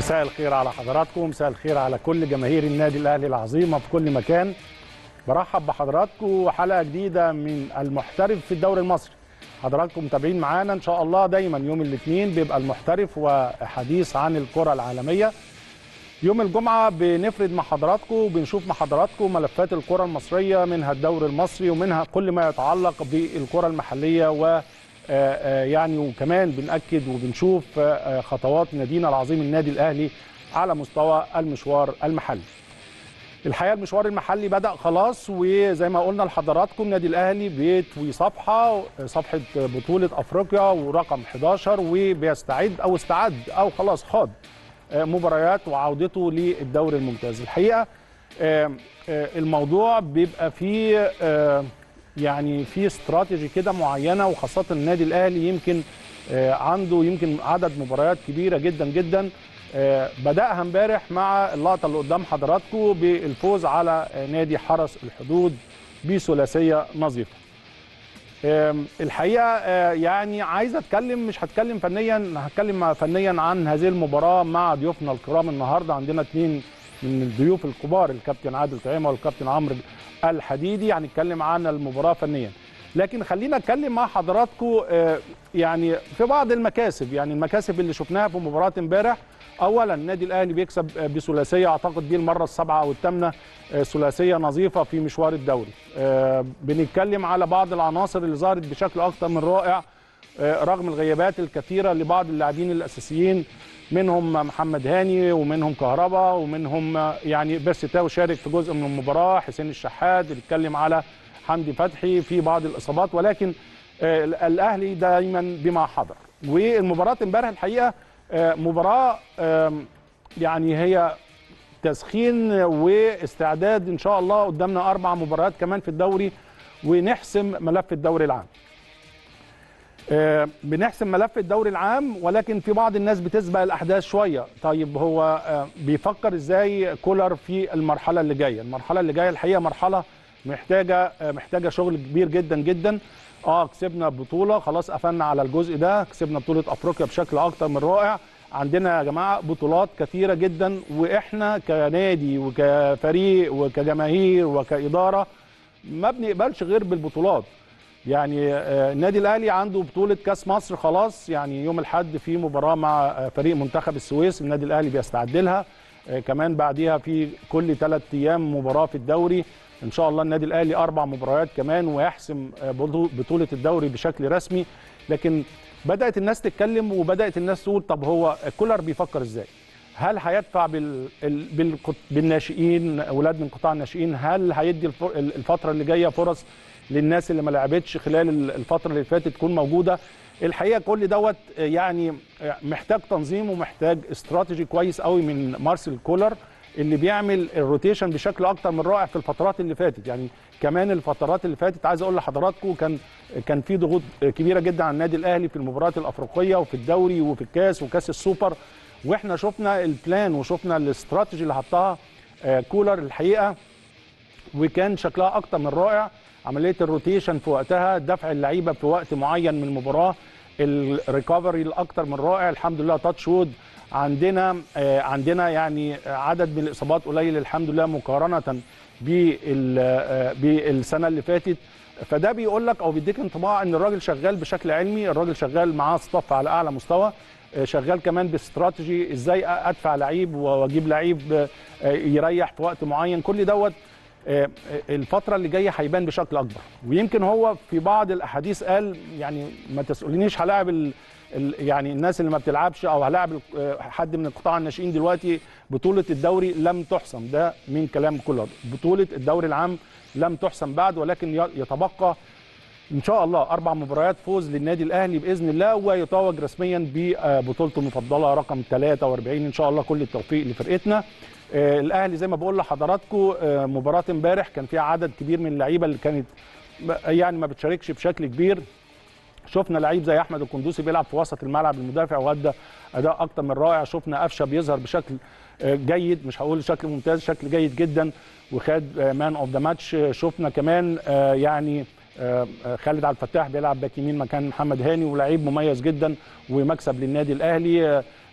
مساء الخير على حضراتكم مساء الخير على كل جماهير النادي الاهلي العظيمه في كل مكان برحب بحضراتكم حلقه جديده من المحترف في الدوري المصري حضراتكم متابعين معانا ان شاء الله دايما يوم الاثنين بيبقى المحترف وحديث عن الكره العالميه يوم الجمعه بنفرد مع حضراتكم وبنشوف مع حضراتكم ملفات الكره المصريه منها الدوري المصري ومنها كل ما يتعلق بالكره المحليه و يعني وكمان بنأكد وبنشوف خطوات نادينا العظيم النادي الأهلي على مستوى المشوار المحلي الحقيقة المشوار المحلي بدأ خلاص وزي ما قلنا لحضراتكم النادي الأهلي بيطوي صفحة صفحة بطولة أفريقيا ورقم 11 وبيستعد أو استعد أو خلاص خاض مباريات وعودته للدوري الممتاز الحقيقة الموضوع بيبقى فيه يعني في استراتيجي كده معينه وخاصه النادي الاهلي يمكن عنده يمكن عدد مباريات كبيره جدا جدا بداها امبارح مع اللقطه اللي قدام حضراتكم بالفوز على نادي حرس الحدود بثلاثيه نظيفه. الحقيقه يعني عايز اتكلم مش هتكلم فنيا هتكلم فنيا عن هذه المباراه مع ضيوفنا الكرام النهارده عندنا اثنين من الضيوف الكبار الكابتن عادل طعيمه والكابتن عمرو الحديدي هنتكلم عن المباراه فنيا لكن خلينا اتكلم مع حضراتكم يعني في بعض المكاسب يعني المكاسب اللي شفناها في مباراه امبارح اولا النادي الاهلي بيكسب بثلاثيه اعتقد دي المره السابعه او الثامنه ثلاثيه نظيفه في مشوار الدوري بنتكلم على بعض العناصر اللي ظهرت بشكل اكثر من رائع رغم الغيابات الكثيره لبعض اللاعبين الاساسيين منهم محمد هاني ومنهم كهربا ومنهم يعني بيرسيتاو شارك في جزء من المباراه حسين الشحات بيتكلم على حمدي فتحي في بعض الاصابات ولكن الاهلي دايما بما حضر والمباراه امبارح الحقيقه مباراه يعني هي تسخين واستعداد ان شاء الله قدامنا اربع مباريات كمان في الدوري ونحسم ملف الدوري العام بنحسم ملف الدوري العام ولكن في بعض الناس بتسبق الاحداث شويه طيب هو بيفكر ازاي كولر في المرحله اللي جايه المرحله اللي جايه الحقيقه مرحله محتاجه محتاجه شغل كبير جدا جدا اه كسبنا بطوله خلاص قفلنا على الجزء ده كسبنا بطوله افريقيا بشكل اكتر من رائع عندنا يا جماعه بطولات كثيره جدا واحنا كنادي وكفريق وكجماهير وكاداره ما بنقبلش غير بالبطولات يعني النادي الاهلي عنده بطوله كاس مصر خلاص يعني يوم الاحد في مباراه مع فريق منتخب السويس النادي الاهلي بيستعد لها كمان بعديها في كل ثلاث ايام مباراه في الدوري ان شاء الله النادي الاهلي اربع مباريات كمان ويحسم بطوله الدوري بشكل رسمي لكن بدات الناس تتكلم وبدات الناس تقول طب هو كولر بيفكر ازاي هل هيدفع بال... بال... بالناشئين اولاد من قطاع الناشئين هل هيدي الفتره اللي جايه فرص للناس اللي ما لعبتش خلال الفتره اللي فاتت تكون موجوده الحقيقه كل دوت يعني محتاج تنظيم ومحتاج استراتيجي كويس قوي من مارسيل كولر اللي بيعمل الروتيشن بشكل اكتر من رائع في الفترات اللي فاتت يعني كمان الفترات اللي فاتت عايز اقول لحضراتكم كان كان في ضغوط كبيره جدا على النادي الاهلي في المباريات الافريقيه وفي الدوري وفي الكاس وكاس السوبر واحنا شفنا البلان وشفنا الاستراتيجي اللي حطها كولر الحقيقه وكان شكلها اكتر من رائع عمليه الروتيشن في وقتها دفع اللعيبه في وقت معين من المباراه الريكفري الاكثر من رائع الحمد لله تاتش وود عندنا عندنا يعني عدد من الاصابات قليل الحمد لله مقارنه بالسنه اللي فاتت فده بيقول لك او بيديك انطباع ان الراجل شغال بشكل علمي الراجل شغال معاه ستاف على اعلى مستوى شغال كمان باستراتيجي ازاي ادفع لعيب واجيب لعيب يريح في وقت معين كل دوت الفترة اللي جاية هيبان بشكل أكبر ويمكن هو في بعض الأحاديث قال يعني ما تسألنيش هلاعب ال يعني الناس اللي ما بتلعبش أو هلاعب حد من القطاع الناشئين دلوقتي بطولة الدوري لم تحسم ده من كلام كولر بطولة الدوري العام لم تحسم بعد ولكن يتبقى ان شاء الله اربع مباريات فوز للنادي الاهلي باذن الله ويتوج رسميا ببطولته المفضله رقم 43 ان شاء الله كل التوفيق لفرقتنا الاهلي زي ما بقول لحضراتكم مباراه امبارح كان فيها عدد كبير من اللعيبه اللي كانت يعني ما بتشاركش بشكل كبير شفنا لعيب زي احمد القندوسي بيلعب في وسط الملعب المدافع وادى اداء اكتر من رائع شفنا قفشه بيظهر بشكل جيد مش هقول شكل ممتاز شكل جيد جدا وخد مان اوف ذا ماتش شفنا كمان يعني خالد عبد الفتاح بيلعب باك يمين مكان محمد هاني ولاعيب مميز جدا ومكسب للنادي الاهلي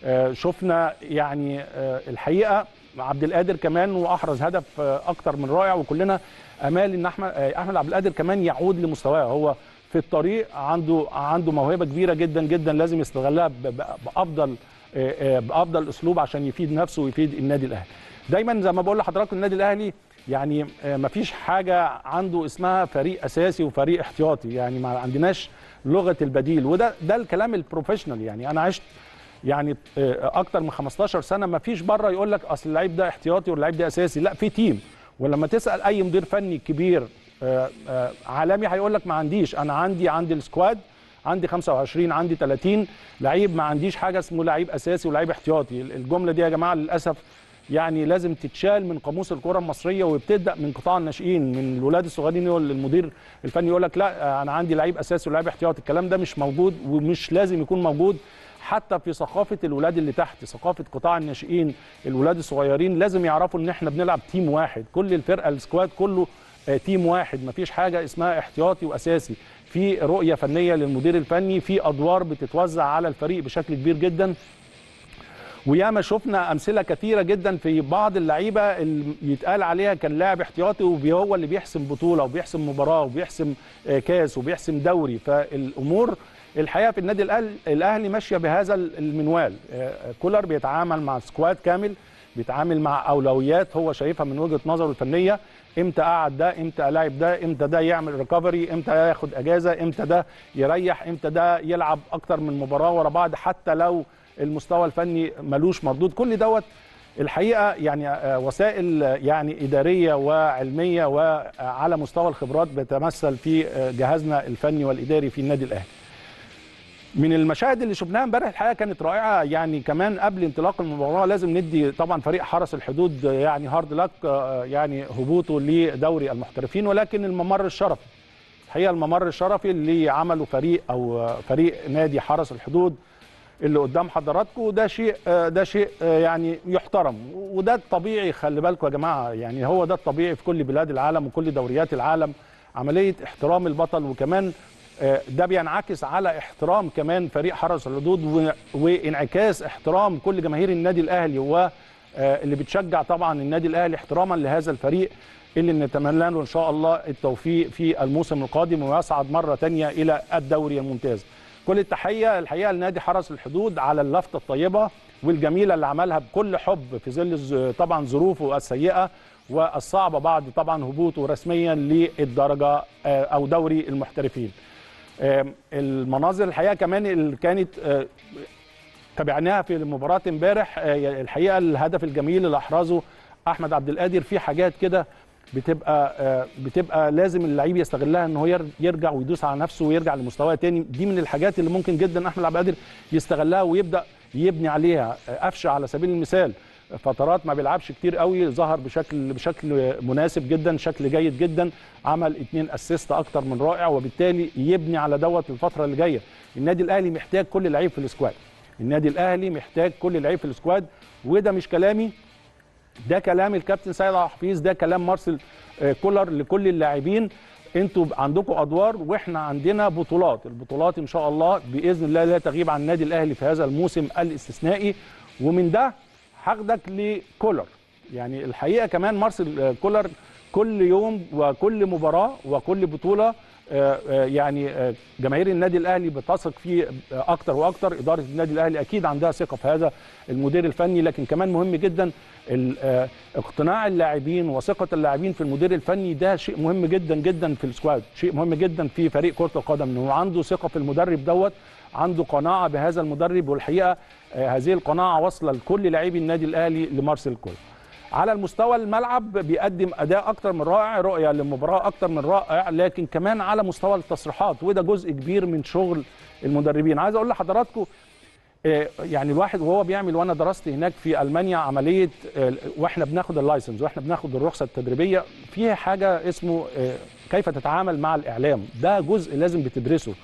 آه، شفنا يعني آه، الحقيقه عبد القادر كمان واحرز هدف آه، اكتر من رائع وكلنا امال ان احمد آه، احمد عبد القادر كمان يعود لمستواه هو في الطريق عنده عنده موهبه كبيره جدا جدا لازم يستغلها ب- ب- بافضل آه، آه، بافضل اسلوب عشان يفيد نفسه ويفيد النادي الاهلي دايما زي ما بقول لحضراتكم النادي الاهلي يعني آه، مفيش حاجه عنده اسمها فريق اساسي وفريق احتياطي يعني ما عندناش لغه البديل وده ده الكلام البروفيشنال يعني انا عشت يعني آه، اكتر من 15 سنه ما فيش بره يقول لك اصل اللعيب ده احتياطي واللعيب ده اساسي لا في تيم ولما تسال اي مدير فني كبير آه، آه، عالمي هيقول لك ما عنديش انا عندي عندي السكواد عندي 25 عندي 30 لعيب ما عنديش حاجه اسمه لعيب اساسي ولعيب احتياطي الجمله دي يا جماعه للاسف يعني لازم تتشال من قاموس الكره المصريه وبتبدا من قطاع الناشئين من الولاد الصغيرين يقول المدير الفني يقول لك لا انا عندي لعيب اساسي ولعيب احتياطي الكلام ده مش موجود ومش لازم يكون موجود حتى في ثقافه الولاد اللي تحت ثقافه قطاع الناشئين الولاد الصغيرين لازم يعرفوا ان احنا بنلعب تيم واحد كل الفرقه السكواد كله آه، تيم واحد مفيش حاجه اسمها احتياطي واساسي في رؤيه فنيه للمدير الفني في ادوار بتتوزع على الفريق بشكل كبير جدا وياما شفنا امثله كثيره جدا في بعض اللعيبه اللي يتقال عليها كان لاعب احتياطي وهو اللي بيحسم بطوله وبيحسم مباراه وبيحسم آه، كاس وبيحسم دوري فالامور الحقيقه في النادي الأهلي- الاهلي ماشيه بهذا المنوال آه، كولر بيتعامل مع سكواد كامل بيتعامل مع اولويات هو شايفها من وجهه نظره الفنيه امتى قعد ده امتى الاعب ده امتى ده يعمل ريكفري امتى ياخد اجازه امتى ده يريح امتى ده يلعب اكتر من مباراه ورا بعض حتى لو المستوى الفني ملوش مردود كل دوت الحقيقه يعني آه، وسائل آه، يعني اداريه وعلميه وعلى مستوى الخبرات بتمثل في آه، جهازنا الفني والاداري في النادي الاهلي من المشاهد اللي شفناها امبارح الحقيقه كانت رائعه يعني كمان قبل انطلاق المباراه لازم ندي طبعا فريق حرس الحدود يعني هارد لك يعني هبوطه لدوري المحترفين ولكن الممر الشرفي الحقيقه الممر الشرفي اللي عمله فريق او فريق نادي حرس الحدود اللي قدام حضراتكم ده شيء ده شيء يعني يحترم وده الطبيعي خلي بالكم يا جماعه يعني هو ده الطبيعي في كل بلاد العالم وكل دوريات العالم عمليه احترام البطل وكمان ده بينعكس على احترام كمان فريق حرس الحدود و- وانعكاس احترام كل جماهير النادي الاهلي واللي بتشجع طبعا النادي الاهلي احتراما لهذا الفريق اللي نتمنى له ان شاء الله التوفيق في الموسم القادم ويصعد مره تانية الى الدوري الممتاز. كل التحيه الحقيقه لنادي حرس الحدود على اللفته الطيبه والجميله اللي عملها بكل حب في ظل الز- طبعا ظروفه السيئه والصعبه بعد طبعا هبوطه رسميا للدرجه آه، او دوري المحترفين. آم، المناظر الحقيقه كمان اللي كانت آه، تابعناها في مباراه امبارح آه، الحقيقه الهدف الجميل اللي احرزه احمد عبد القادر في حاجات كده بتبقى آه، بتبقى لازم اللعيب يستغلها ان هو ير- يرجع ويدوس على نفسه ويرجع لمستواه تاني دي من الحاجات اللي ممكن جدا احمد عبد القادر يستغلها ويبدا يبني عليها آه، قفشه على سبيل المثال فترات ما بيلعبش كتير قوي ظهر بشكل بشكل مناسب جدا شكل جيد جدا عمل اتنين اسيست اكتر من رائع وبالتالي يبني على دوت الفتره اللي جايه النادي الاهلي محتاج كل لعيب في السكواد النادي الاهلي محتاج كل لعيب في السكواد وده مش كلامي ده كلام الكابتن سيد عبد الحفيظ ده كلام مارسيل آه، كولر لكل اللاعبين انتوا عندكم ادوار واحنا عندنا بطولات البطولات ان شاء الله باذن الله لا تغيب عن النادي الاهلي في هذا الموسم الاستثنائي ومن ده هاخدك لكولر يعني الحقيقه كمان مارسيل آه، كولر كل يوم وكل مباراه وكل بطوله آه، آه، يعني آه، جماهير النادي الاهلي بتثق فيه آه، اكتر واكتر اداره النادي الاهلي اكيد عندها ثقه في هذا المدير الفني لكن كمان مهم جدا ال- آه، اقتناع اللاعبين وثقه اللاعبين في المدير الفني ده شيء مهم جدا جدا في السكواد شيء مهم جدا في فريق كره القدم انه عنده ثقه في المدرب دوت عنده قناعه بهذا المدرب والحقيقه آه، هذه القناعه واصله لكل لاعبي النادي الاهلي لمارسيل كولر على المستوى الملعب بيقدم اداء اكتر من رائع رؤيه للمباراه اكتر من رائع لكن كمان على مستوى التصريحات وده جزء كبير من شغل المدربين عايز اقول لحضراتكم آه، يعني الواحد وهو بيعمل وانا درست هناك في المانيا عمليه آه، واحنا بناخد اللايسنس واحنا بناخد الرخصه التدريبيه فيها حاجه اسمه آه، كيف تتعامل مع الاعلام ده جزء لازم بتدرسه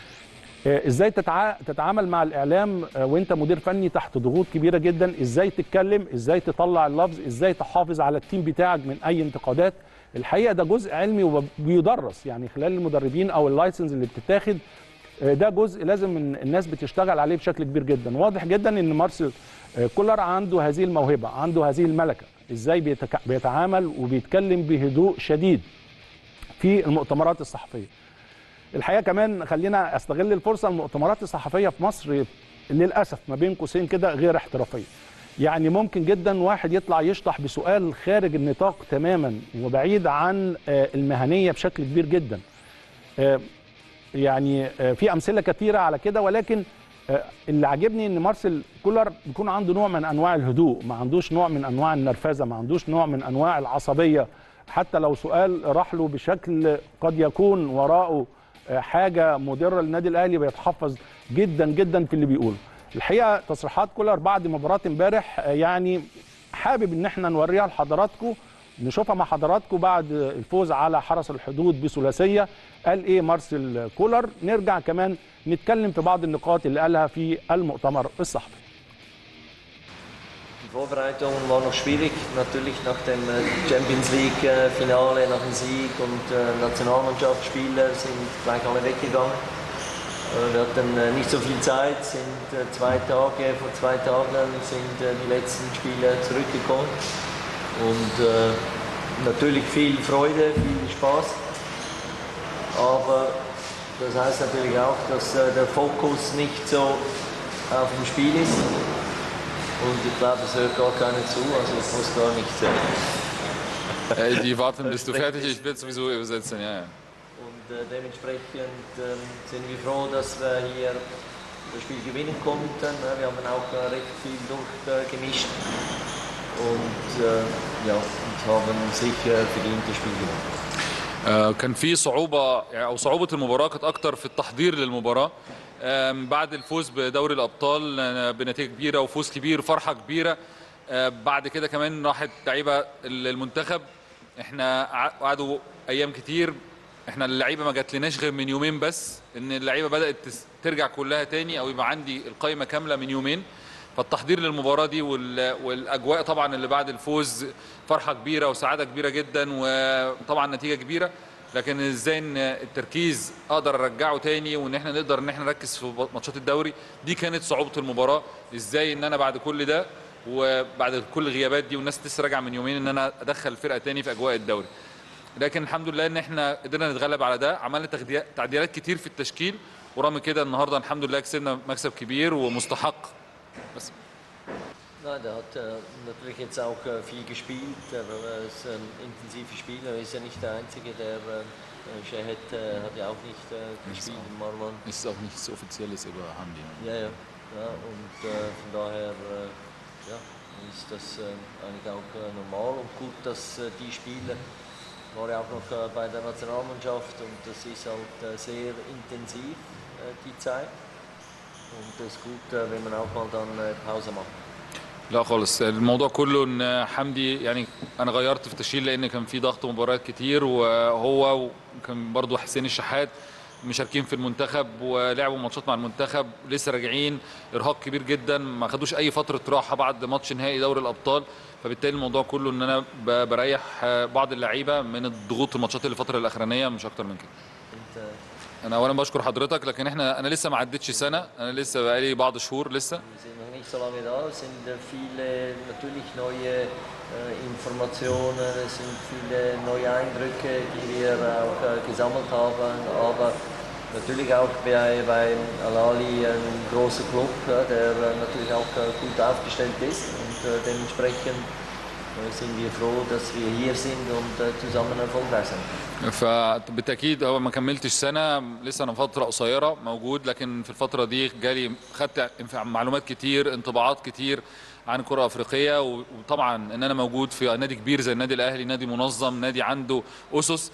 آه، ازاي تتع... تتعامل مع الاعلام آه، وانت مدير فني تحت ضغوط كبيره جدا ازاي تتكلم ازاي تطلع اللفظ ازاي تحافظ على التيم بتاعك من اي انتقادات الحقيقه ده جزء علمي وبيدرس يعني خلال المدربين او اللايسنس اللي بتتاخد آه، ده جزء لازم إن الناس بتشتغل عليه بشكل كبير جدا واضح جدا ان مارسيل آه، كولر عنده هذه الموهبه عنده هذه الملكه ازاي بيتك- بيتعامل وبيتكلم بهدوء شديد في المؤتمرات الصحفيه الحقيقه كمان خلينا استغل الفرصه المؤتمرات الصحفيه في مصر للاسف ما بين قوسين كده غير احترافيه يعني ممكن جدا واحد يطلع يشطح بسؤال خارج النطاق تماما وبعيد عن آه، المهنيه بشكل كبير جدا آه، يعني آه، في امثله كثيره على كده ولكن آه، اللي عاجبني ان مارسيل كولر بيكون عنده نوع من انواع الهدوء ما عندوش نوع من انواع النرفزه ما عندوش نوع من انواع العصبيه حتى لو سؤال راح له بشكل قد يكون وراءه آه، حاجه مضره للنادي الاهلي بيتحفظ جدا جدا في اللي بيقوله الحقيقه تصريحات كولر بعد مباراه امبارح آه، يعني حابب ان احنا نوريها لحضراتكم نشوفها مع حضراتكم بعد الفوز على حرس الحدود بثلاثيه قال ايه مارسيل كولر نرجع كمان نتكلم في بعض النقاط اللي قالها في المؤتمر الصحفي Die Vorbereitung war noch schwierig, natürlich nach dem äh, Champions League äh, Finale, nach dem Sieg und äh, Nationalmannschaftsspieler sind gleich alle weggegangen. Äh, Wir hatten äh, nicht so viel Zeit, sind äh, zwei Tage, vor zwei Tagen sind äh, die letzten Spieler zurückgekommen und äh, natürlich viel Freude, viel Spaß, aber das heißt natürlich auch, dass äh, der Fokus nicht so auf dem Spiel ist. Und ich glaube, es hört gar keiner zu, also ich muss gar nicht sagen. Äh, die warten, bis du fertig bist. Ich werde sowieso übersetzen, ja, ja. Und äh, dementsprechend ähm, sind wir froh, dass wir hier das Spiel gewinnen konnten. Ja, Wir haben auch äh, recht viel durchgemischt und, äh, ja, und haben sicher verdient das Spiel gewonnen. آه، كان في صعوبة يعني أو صعوبة المباراة كانت أكتر في التحضير للمباراة آم، بعد الفوز بدوري الأبطال آه، بنتيجة كبيرة وفوز كبير وفرحة كبيرة آه، بعد كده كمان راحت لعيبة المنتخب احنا ع- قعدوا أيام كتير احنا اللعيبة ما جاتلناش غير من يومين بس ان اللعيبة بدأت تس- ترجع كلها تاني أو يبقى عندي القائمة كاملة من يومين فالتحضير للمباراه دي وال- والاجواء طبعا اللي بعد الفوز فرحه كبيره وسعاده كبيره جدا وطبعا نتيجه كبيره لكن ازاي ان التركيز اقدر ارجعه تاني وان احنا نقدر ان احنا نركز في ماتشات الدوري دي كانت صعوبه المباراه ازاي ان انا بعد كل ده وبعد كل الغيابات دي والناس لسه راجعه من يومين ان انا ادخل الفرقه تاني في اجواء الدوري لكن الحمد لله ان احنا قدرنا نتغلب على ده عملنا تغذية- تعديلات كتير في التشكيل ورغم كده النهارده الحمد لله كسبنا مكسب كبير ومستحق بس Nein, der hat äh, natürlich jetzt auch äh, viel gespielt, er äh, ist ein intensiver Spieler, er ist ja nicht der Einzige, der äh, Shahed äh, hat ja auch nicht äh, gespielt, Marwan. ist auch nichts Offizielles über Hamdi. Ja, ja. ja und äh, von daher äh, ja, ist das äh, eigentlich auch äh, normal und gut, dass äh, die Spieler, war ja auch noch äh, bei der Nationalmannschaft und das ist halt äh, sehr intensiv, äh, die Zeit. Und das ist gut, äh, wenn man auch mal dann äh, Pause macht. لا خالص الموضوع كله ان حمدي يعني انا غيرت في التشكيل لان كان في ضغط مباريات كتير وهو وكان برضو حسين الشحات مشاركين في المنتخب ولعبوا ماتشات مع المنتخب لسه راجعين ارهاق كبير جدا ما خدوش اي فتره راحه بعد ماتش نهائي دوري الابطال فبالتالي الموضوع كله ان انا ب- بريح بعض اللعيبه من الضغوط الماتشات اللي الفتره الاخرانيه مش اكتر من كده Und, äh, انا اولا بشكر حضرتك لكن احنا انا لسه ما عدتش سنه انا لسه بقالي بعض شهور لسه Wir sind noch nicht so lange da, es sind äh, viele natürlich neue äh, Informationen, es sind viele neue Eindrücke, die wir auch äh, gesammelt haben, aber natürlich auch bei, bei Al-Ali ein großer Club, ja, der äh, natürlich auch äh, gut aufgestellt ist und äh, dementsprechend äh, sind wir froh, dass wir hier sind und äh, zusammen erfolgreich sind. فبالتاكيد هو ما كملتش سنه لسه انا فتره قصيره موجود لكن في الفتره دي جالي خدت معلومات كتير انطباعات كتير عن الكره الافريقيه وطبعا ان انا موجود في نادي كبير زي النادي الاهلي نادي منظم نادي عنده اسس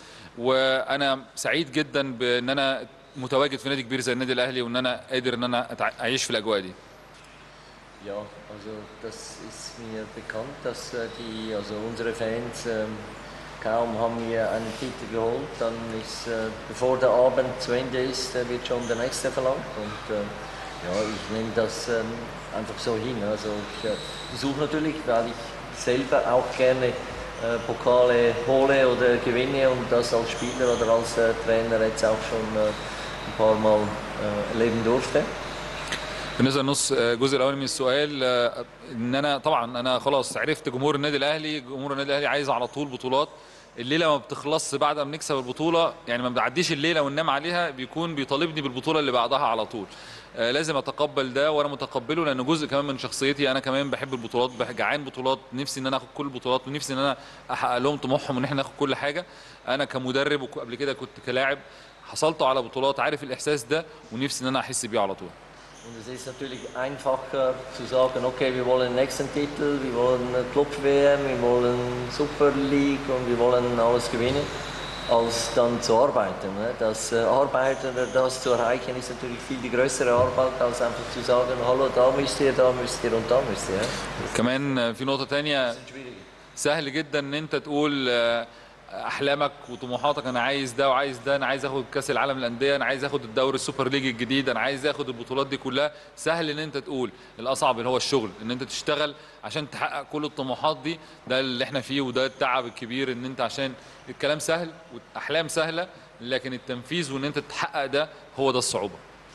وانا سعيد جدا بان انا متواجد في نادي كبير زي النادي الاهلي وان انا قادر ان انا أتع- اعيش في الاجواء دي Ja, also das ist mir bekannt, dass äh, die, also unsere Fans, ähm, kaum haben wir einen Titel geholt, dann ist, äh, bevor der Abend zu Ende ist, äh, wird schon der nächste verlangt. Und ähm, ja, ich nehme das ähm, einfach so hin. Also ich äh, versuche natürlich, weil ich selber auch gerne äh, Pokale hole oder gewinne und das als Spieler oder als äh, Trainer jetzt auch schon äh, ein paar Mal äh, erleben durfte. بالنسبه للنص الجزء الاولاني من السؤال آه، ان انا طبعا انا خلاص عرفت جمهور النادي الاهلي جمهور النادي الاهلي عايز على طول بطولات الليله ما بتخلصش بعد ما بنكسب البطوله يعني ما بنعديش الليله وننام عليها بيكون بيطالبني بالبطوله اللي بعدها على طول آه، لازم اتقبل ده وانا متقبله لانه جزء كمان من شخصيتي انا كمان بحب البطولات بح- جعان بطولات نفسي ان انا اخد كل البطولات ونفسي ان انا احقق لهم طموحهم ان احنا ناخد كل حاجه انا كمدرب وقبل كده كنت كلاعب حصلت على بطولات عارف الاحساس ده ونفسي ان انا احس بيه على طول Und es ist natürlich einfacher zu sagen, okay, wir wollen den nächsten Titel, wir wollen Club-WM, wir wollen Super League und wir wollen alles gewinnen, als dann zu arbeiten. Ne? Das äh, Arbeiten oder das zu erreichen ist natürlich viel die größere Arbeit, als einfach zu sagen, hallo, da müsst ihr, da müsst ihr und da müsst ihr. Ja? كمان في نقطه تانية Das ist schwieriger. سهل جدا ان انت تقول آه، احلامك وطموحاتك انا عايز ده وعايز ده انا عايز اخد كاس العالم للانديه انا عايز اخد الدوري السوبر ليج الجديد انا عايز اخد البطولات دي كلها سهل ان انت تقول الاصعب اللي هو الشغل ان انت تشتغل عشان تحقق كل الطموحات دي ده اللي احنا فيه وده التعب الكبير ان انت عشان الكلام سهل والاحلام سهله لكن التنفيذ وان انت تحقق ده هو ده الصعوبه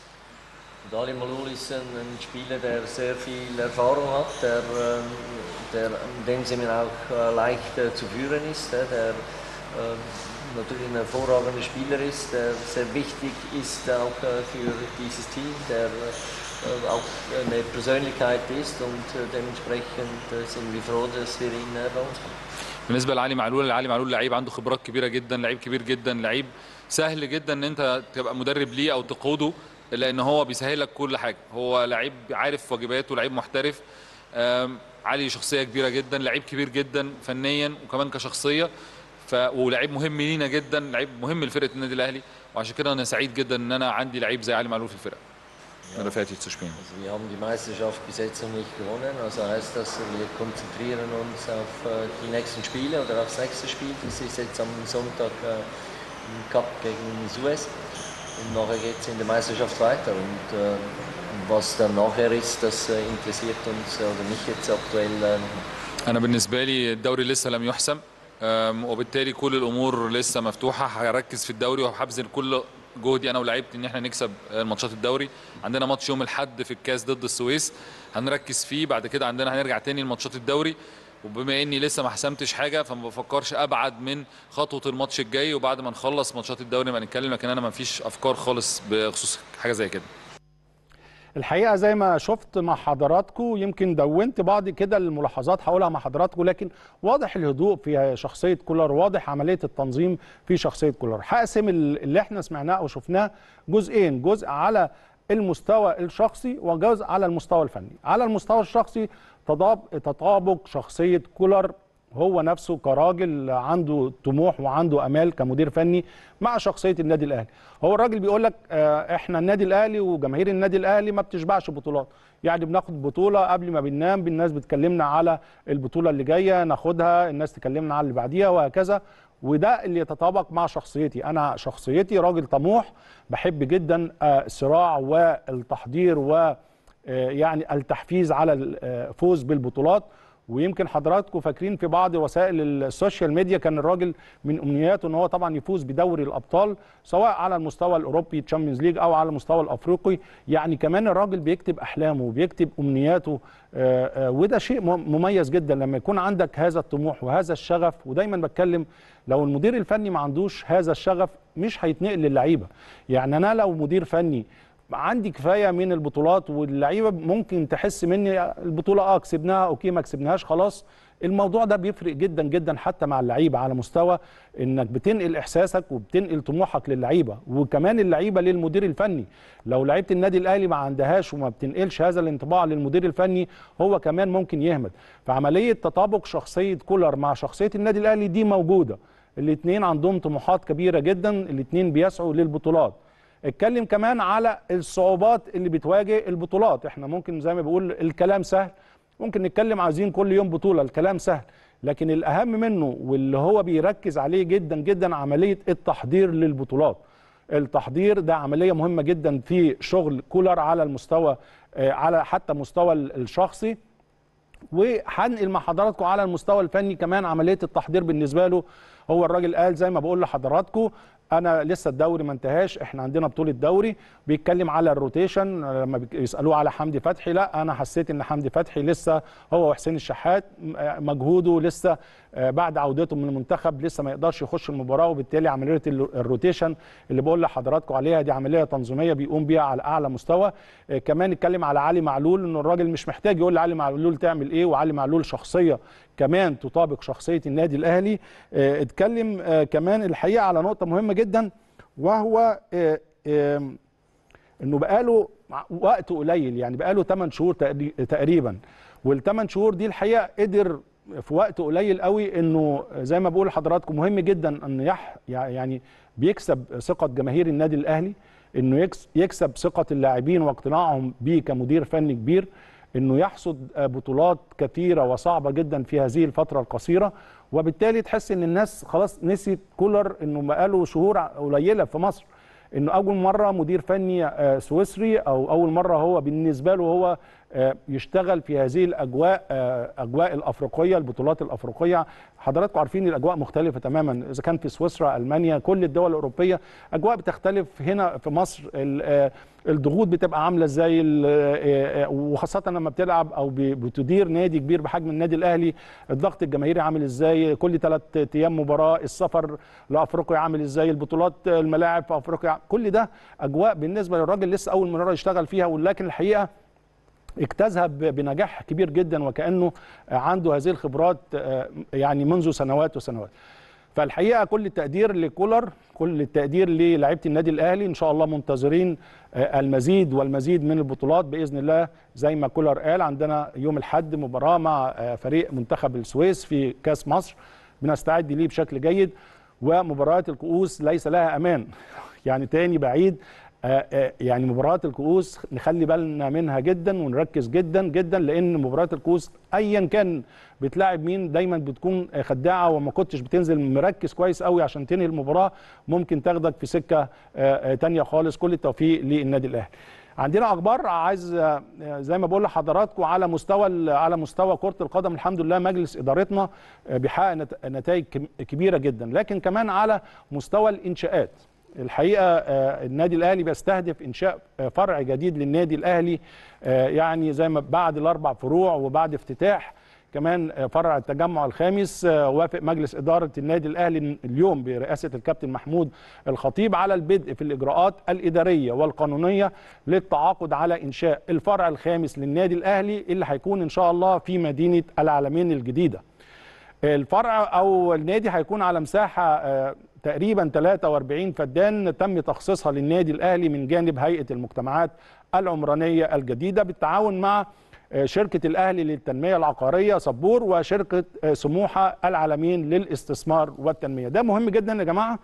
Und Ali Malul ist ein, ein Spieler, der sehr viel Erfahrung hat, der, ähm, der in dem Sinne auch äh, leicht äh, zu führen ist, äh, der ähm, natürlich ein hervorragender Spieler ist, der sehr wichtig ist auch äh, für dieses Team, der äh, auch eine Persönlichkeit ist und äh, dementsprechend äh, sind wir froh, dass wir ihn äh, bei uns haben. بالنسبه لعلي معلول علي معلول لعيب عنده خبرات كبيره جدا لعيب كبير جدا لعيب سهل جدا ان انت تبقى مدرب ليه او تقوده لان هو بيسهل لك كل حاجه هو لعيب عارف واجباته لعيب محترف آم، علي شخصيه كبيره جدا لعيب كبير جدا فنيا وكمان كشخصيه ف... ولعيب مهم لينا جدا لعيب مهم لفرقه النادي الاهلي وعشان كده انا سعيد جدا ان انا عندي لعيب زي علي معلول في الفرقه ja. fertig zu spielen. Also wir haben die Meisterschaft bis jetzt noch nicht gewonnen, also heißt das, wir konzentrieren uns auf äh, die nächsten Spiele oder aufs nächste Spiel. Das ist jetzt am Sonntag äh, im Cup gegen Suez und nachher geht es in der Meisterschaft weiter. Und äh, was dann nachher ist, das äh, interessiert uns äh, oder mich jetzt aktuell äh, noch nicht. انا بالنسبه لي الدوري لسه لم يحسم أم، وبالتالي كل الامور لسه مفتوحه هركز في الدوري وهبذل كل جهدي انا ولاعيبتي ان احنا نكسب الماتشات الدوري عندنا ماتش يوم الاحد في الكاس ضد السويس هنركز فيه بعد كده عندنا هنرجع تاني لماتشات الدوري وبما اني لسه ما حسمتش حاجه فما بفكرش ابعد من خطوه الماتش الجاي وبعد ما نخلص ماتشات الدوري نبقى نتكلم لكن انا ما فيش افكار خالص بخصوص حاجه زي كده الحقيقه زي ما شفت مع حضراتكم يمكن دونت بعض كده الملاحظات هقولها مع حضراتكم لكن واضح الهدوء في شخصيه كولر واضح عمليه التنظيم في شخصيه كولر هقسم اللي احنا سمعناه او شفناه جزئين جزء على المستوى الشخصي وجزء على المستوى الفني على المستوى الشخصي تضاب- تطابق شخصيه كولر هو نفسه كراجل عنده طموح وعنده امال كمدير فني مع شخصيه النادي الاهلي هو الراجل بيقول لك آه، احنا النادي الاهلي وجماهير النادي الاهلي ما بتشبعش بطولات يعني بناخد بطوله قبل ما بننام الناس بتكلمنا على البطوله اللي جايه ناخدها الناس تكلمنا على اللي بعديها وهكذا وده اللي يتطابق مع شخصيتي انا شخصيتي راجل طموح بحب جدا آه، الصراع والتحضير و آه، يعني التحفيز على الفوز بالبطولات ويمكن حضراتكم فاكرين في بعض وسائل السوشيال ميديا كان الراجل من امنياته ان هو طبعا يفوز بدوري الابطال سواء على المستوى الاوروبي تشامبيونز ليج او على المستوى الافريقي يعني كمان الراجل بيكتب احلامه وبيكتب امنياته آه، آه، وده شيء مم- مميز جدا لما يكون عندك هذا الطموح وهذا الشغف ودايما بتكلم لو المدير الفني ما عندوش هذا الشغف مش هيتنقل للعيبه يعني انا لو مدير فني عندي كفايه من البطولات واللعيبه ممكن تحس مني البطوله اه كسبناها اوكي ما كسبناهاش خلاص الموضوع ده بيفرق جدا جدا حتى مع اللعيبه على مستوى انك بتنقل احساسك وبتنقل طموحك للعيبه وكمان اللعيبه للمدير الفني لو لعيبه النادي الاهلي ما عندهاش وما بتنقلش هذا الانطباع للمدير الفني هو كمان ممكن يهمل فعمليه تطابق شخصيه كولر مع شخصيه النادي الاهلي دي موجوده الاثنين عندهم طموحات كبيره جدا الاثنين بيسعوا للبطولات اتكلم كمان على الصعوبات اللي بتواجه البطولات احنا ممكن زي ما بقول الكلام سهل ممكن نتكلم عايزين كل يوم بطولة الكلام سهل لكن الأهم منه واللي هو بيركز عليه جدا جدا عملية التحضير للبطولات التحضير ده عملية مهمة جدا في شغل كولر على المستوى آه، على حتى مستوى الشخصي وهنقل مع حضراتكم على المستوى الفني كمان عمليه التحضير بالنسبه له هو الراجل قال زي ما بقول لحضراتكم انا لسه الدوري ما انتهاش احنا عندنا بطوله دوري بيتكلم على الروتيشن لما بيسالوه على حمدي فتحي لا انا حسيت ان حمدي فتحي لسه هو وحسين الشحات مجهوده لسه بعد عودته من المنتخب لسه ما يقدرش يخش المباراه وبالتالي عمليه الروتيشن اللي بقول لحضراتكم عليها دي عمليه تنظيميه بيقوم بيها على اعلى مستوى كمان اتكلم على علي معلول ان الراجل مش محتاج يقول لعلي معلول تعمل ايه وعلي معلول شخصيه كمان تطابق شخصيه النادي الاهلي اتكلم كمان الحقيقه على نقطه مهمه جدا وهو انه بقاله وقت قليل يعني بقاله 8 شهور تقريبا والثمان شهور دي الحقيقه قدر في وقت قليل قوي انه زي ما بقول لحضراتكم مهم جدا ان يح يعني بيكسب ثقه جماهير النادي الاهلي انه يكسب ثقه اللاعبين واقتناعهم بيه كمدير فني كبير انه يحصد بطولات كثيره وصعبه جدا في هذه الفتره القصيره وبالتالي تحس ان الناس خلاص نسيت كولر انه بقاله شهور قليله في مصر انه اول مره مدير فني سويسري او اول مره هو بالنسبه له هو يشتغل في هذه الاجواء اجواء الافريقيه البطولات الافريقيه حضراتكم عارفين الاجواء مختلفه تماما اذا كان في سويسرا المانيا كل الدول الاوروبيه اجواء بتختلف هنا في مصر الضغوط بتبقى عامله ازاي وخاصه لما بتلعب او بتدير نادي كبير بحجم النادي الاهلي الضغط الجماهيري عامل ازاي كل ثلاث ايام مباراه السفر لافريقيا عامل ازاي البطولات الملاعب في افريقيا كل ده اجواء بالنسبه للراجل لسه اول مره يشتغل فيها ولكن الحقيقه اجتازها بنجاح كبير جدا وكانه عنده هذه الخبرات يعني منذ سنوات وسنوات فالحقيقه كل التقدير لكولر كل التقدير للاعيبه النادي الاهلي ان شاء الله منتظرين المزيد والمزيد من البطولات باذن الله زي ما كولر قال عندنا يوم الاحد مباراه مع فريق منتخب السويس في كاس مصر بنستعد ليه بشكل جيد ومباريات الكؤوس ليس لها امان يعني تاني بعيد يعني مباريات الكؤوس نخلي بالنا منها جدا ونركز جدا جدا لان مباريات الكؤوس ايا كان بتلاعب مين دايما بتكون خداعه وما كنتش بتنزل مركز كويس قوي عشان تنهي المباراه ممكن تاخدك في سكه تانية خالص كل التوفيق للنادي الاهلي عندنا اخبار عايز زي ما بقول لحضراتكم على مستوى على مستوى كره القدم الحمد لله مجلس ادارتنا بيحقق نتائج كبيره جدا لكن كمان على مستوى الانشاءات الحقيقه النادي الاهلي بيستهدف انشاء فرع جديد للنادي الاهلي يعني زي ما بعد الاربع فروع وبعد افتتاح كمان فرع التجمع الخامس وافق مجلس اداره النادي الاهلي اليوم برئاسه الكابتن محمود الخطيب على البدء في الاجراءات الاداريه والقانونيه للتعاقد على انشاء الفرع الخامس للنادي الاهلي اللي هيكون ان شاء الله في مدينه العالمين الجديده. الفرع او النادي هيكون على مساحه تقريبا 43 فدان تم تخصيصها للنادي الاهلي من جانب هيئه المجتمعات العمرانيه الجديده بالتعاون مع شركه الاهلي للتنميه العقاريه صبور وشركه سموحه العالمين للاستثمار والتنميه ده مهم جدا يا جماعه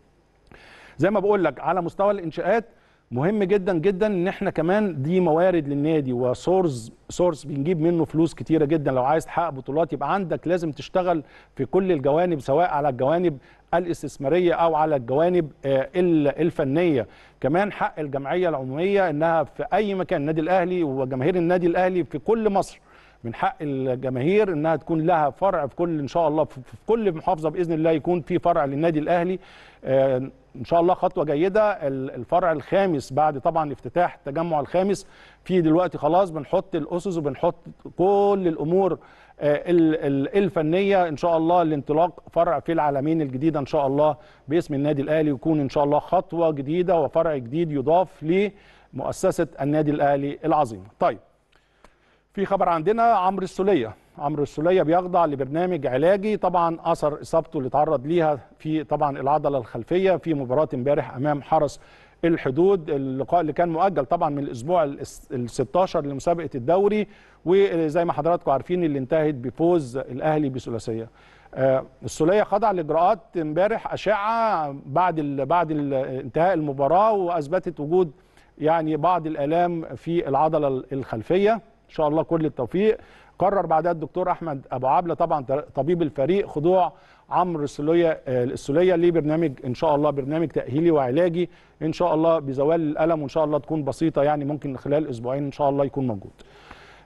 زي ما بقول لك على مستوى الانشاءات مهم جدا جدا ان احنا كمان دي موارد للنادي وسورس سورس بنجيب منه فلوس كتيره جدا لو عايز تحقق بطولات يبقى عندك لازم تشتغل في كل الجوانب سواء على الجوانب الاستثماريه او على الجوانب الفنيه كمان حق الجمعيه العموميه انها في اي مكان النادي الاهلي وجماهير النادي الاهلي في كل مصر من حق الجماهير انها تكون لها فرع في كل ان شاء الله في كل محافظه باذن الله يكون في فرع للنادي الاهلي ان شاء الله خطوه جيده الفرع الخامس بعد طبعا افتتاح التجمع الخامس في دلوقتي خلاص بنحط الاسس وبنحط كل الامور الفنيه ان شاء الله لانطلاق فرع في العالمين الجديده ان شاء الله باسم النادي الاهلي يكون ان شاء الله خطوه جديده وفرع جديد يضاف لمؤسسه النادي الاهلي العظيمه. طيب في خبر عندنا عمرو السوليه عمرو السوليه بيخضع لبرنامج علاجي طبعا اثر اصابته اللي تعرض ليها في طبعا العضله الخلفيه في مباراه امبارح امام حرس الحدود اللقاء اللي كان مؤجل طبعا من الاسبوع ال 16 لمسابقه الدوري وزي ما حضراتكم عارفين اللي انتهت بفوز الاهلي بثلاثيه السوليه خضع لاجراءات امبارح اشعه بعد ال بعد ال انتهاء المباراه واثبتت وجود يعني بعض الالام في العضله الخلفيه ان شاء الله كل التوفيق قرر بعدها الدكتور احمد ابو عبله طبعا طبيب الفريق خضوع عمرو السوليه السوليه لبرنامج ان شاء الله برنامج تاهيلي وعلاجي ان شاء الله بزوال الالم وان شاء الله تكون بسيطه يعني ممكن خلال اسبوعين ان شاء الله يكون موجود.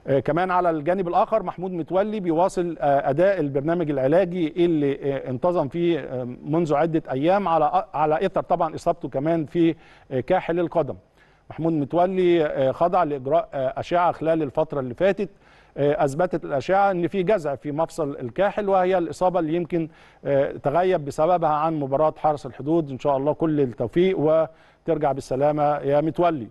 آه، كمان على الجانب الاخر محمود متولي بيواصل آه، اداء البرنامج العلاجي اللي آه، انتظم فيه آه، منذ عده ايام على على اثر طبعا اصابته كمان في آه، كاحل القدم محمود متولي آه، خضع لاجراء آه، اشعه خلال الفتره اللي فاتت آه، اثبتت الاشعه ان في جزع في مفصل الكاحل وهي الاصابه اللي يمكن آه، تغيب بسببها عن مباراه حرس الحدود ان شاء الله كل التوفيق وترجع بالسلامه يا متولي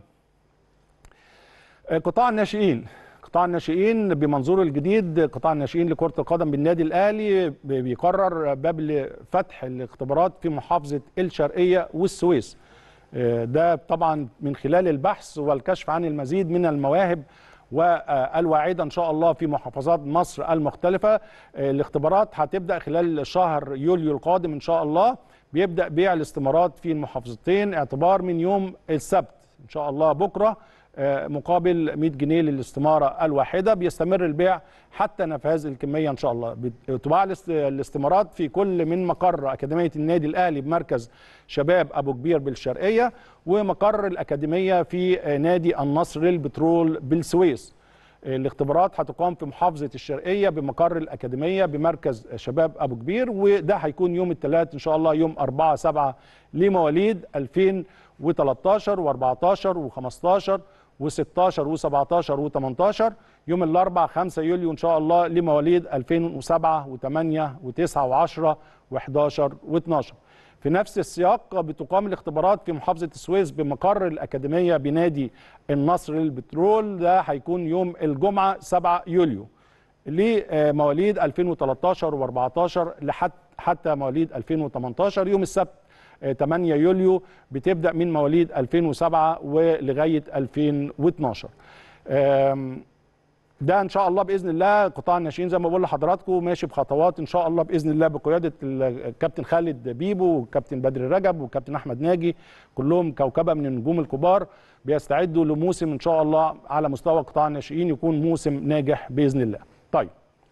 قطاع الناشئين قطاع الناشئين بمنظوره الجديد قطاع الناشئين لكرة القدم بالنادي الأهلي بيقرر باب لفتح الاختبارات في محافظة الشرقية والسويس آه، ده طبعا من خلال البحث والكشف عن المزيد من المواهب والواعدة إن شاء الله في محافظات مصر المختلفة آه، الاختبارات هتبدأ خلال شهر يوليو القادم إن شاء الله بيبدأ بيع الاستمارات في المحافظتين اعتبار من يوم السبت إن شاء الله بكرة آه، مقابل 100 جنيه للاستمارة الواحدة بيستمر البيع حتى نفاذ الكمية إن شاء الله بتباع الاست- الاستمارات في كل من مقر أكاديمية النادي الأهلي بمركز شباب أبو كبير بالشرقية ومقر الأكاديمية في آه، نادي النصر للبترول بالسويس الاختبارات هتقام في محافظة الشرقية بمقر الأكاديمية بمركز شباب أبو كبير وده هيكون يوم الثلاث إن شاء الله يوم 4 7 لمواليد 2013 و14 و15 و16 و17 و18 يوم الأربع 5 يوليو إن شاء الله لمواليد 2007 و8 و9 و10 و11 و12 في نفس السياق بتقام الاختبارات في محافظة السويس بمقر الأكاديمية بنادي النصر للبترول ده هيكون يوم الجمعة 7 يوليو لمواليد 2013 و14 لحد حتى مواليد 2018 يوم السبت آه، 8 يوليو بتبدأ من مواليد 2007 ولغاية 2012 آم، ده ان شاء الله باذن الله قطاع الناشئين زي ما بقول لحضراتكم ماشي بخطوات ان شاء الله باذن الله بقياده الكابتن خالد بيبو والكابتن بدر رجب والكابتن احمد ناجي كلهم كوكبه من النجوم الكبار بيستعدوا لموسم ان شاء الله على مستوى قطاع الناشئين يكون موسم ناجح باذن الله. طيب.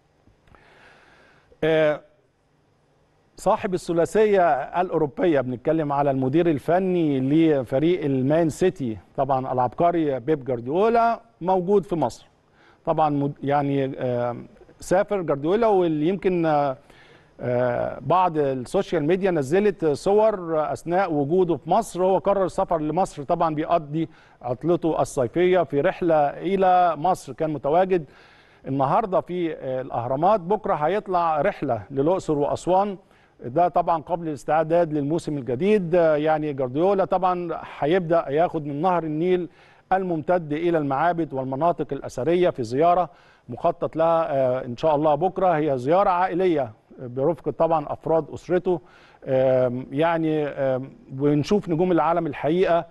آه صاحب الثلاثيه الاوروبيه بنتكلم على المدير الفني لفريق المان سيتي طبعا العبقري بيب جارديولا موجود في مصر. طبعا مد- يعني آه، سافر جارديولا واللي يمكن آه، آه، بعض السوشيال ميديا نزلت صور اثناء وجوده في مصر هو قرر السفر لمصر طبعا بيقضي عطلته الصيفيه في رحله الى مصر كان متواجد النهارده في آه، الاهرامات بكره هيطلع رحله للاقصر واسوان ده طبعا قبل الاستعداد للموسم الجديد آه، يعني جارديولا طبعا هيبدا ياخد من نهر النيل الممتد الى المعابد والمناطق الاثريه في زياره مخطط لها آه، ان شاء الله بكره هي زياره عائليه برفقه طبعا افراد اسرته آم، يعني آم، ونشوف نجوم العالم الحقيقه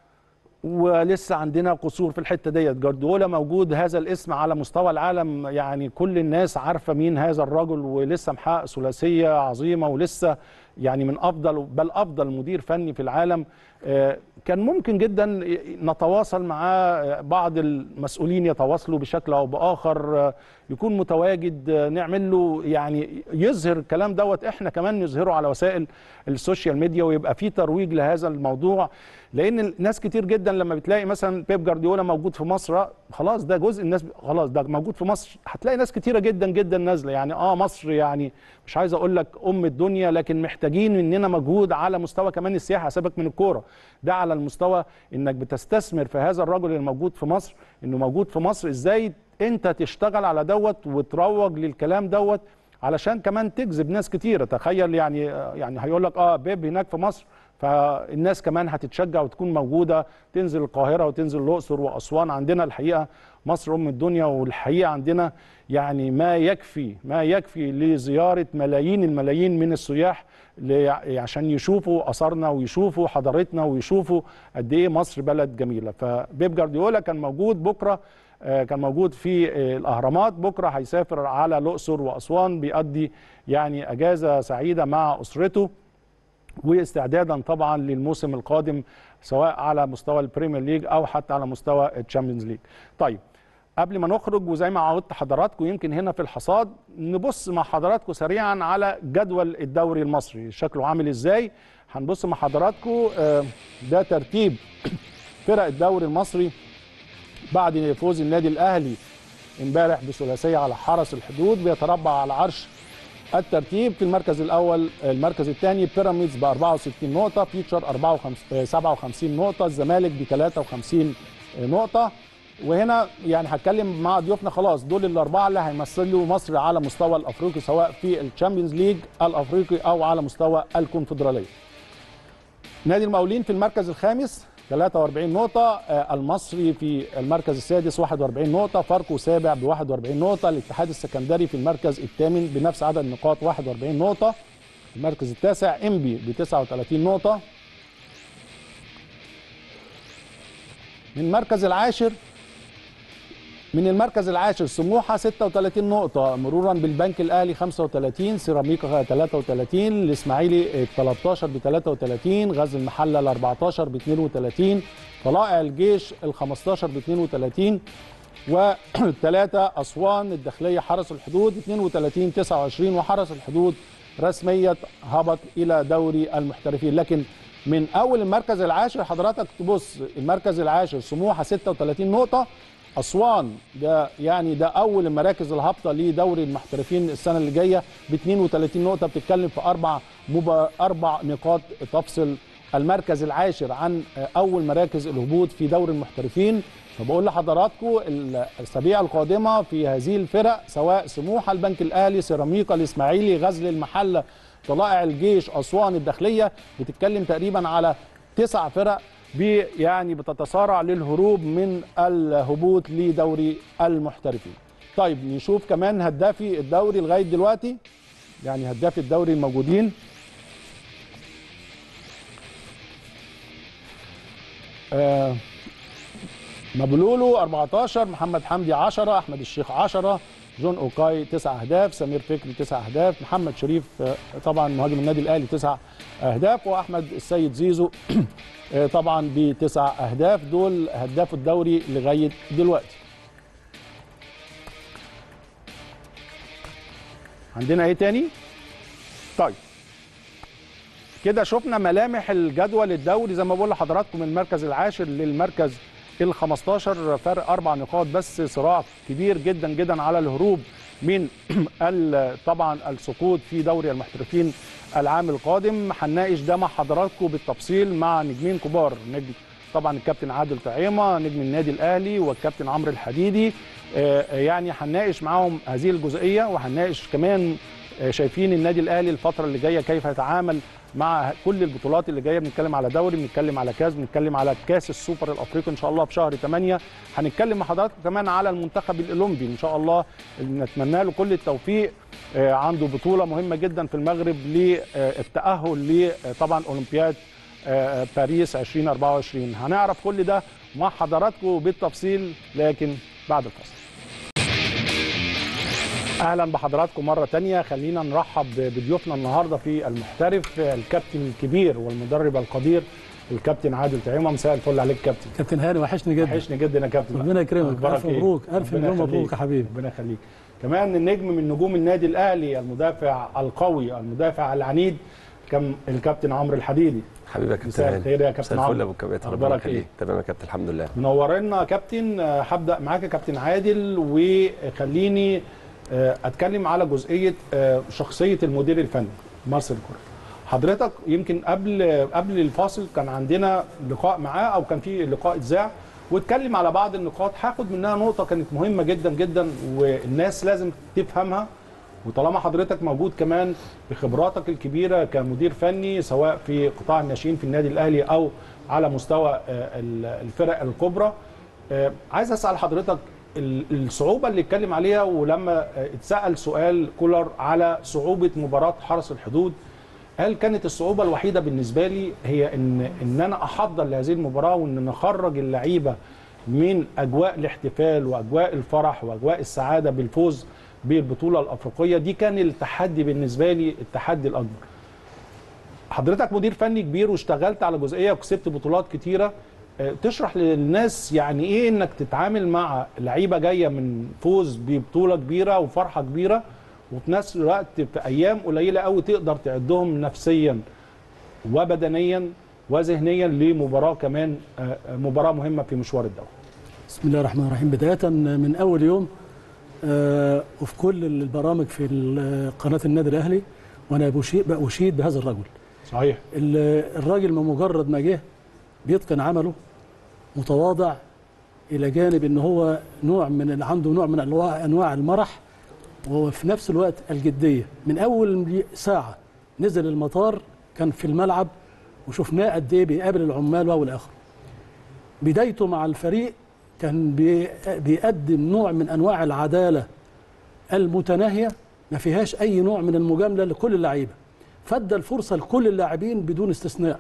ولسه عندنا قصور في الحته ديت جارديولا موجود هذا الاسم على مستوى العالم يعني كل الناس عارفه مين هذا الرجل ولسه محقق ثلاثيه عظيمه ولسه يعني من افضل بل افضل مدير فني في العالم آه، كان ممكن جدا نتواصل معاه بعض المسؤولين يتواصلوا بشكل او باخر آه، يكون متواجد آه، نعمل له يعني يظهر الكلام دوت احنا كمان نظهره على وسائل السوشيال ميديا ويبقى في ترويج لهذا الموضوع لان ناس كتير جدا لما بتلاقي مثلا بيب جارديولا موجود في مصر خلاص ده جزء الناس خلاص ده موجود في مصر هتلاقي ناس كتيره جدا جدا نازله يعني اه مصر يعني مش عايز اقول لك ام الدنيا لكن محتاجين مننا مجهود على مستوى كمان السياحه سيبك من الكوره ده على المستوى انك بتستثمر في هذا الرجل الموجود في مصر انه موجود في مصر ازاي انت تشتغل على دوت وتروج للكلام دوت علشان كمان تجذب ناس كتيره تخيل يعني يعني هيقول لك اه بيب هناك في مصر فالناس كمان هتتشجع وتكون موجوده تنزل القاهره وتنزل الاقصر واسوان عندنا الحقيقه مصر ام الدنيا والحقيقه عندنا يعني ما يكفي ما يكفي لزياره ملايين الملايين من السياح ل- عشان يشوفوا اثارنا ويشوفوا حضارتنا ويشوفوا قد ايه مصر بلد جميله فبيب جارديولا كان موجود بكره آه، كان موجود في آه، الاهرامات بكره هيسافر على الاقصر واسوان بيقضي يعني اجازه سعيده مع اسرته واستعدادا طبعا للموسم القادم سواء على مستوى البريمير ليج او حتى على مستوى الشامبيونز ليج طيب قبل ما نخرج وزي ما عودت حضراتكم يمكن هنا في الحصاد نبص مع حضراتكم سريعا على جدول الدوري المصري شكله عامل ازاي هنبص مع حضراتكم آه، ده ترتيب فرق الدوري المصري بعد فوز النادي الاهلي امبارح بثلاثيه على حرس الحدود بيتربع على عرش الترتيب في المركز الاول المركز الثاني بيراميدز ب 64 نقطه فيوتشر 54 57 نقطه الزمالك ب 53 نقطه وهنا يعني هتكلم مع ضيوفنا خلاص دول الاربعه اللي هيمثلوا مصر على مستوى الافريقي سواء في الشامبيونز ليج الافريقي او على مستوى الكونفدراليه. نادي المقاولين في المركز الخامس 43 نقطة، آه، المصري في المركز السادس 41 نقطة، فاركو سابع ب 41 نقطة، الاتحاد السكندري في المركز الثامن بنفس عدد النقاط 41 نقطة، المركز التاسع انبي ب 39 نقطة. من المركز العاشر من المركز العاشر سموحه 36 نقطة مرورا بالبنك الأهلي 35 سيراميكا 33 الإسماعيلي 13 ب 33 غزل المحلة ال 14 ب 32 طلائع الجيش ال 15 ب 32 وثلاثة أسوان الداخلية حرس الحدود 32 29 وحرس الحدود رسميا هبط إلى دوري المحترفين لكن من أول المركز العاشر حضرتك تبص المركز العاشر سموحة 36 نقطة اسوان ده يعني ده اول المراكز الهابطه لدوري المحترفين السنه اللي جايه ب 32 نقطه بتتكلم في اربع مب... اربع نقاط تفصل المركز العاشر عن اول مراكز الهبوط في دوري المحترفين فبقول لحضراتكم الاسابيع القادمه في هذه الفرق سواء سموحه البنك الاهلي سيراميكا الاسماعيلي غزل المحله طلائع الجيش اسوان الداخليه بتتكلم تقريبا على تسع فرق بي يعني بتتصارع للهروب من الهبوط لدوري المحترفين طيب نشوف كمان هدافي الدوري لغايه دلوقتي يعني هدافي الدوري الموجودين آه مبلولو 14 محمد حمدي 10 احمد الشيخ 10 جون اوكاي 9 اهداف سمير فكري 9 اهداف محمد شريف طبعا مهاجم النادي الاهلي 9 اهداف واحمد السيد زيزو طبعا بتسع اهداف دول هداف الدوري لغايه دلوقتي عندنا ايه تاني طيب كده شفنا ملامح الجدول الدوري زي ما بقول لحضراتكم من المركز العاشر للمركز ال 15 فرق اربع نقاط بس صراع كبير جدا جدا على الهروب من طبعا السقوط في دوري المحترفين العام القادم هنناقش ده مع حضراتكم بالتفصيل مع نجمين كبار نجم طبعا الكابتن عادل طعيمه نجم النادي الاهلي والكابتن عمرو الحديدي يعني هنناقش معاهم هذه الجزئيه وهنناقش كمان شايفين النادي الاهلي الفتره اللي جايه كيف يتعامل مع كل البطولات اللي جايه بنتكلم على دوري بنتكلم على كاس بنتكلم على كاس السوبر الافريقي ان شاء الله في شهر 8 هنتكلم مع حضراتكم كمان على المنتخب الاولمبي ان شاء الله نتمنى له كل التوفيق عنده بطوله مهمه جدا في المغرب للتاهل لطبعا اولمبياد باريس 2024 هنعرف كل ده مع حضراتكم بالتفصيل لكن بعد الفاصل اهلا بحضراتكم مره تانية خلينا نرحب بضيوفنا النهارده في المحترف الكابتن الكبير والمدرب القدير الكابتن عادل طعيمه مساء الفل عليك كابتن كابتن هاني وحشني جدا وحشني جدا يا كابتن ربنا يكرمك الف مبروك الف مليون مبروك يا حبيبي ربنا يخليك كمان النجم من نجوم النادي الاهلي المدافع القوي المدافع العنيد كم الكابتن عمرو الحديدي حبيبي يا كابتن مساء الخير يا كابتن عمرو عمرو الفل يا ابو الكباتن ربنا اخبارك ايه يخليك تمام يا كابتن الحمد لله منورنا يا كابتن هبدا معاك يا كابتن عادل وخليني اتكلم على جزئيه شخصيه المدير الفني مارسيل كولر حضرتك يمكن قبل قبل الفاصل كان عندنا لقاء معاه او كان في لقاء اتذاع واتكلم على بعض النقاط هاخد منها نقطه كانت مهمه جدا جدا والناس لازم تفهمها وطالما حضرتك موجود كمان بخبراتك الكبيره كمدير فني سواء في قطاع الناشئين في النادي الاهلي او على مستوى الفرق الكبرى عايز اسال حضرتك الصعوبه اللي اتكلم عليها ولما اتسال سؤال كولر على صعوبه مباراه حرس الحدود هل كانت الصعوبه الوحيده بالنسبه لي هي ان ان انا احضر لهذه المباراه وان نخرج اللعيبه من اجواء الاحتفال واجواء الفرح واجواء السعاده بالفوز بالبطوله الافريقيه دي كان التحدي بالنسبه لي التحدي الاكبر حضرتك مدير فني كبير واشتغلت على جزئيه وكسبت بطولات كتيره تشرح للناس يعني ايه انك تتعامل مع لعيبه جايه من فوز ببطوله كبيره وفرحه كبيره وفي نفس الوقت في ايام قليله قوي تقدر تعدهم نفسيا وبدنيا وذهنيا لمباراه كمان مباراه مهمه في مشوار الدوري. بسم الله الرحمن الرحيم بدايه من اول يوم آه وفي كل البرامج في ال- قناه النادي الاهلي وانا بشيد باشيد بهذا الرجل صحيح ال- الراجل من مجرد ما جه بيتقن عمله متواضع الى جانب ان هو نوع من عنده نوع من انواع انواع المرح وفي نفس الوقت الجديه من اول ساعه نزل المطار كان في الملعب وشفناه قد ايه بيقابل العمال والى اخره بدايته مع الفريق كان بي- بيقدم نوع من انواع العداله المتناهيه ما فيهاش اي نوع من المجامله لكل اللعيبه فادى الفرصه لكل اللاعبين بدون استثناء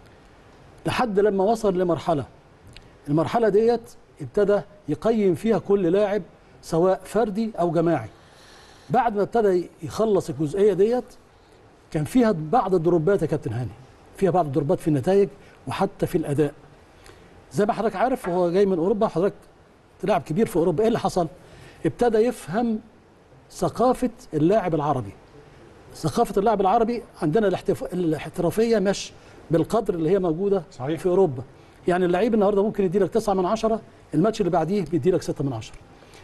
لحد لما وصل لمرحله المرحله ديت ابتدى يقيم فيها كل لاعب سواء فردي او جماعي بعد ما ابتدى يخلص الجزئيه ديت كان فيها بعض الدروبات يا كابتن هاني فيها بعض الدروبات في النتائج وحتى في الاداء زي ما حضرتك عارف هو جاي من اوروبا حضرتك لاعب كبير في اوروبا ايه اللي حصل ابتدى يفهم ثقافه اللاعب العربي ثقافه اللاعب العربي عندنا الاحتف... الاحترافيه مش بالقدر اللي هي موجوده صحيح. في اوروبا يعني اللعيب النهارده ممكن يدي لك 9 من 10 الماتش اللي بعديه بيدي لك 6 من 10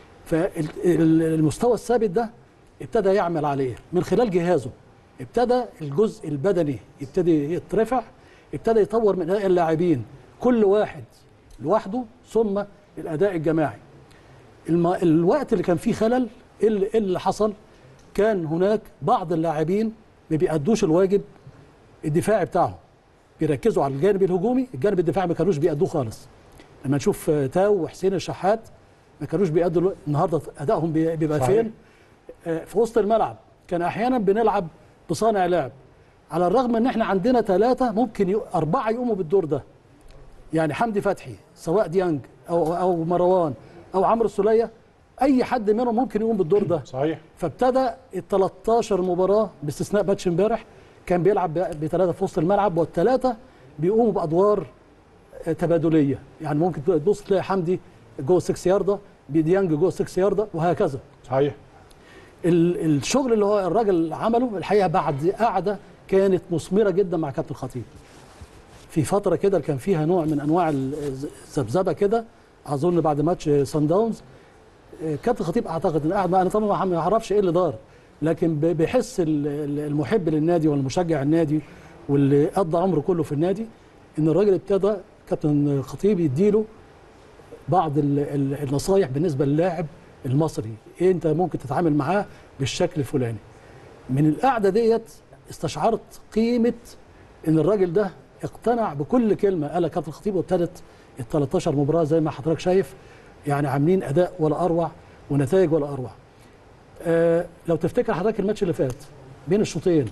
فالمستوى الثابت ده ابتدى يعمل عليه من خلال جهازه ابتدى الجزء البدني يبتدي يترفع ابتدى يطور من اداء اللاعبين كل واحد لوحده ثم الاداء الجماعي الم... الوقت اللي كان فيه خلل ايه اللي, إيه اللي حصل كان هناك بعض اللاعبين ما بيأدوش الواجب الدفاعي بتاعهم بيركزوا على الجانب الهجومي الجانب الدفاعي ما كانوش بيأدوه خالص لما نشوف آه، تاو وحسين الشحات ما كانوش بيأدوا الو- النهارده ادائهم بي- بيبقى صحيح. فين آه، في وسط الملعب كان احيانا بنلعب بصانع لعب على الرغم ان احنا عندنا ثلاثه ممكن يق- اربعه يقوموا بالدور ده يعني حمدي فتحي سواء ديانج او او مروان او عمرو السوليه اي حد منهم ممكن يقوم بالدور ده صحيح فابتدى ال 13 مباراه باستثناء ماتش امبارح كان بيلعب بثلاثه في وسط الملعب والثلاثه بيقوموا بادوار آه، تبادليه يعني ممكن تبص تلاقي حمدي جوه 6 يارده بديانج جوه 6 يارده وهكذا صحيح ال- الشغل اللي هو الراجل عمله الحقيقه بعد قعده كانت مثمره جدا مع كابتن الخطيب في فتره كده كان فيها نوع من انواع الذبذبه كده اظن بعد ماتش سان داونز آه، كابتن الخطيب اعتقد ان قاعد معاه انا طبعا ما اعرفش ايه اللي دار لكن ب- بيحس ال- ال- المحب للنادي والمشجع النادي واللي قضى عمره كله في النادي ان الراجل ابتدى كابتن الخطيب يديله بعض ال- ال- النصايح بالنسبه للاعب المصري ايه انت ممكن تتعامل معاه بالشكل الفلاني من القعده ديت استشعرت قيمه ان الراجل ده اقتنع بكل كلمه قالها كابتن الخطيب وابتدت ال 13 مباراه زي ما حضرتك شايف يعني عاملين اداء ولا اروع ونتائج ولا اروع آه لو تفتكر حضرتك الماتش اللي فات بين الشوطين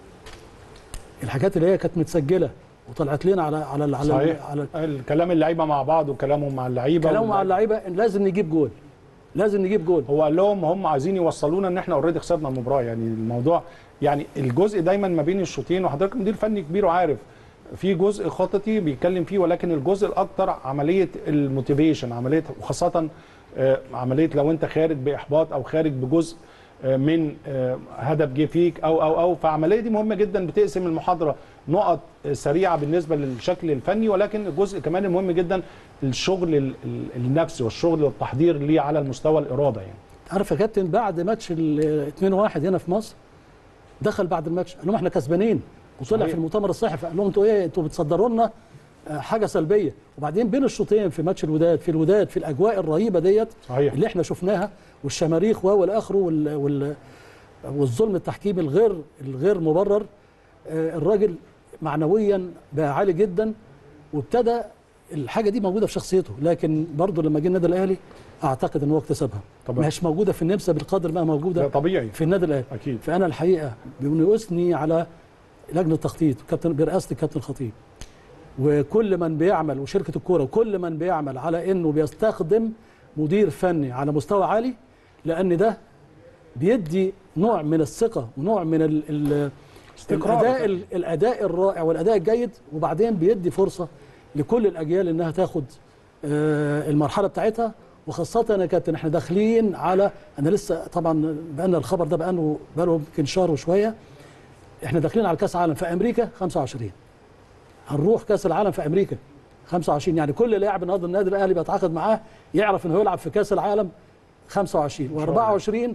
الحاجات اللي هي كانت متسجله وطلعت لنا على على على صحيح على الكلام اللعيبه مع بعض وكلامهم مع اللعيبه كلامه مع اللعيبه إن لازم نجيب جول لازم نجيب جول هو قال لهم هم عايزين يوصلونا ان احنا اوريدي خسرنا المباراه يعني الموضوع يعني الجزء دايما ما بين الشوطين وحضرتك مدير فني كبير وعارف في جزء خططي بيتكلم فيه ولكن الجزء الاكتر عمليه الموتيفيشن عمليه وخاصه آه، عمليه لو انت خارج باحباط او خارج بجزء آه، من آه، هدف جه فيك او او او فعمليه دي مهمه جدا بتقسم المحاضره نقط آه، سريعه بالنسبه للشكل الفني ولكن الجزء كمان المهم جدا الشغل ال- ال- النفسي والشغل والتحضير ليه على المستوى الاراده يعني عارف يا كابتن بعد ماتش ال 2-1 هنا في مصر دخل بعد الماتش قال لهم احنا كسبانين وطلع صحيح. في المؤتمر الصحفي قال لهم انتوا ايه انتوا بتصدروا لنا آه، حاجه سلبيه وبعدين بين الشوطين في ماتش الوداد في الوداد في الاجواء الرهيبه ديت صحيح. اللي احنا شفناها والشماريخ و والى اخره وال وال والظلم التحكيمي الغير الغير مبرر آه، الراجل معنويا بقى عالي جدا وابتدى الحاجه دي موجوده في شخصيته لكن برضه لما جه النادي الاهلي اعتقد ان هو اكتسبها طبعا. مش موجوده في النمسا بالقدر ما ده موجوده طبيعي في النادي الاهلي اكيد فانا الحقيقه بنثني على لجنه التخطيط كابتن برئاسه الكابتن الخطيب وكل من بيعمل وشركه الكوره وكل من بيعمل على انه بيستخدم مدير فني على مستوى عالي لان ده بيدي نوع من الثقه ونوع من ال ال استقرار. الاداء ال- الاداء الرائع والاداء الجيد وبعدين بيدي فرصه لكل الاجيال انها تاخد آه، المرحله بتاعتها وخاصه يا كابتن احنا داخلين على انا لسه طبعا بقالنا الخبر ده بقاله بقاله يمكن شهر وشويه احنا داخلين على كاس عالم في امريكا 25 هنروح كاس العالم في امريكا 25 يعني كل لاعب النهارده النادي الاهلي بيتعاقد معاه يعرف ان هو يلعب في كاس العالم 25 و24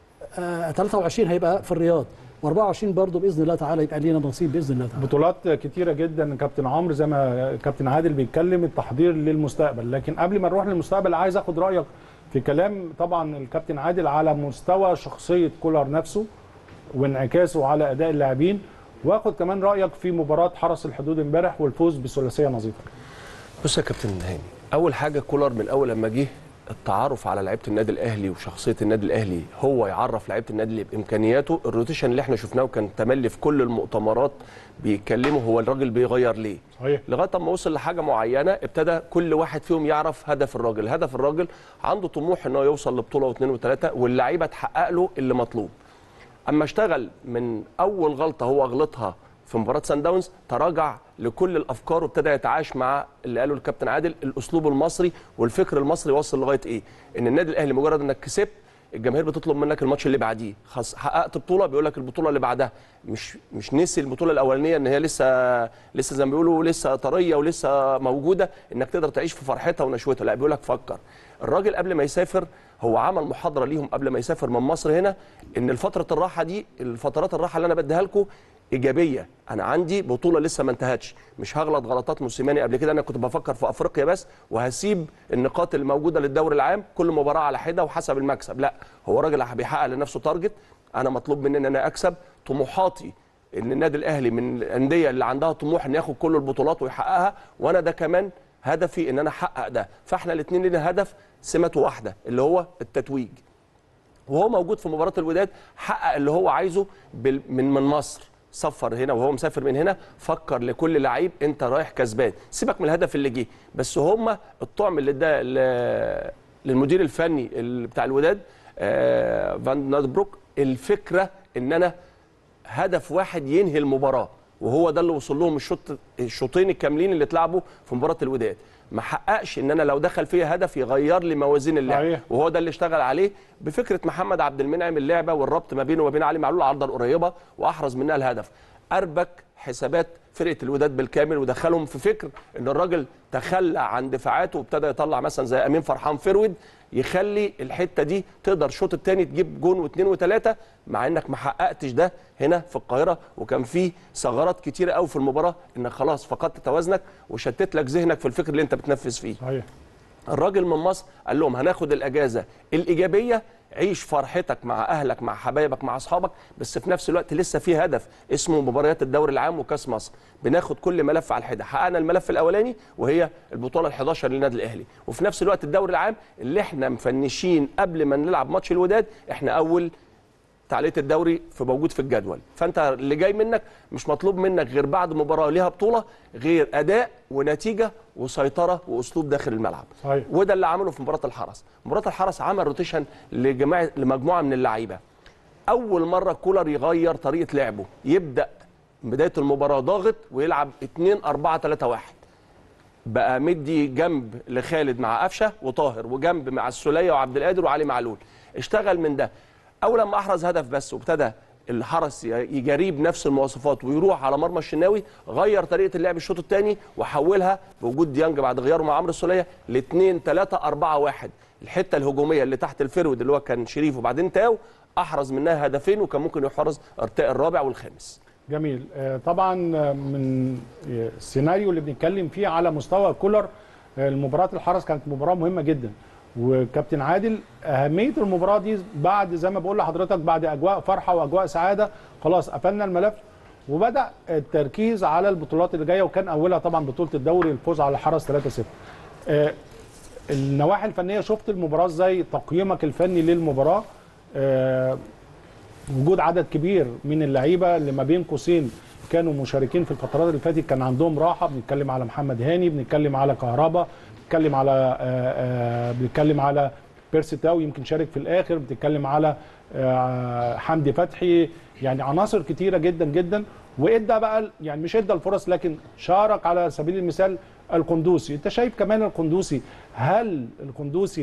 آه 23 هيبقى في الرياض و24 برضه باذن الله تعالى يبقى لينا نصيب باذن الله تعالى بطولات كتيرة جدا كابتن عمرو زي ما كابتن عادل بيتكلم التحضير للمستقبل لكن قبل ما نروح للمستقبل عايز اخد رأيك في كلام طبعا الكابتن عادل على مستوى شخصية كولر نفسه وانعكاسه على أداء اللاعبين واخد كمان رأيك في مباراة حرس الحدود امبارح والفوز بثلاثية نظيفة بص يا كابتن هاني اول حاجه كولر من اول لما جه التعرف على لعيبه النادي الاهلي وشخصيه النادي الاهلي هو يعرف لعيبه النادي الاهلي بامكانياته الروتيشن اللي احنا شفناه وكان تملي في كل المؤتمرات بيتكلموا هو الراجل بيغير ليه صحيح لغايه اما وصل لحاجه معينه ابتدى كل واحد فيهم يعرف هدف الراجل هدف الراجل عنده طموح ان هو يوصل لبطوله واثنين وثلاثه واللعيبه تحقق له اللي مطلوب اما اشتغل من اول غلطه هو غلطها في مباراه سان داونز تراجع لكل الافكار وابتدى يتعايش مع اللي قاله الكابتن عادل الاسلوب المصري والفكر المصري وصل لغايه ايه ان النادي الاهلي مجرد انك كسبت الجماهير بتطلب منك الماتش اللي بعديه خلاص حققت بطوله بيقول لك البطوله اللي بعدها مش مش نسي البطوله الاولانيه ان هي لسه لسه زي ما بيقولوا لسه طريه ولسه موجوده انك تقدر تعيش في فرحتها ونشوتها لا بيقول لك فكر الراجل قبل ما يسافر هو عمل محاضره ليهم قبل ما يسافر من مصر هنا ان الفتره الراحه دي الفترات الراحه اللي انا بديها لكم ايجابيه انا عندي بطوله لسه ما انتهتش مش هغلط غلطات موسيماني قبل كده انا كنت بفكر في افريقيا بس وهسيب النقاط اللي موجوده للدوري العام كل مباراه على حده وحسب المكسب لا هو راجل بيحقق لنفسه تارجت انا مطلوب مني ان انا اكسب طموحاتي ان النادي الاهلي من الانديه اللي عندها طموح ان ياخد كل البطولات ويحققها وانا ده كمان هدفي ان انا احقق ده فاحنا الاثنين لنا هدف سمته واحده اللي هو التتويج وهو موجود في مباراه الوداد حقق اللي هو عايزه بال- من من مصر سفر هنا وهو مسافر من هنا فكر لكل لعيب انت رايح كسبان سيبك من الهدف اللي جه بس هم الطعم اللي اداه ل- للمدير الفني ال- بتاع الوداد آه، فان نادبروك الفكره ان انا هدف واحد ينهي المباراه وهو ده اللي وصل لهم الشوط الشوطين الكاملين اللي اتلعبوا في مباراه الوداد ما حققش ان انا لو دخل فيها هدف يغير لي موازين اللعب صحيح. وهو ده اللي اشتغل عليه بفكره محمد عبد المنعم اللعبه والربط ما بينه وما بين علي معلول العرضه القريبه واحرز منها الهدف اربك حسابات فرقه الوداد بالكامل ودخلهم في فكر ان الراجل تخلى عن دفاعاته وابتدى يطلع مثلا زي امين فرحان فرود يخلي الحته دي تقدر الشوط الثاني تجيب جون واثنين وثلاثه مع انك ما حققتش ده هنا في القاهره وكان في ثغرات كتيره قوي في المباراه انك خلاص فقدت توازنك وشتت لك ذهنك في الفكر اللي انت بتنفذ فيه صحيح الراجل من مصر قال لهم هناخد الاجازه الايجابيه عيش فرحتك مع اهلك مع حبايبك مع اصحابك بس في نفس الوقت لسه في هدف اسمه مباريات الدوري العام وكاس مصر بناخد كل ملف على الحده حققنا الملف الاولاني وهي البطوله ال11 للنادي الاهلي وفي نفس الوقت الدوري العام اللي احنا مفنشين قبل ما نلعب ماتش الوداد احنا اول تعليق الدوري في موجود في الجدول فانت اللي جاي منك مش مطلوب منك غير بعد مباراه ليها بطوله غير اداء ونتيجه وسيطره واسلوب داخل الملعب صحيح. وده اللي عمله في مباراه الحرس مباراه الحرس عمل روتيشن لجماعه لمجموعه من اللعيبه اول مره كولر يغير طريقه لعبه يبدا بدايه المباراه ضاغط ويلعب 2 4 3 1 بقى مدي جنب لخالد مع قفشه وطاهر وجنب مع السوليه وعبد القادر وعلي معلول اشتغل من ده اول لما احرز هدف بس وابتدى الحرس يجاريه بنفس المواصفات ويروح على مرمى الشناوي غير طريقه اللعب الشوط الثاني وحولها بوجود ديانج بعد غياره مع عمرو السوليه ل 2 3 4 1 الحته الهجوميه اللي تحت الفرود اللي هو كان شريف وبعدين تاو احرز منها هدفين وكان ممكن يحرز ارتاء الرابع والخامس جميل آه، طبعا آه، من آه، السيناريو اللي بنتكلم فيه على مستوى كولر آه، المباراة الحرس كانت مباراة مهمة جدا وكابتن عادل أهمية المباراة دي بعد زي ما بقول لحضرتك بعد أجواء فرحة وأجواء سعادة خلاص قفلنا الملف وبدأ التركيز على البطولات اللي جاية وكان أولها طبعا بطولة الدوري الفوز على الحرس 3-0 آه، النواحي الفنية شفت المباراة ازاي تقييمك الفني للمباراة آه، وجود عدد كبير من اللعيبه اللي ما بين قوسين كانوا مشاركين في الفترات اللي فاتت كان عندهم راحه بنتكلم على محمد هاني بنتكلم على كهربا بنتكلم على آه، آه، بنتكلم على بيرسي تاو يمكن شارك في الاخر بتتكلم على آه، حمدي فتحي يعني عناصر كتيره جدا جدا وادى بقى يعني مش ادى الفرص لكن شارك على سبيل المثال القندوسي انت شايف كمان القندوسي هل القندوسي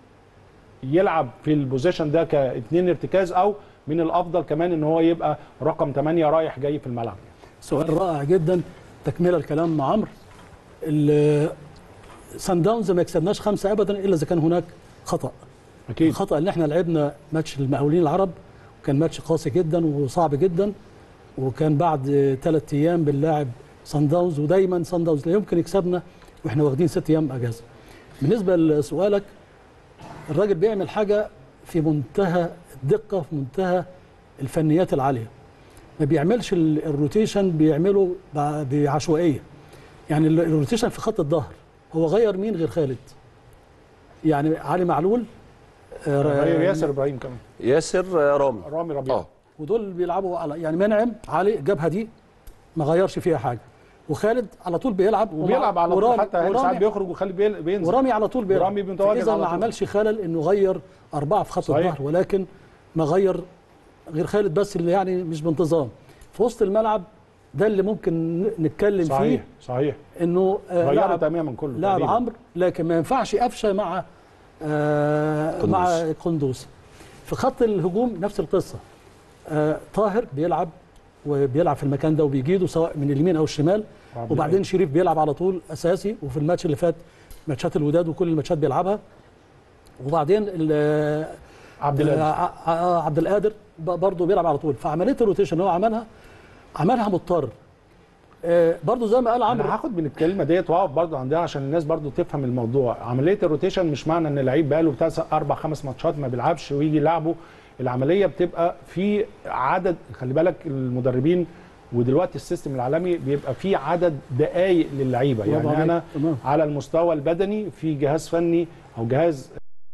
يلعب في البوزيشن ده كاثنين ارتكاز او من الافضل كمان ان هو يبقى رقم 8 رايح جاي في الملعب سؤال رائع جدا تكمله الكلام مع عمرو ال- سان داونز ما يكسبناش خمسه ابدا الا اذا كان هناك خطا اكيد الخطا اللي احنا لعبنا ماتش المقاولين العرب وكان ماتش قاسي جدا وصعب جدا وكان بعد ثلاث ايام بنلاعب صن داونز ودايما صن داونز لا يمكن يكسبنا واحنا واخدين ست ايام اجازه. بالنسبه لسؤالك الراجل بيعمل حاجه في منتهى الدقه في منتهى الفنيات العاليه. ما بيعملش ال- الروتيشن بيعمله ب- بعشوائيه. يعني ال- الروتيشن في خط الظهر هو غير مين غير خالد. يعني علي معلول آه، غير ياسر ابراهيم كمان ياسر آه، رامي رامي ربيع اه ودول بيلعبوا على يعني منعم علي جابها دي ما غيرش فيها حاجه وخالد على طول بيلعب وبيلعب على طول ورامي- حتى يعني ساعات ورامي, بيخرج ويخلي بيل- بينزل ورامي على طول بيلعب ورامي متواجد اذا على ما طول. عملش خلل انه غير اربعه في خط صحيح. الظهر ولكن ما غير غير خالد بس اللي يعني مش بانتظام في وسط الملعب ده اللي ممكن ن- نتكلم صحيح فيه صحيح انه آه غيروا لاعب تماما كله لاعب تقريباً. عمرو لكن ما ينفعش قفشه مع آه قندوز. مع قندوز في خط الهجوم نفس القصه آه طاهر بيلعب وبيلعب في المكان ده وبيجيده سواء من اليمين او الشمال عبد وبعدين شريف بيلعب على طول اساسي وفي الماتش اللي فات ماتشات الوداد وكل الماتشات بيلعبها وبعدين ال- عبد آه، القادر ع- ع- عبد القادر ب- برضه بيلعب على طول فعمليه الروتيشن اللي هو عملها عملها مضطر آه، برضه زي ما قال عمرو انا هاخد من الكلمه ديت واقف برضو عندها عشان الناس برضو تفهم الموضوع عمليه الروتيشن مش معنى ان لعيب بقاله بتاع اربع خمس ماتشات ما بيلعبش ويجي يلعبه العمليه بتبقى في عدد خلي بالك المدربين ودلوقتي السيستم العالمي بيبقى في عدد دقائق للعيبه برافو يعني عليك. انا تمام. على المستوى البدني في جهاز فني او جهاز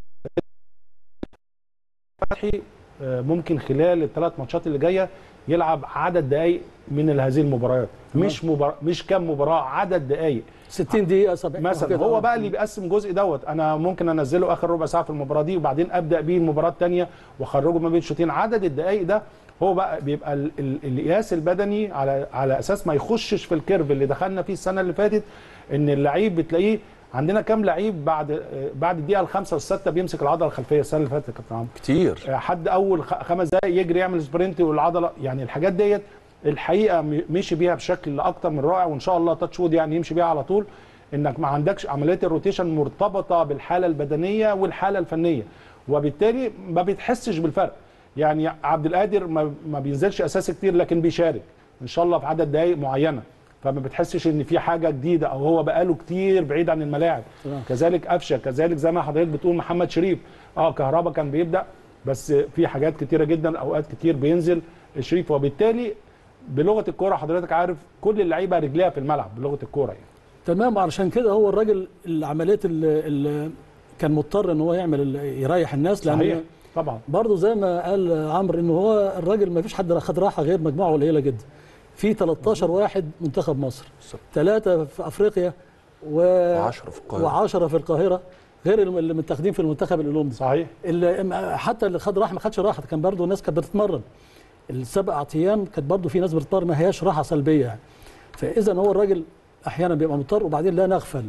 فتحي آه، ممكن خلال الثلاث ماتشات اللي جايه يلعب عدد دقائق من هذه المباريات مش مبار... مش كام مباراه عدد دقائق 60 دقيقه 70 مثلا كده. هو بقى اللي بيقسم جزء دوت انا ممكن انزله اخر ربع ساعه في المباراه دي وبعدين ابدا بيه المباراه الثانيه واخرجه ما بين شوطين عدد الدقائق ده هو بقى بيبقى ال- ال- القياس البدني على على اساس ما يخشش في الكيرف اللي دخلنا فيه السنه اللي فاتت ان اللعيب بتلاقيه عندنا كام لعيب بعد آه، بعد الدقيقه الخامسه والسادسه بيمسك العضله الخلفيه السنه اللي فاتت يا كابتن عمرو كتير حد اول خ- خمس دقائق يجري يعمل سبرنت والعضله يعني الحاجات ديت الحقيقه م- مشي بيها بشكل اكتر من رائع وان شاء الله تاتش وود يعني يمشي بيها على طول انك ما عندكش عمليه الروتيشن مرتبطه بالحاله البدنيه والحاله الفنيه وبالتالي ما بتحسش بالفرق يعني عبد القادر ما, ما بينزلش اساسي كتير لكن بيشارك ان شاء الله في عدد دقائق معينه فما بتحسش ان في حاجه جديده او هو بقاله كتير بعيد عن الملاعب تمام. كذلك قفشه كذلك زي ما حضرتك بتقول محمد شريف اه كهربا كان بيبدا بس في حاجات كتيره جدا اوقات كتير بينزل شريف وبالتالي بلغه الكوره حضرتك عارف كل اللعيبه رجليها في الملعب بلغه الكوره يعني تمام علشان كده هو الراجل العمليات اللي كان مضطر ان هو يعمل ال- يريح الناس صحيح لان طبعا برضه زي ما قال عمرو ان هو الراجل ما فيش حد خد راحه غير مجموعه قليله جدا في 13 واحد منتخب مصر ثلاثه في افريقيا و وعشرة في القاهرة. و10 في القاهره غير الم- اللي متاخدين في المنتخب الاولمبي صحيح اللي حتى اللي خد راحه ما خدش راحه كان برضه الناس كانت بتتمرن السبع ايام كانت برضه في ناس بتتمرن ما هياش راحه سلبيه يعني فاذا هو الراجل احيانا بيبقى مضطر وبعدين لا نغفل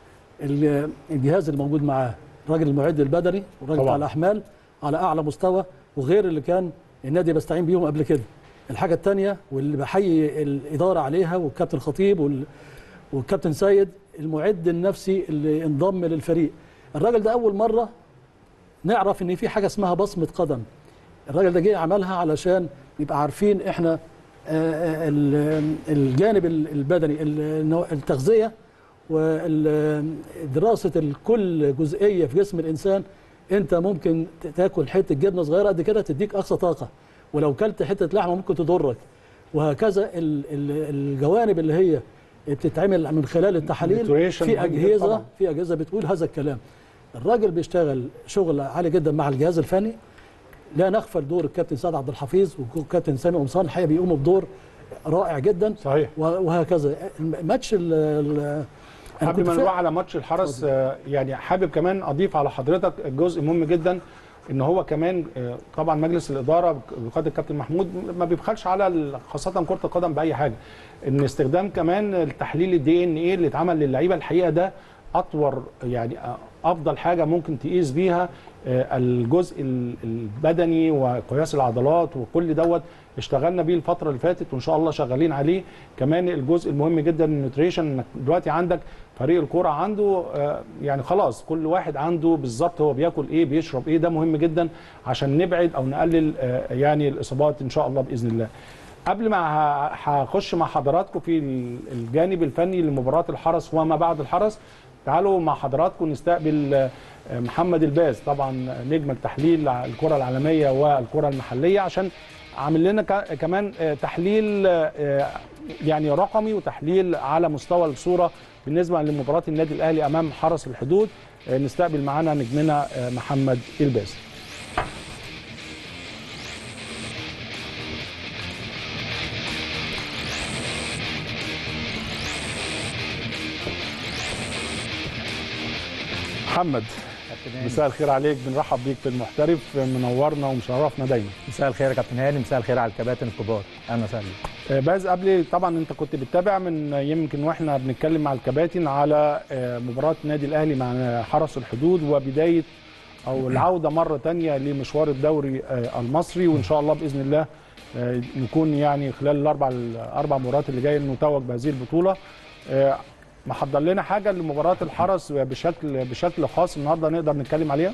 ال- الجهاز اللي موجود معاه الراجل المعد البدني والراجل طبعاً. بتاع الاحمال على اعلى مستوى وغير اللي كان النادي بيستعين بيهم قبل كده الحاجه الثانيه واللي بحيي الاداره عليها والكابتن خطيب وال والكابتن سيد المعد النفسي اللي انضم للفريق الراجل ده اول مره نعرف ان في حاجه اسمها بصمه قدم الراجل ده جه عملها علشان يبقى عارفين احنا آه، آه، ال- الجانب ال- البدني ال- النوع- التغذيه ودراسه كل جزئيه في جسم الانسان انت ممكن ت- تاكل حته جبنه صغيره قد كده تديك اقصى طاقه ولو كلت حته لحمه ممكن تضرك وهكذا ال- ال- الجوانب اللي هي بتتعمل من خلال التحاليل Nutrition في مهم جداً اجهزه طبعاً. في اجهزه بتقول هذا الكلام الراجل بيشتغل شغل عالي جدا مع الجهاز الفني لا نغفل دور الكابتن سعد عبد الحفيظ والكابتن سامي قمصان الحقيقه بيقوموا بدور رائع جدا صحيح و- وهكذا ماتش ال ال أنا قبل كنت ما فا- نروح على ماتش الحرس آه، يعني حابب كمان اضيف على حضرتك جزء مهم جدا ان هو كمان آه، طبعا مجلس الاداره بقياده الكابتن محمود ما بيبخلش على ال- خاصه كره القدم باي حاجه ان استخدام كمان التحليل الدي ان ايه اللي اتعمل للعيبه الحقيقه ده اطور يعني آه، افضل حاجه ممكن تقيس بيها آه، الجزء ال- البدني وقياس العضلات وكل دوت اشتغلنا بيه الفتره اللي فاتت وان شاء الله شغالين عليه كمان الجزء المهم جدا النيوتريشن انك دلوقتي عندك فريق الكوره عنده آه، يعني خلاص كل واحد عنده بالظبط هو بياكل ايه بيشرب ايه ده مهم جدا عشان نبعد او نقلل آه، يعني الاصابات ان شاء الله باذن الله قبل ما ه- هخش مع حضراتكم في ال- الجانب الفني لمباراه الحرس وما بعد الحرس تعالوا مع حضراتكم نستقبل آه، محمد الباز طبعا نجم التحليل الكره العالميه والكره المحليه عشان عامل لنا ك- كمان آه، تحليل آه، يعني رقمي وتحليل على مستوى الصوره بالنسبه لمباراه النادي الاهلي امام حرس الحدود آه، نستقبل معانا نجمنا آه، محمد الباز محمد مساء الخير عليك بنرحب بيك في المحترف منورنا ومشرفنا دايما مساء الخير يا كابتن هاني مساء الخير على الكباتن الكبار اهلا وسهلا آه، باز قبل طبعا انت كنت بتتابع من يمكن واحنا بنتكلم مع الكباتن على آه، مباراه النادي الاهلي مع حرس الحدود وبدايه او العوده مره تانية لمشوار الدوري آه، المصري وان شاء الله باذن الله آه، نكون يعني خلال الاربع الاربع مباريات اللي جايه نتوج بهذه البطوله آه، محضر لنا حاجه لمباراه الحرس بشكل بشكل خاص النهارده نقدر نتكلم عليها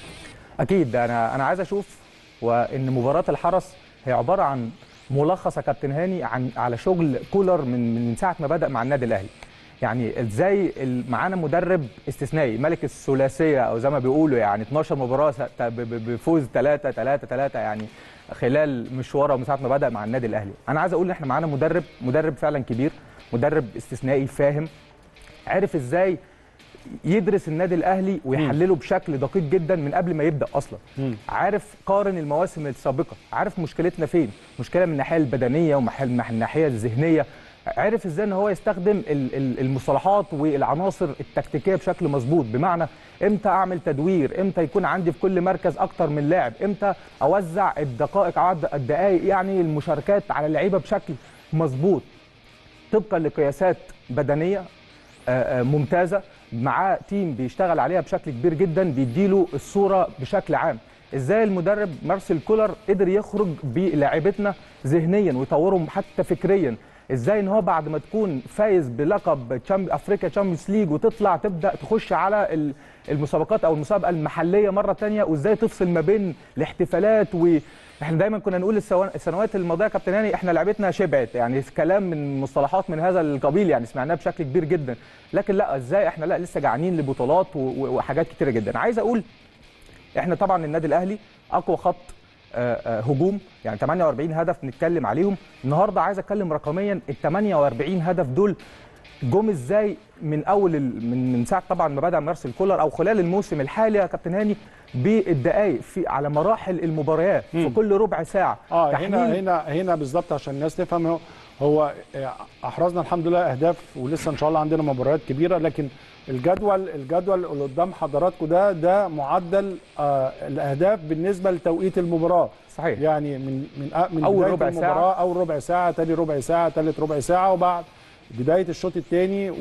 اكيد انا انا عايز اشوف وان مباراه الحرس هي عباره عن ملخص يا كابتن هاني عن على شغل كولر من من ساعه ما بدا مع النادي الاهلي يعني ازاي ال- معانا مدرب استثنائي ملك الثلاثيه او زي ما بيقولوا يعني 12 مباراه س- ب- ب- بفوز 3 3 3 يعني خلال مشواره من ساعه ما بدا مع النادي الاهلي انا عايز اقول ان احنا معانا مدرب مدرب فعلا كبير مدرب استثنائي فاهم عرف ازاي يدرس النادي الاهلي ويحلله بشكل دقيق جدا من قبل ما يبدا اصلا مم. عارف قارن المواسم السابقه عارف مشكلتنا فين مشكله من الناحيه البدنيه ومن الناحيه الذهنيه عرف ازاي ان هو يستخدم ال- ال- المصطلحات والعناصر التكتيكيه بشكل مظبوط بمعنى امتى اعمل تدوير امتى يكون عندي في كل مركز اكتر من لاعب امتى اوزع الدقائق عد الدقائق يعني المشاركات على اللعيبه بشكل مظبوط طبقا لقياسات بدنيه آه، آه، ممتازه معاه تيم بيشتغل عليها بشكل كبير جدا بيديله الصوره بشكل عام ازاي المدرب مارسيل كولر قدر يخرج بلاعيبتنا ذهنيا ويطورهم حتى فكريا ازاي ان هو بعد ما تكون فايز بلقب تشامب افريقيا تشامبيونز ليج وتطلع تبدا تخش على ال- المسابقات او المسابقه المحليه مره تانية وازاي تفصل ما بين الاحتفالات و احنا دايما كنا نقول السوا- السنوات الماضيه يا كابتن هاني احنا لعبتنا شبعت يعني كلام من مصطلحات من هذا القبيل يعني سمعناها بشكل كبير جدا لكن لا ازاي احنا لا لسه جعانين لبطولات و- و- وحاجات كتيره جدا عايز اقول احنا طبعا النادي الاهلي اقوى خط آه، آه، هجوم يعني 48 هدف نتكلم عليهم النهارده عايز اتكلم رقميا ال 48 هدف دول جم ازاي من اول ال- من من ساعه طبعا ما بدا مارسيل كولر او خلال الموسم الحالي يا كابتن هاني بالدقائق في على مراحل المباريات في كل ربع ساعه اه هنا تحليل هنا هنا بالظبط عشان الناس تفهم هو- هو آه، احرزنا الحمد لله اهداف ولسه ان شاء الله عندنا مباريات كبيره لكن الجدول الجدول اللي قدام حضراتكم ده ده معدل آه الاهداف بالنسبه لتوقيت المباراه صحيح يعني من من آه من أول بداية ربع المباراه ساعة. اول ربع ساعه تاني ربع ساعه تالت ربع ساعه وبعد بدايه الشوط الثاني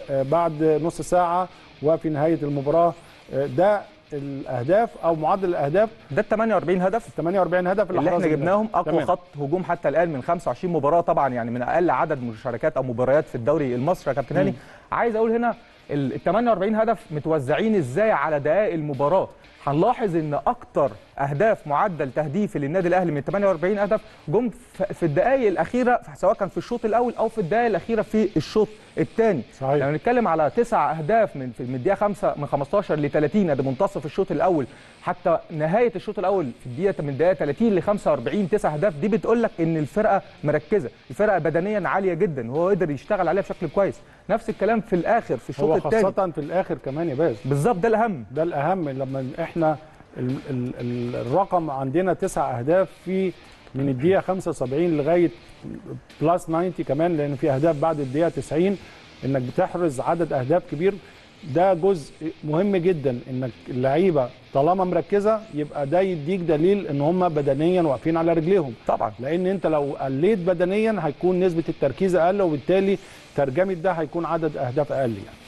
وبعد نص ساعه وفي نهايه المباراه آه، ده الاهداف او معدل الاهداف ده ال 48 هدف 48 هدف اللي احنا أحرزهم. جبناهم اقوى تمام. خط هجوم حتى الان من 25 مباراه طبعا يعني من اقل عدد مشاركات او مباريات في الدوري المصري يا كابتن هاني عايز اقول هنا ال 48 هدف متوزعين ازاي على دقائق المباراه هنلاحظ ان اكتر اهداف معدل تهديفي للنادي الاهلي من 48 هدف جم ف- في الدقائق الاخيره سواء كان في الشوط الاول او في الدقائق الاخيره في الشوط الثاني صحيح. لما نتكلم على تسع اهداف من في- من الدقيقه 5 من 15 ل 30 ده منتصف الشوط الاول حتى نهايه الشوط الاول في الدقيقه من الدقيقه 30 ل 45 تسع اهداف دي بتقول لك ان الفرقه مركزه الفرقه بدنيا عاليه جدا وهو قدر يشتغل عليها بشكل كويس نفس الكلام في الاخر في هو الشوط الثاني خاصة في الآخر كمان يا باز بالظبط ده الاهم ده الأهم لما إحنا ال ال ال الرقم عندنا تسع أهداف في من الدقيقة 75 لغاية بلس 90 كمان لأن في أهداف بعد الدقيقة 90 إنك بتحرز عدد أهداف كبير ده جزء مهم جدا إنك اللعيبة طالما مركزة يبقى ده يديك دليل إن هم بدنيا واقفين على رجليهم طبعا لان انت لو قليت بدنيا هيكون نسبه التركيز اقل وبالتالي ترجمه ده هيكون عدد اهداف اقل يعني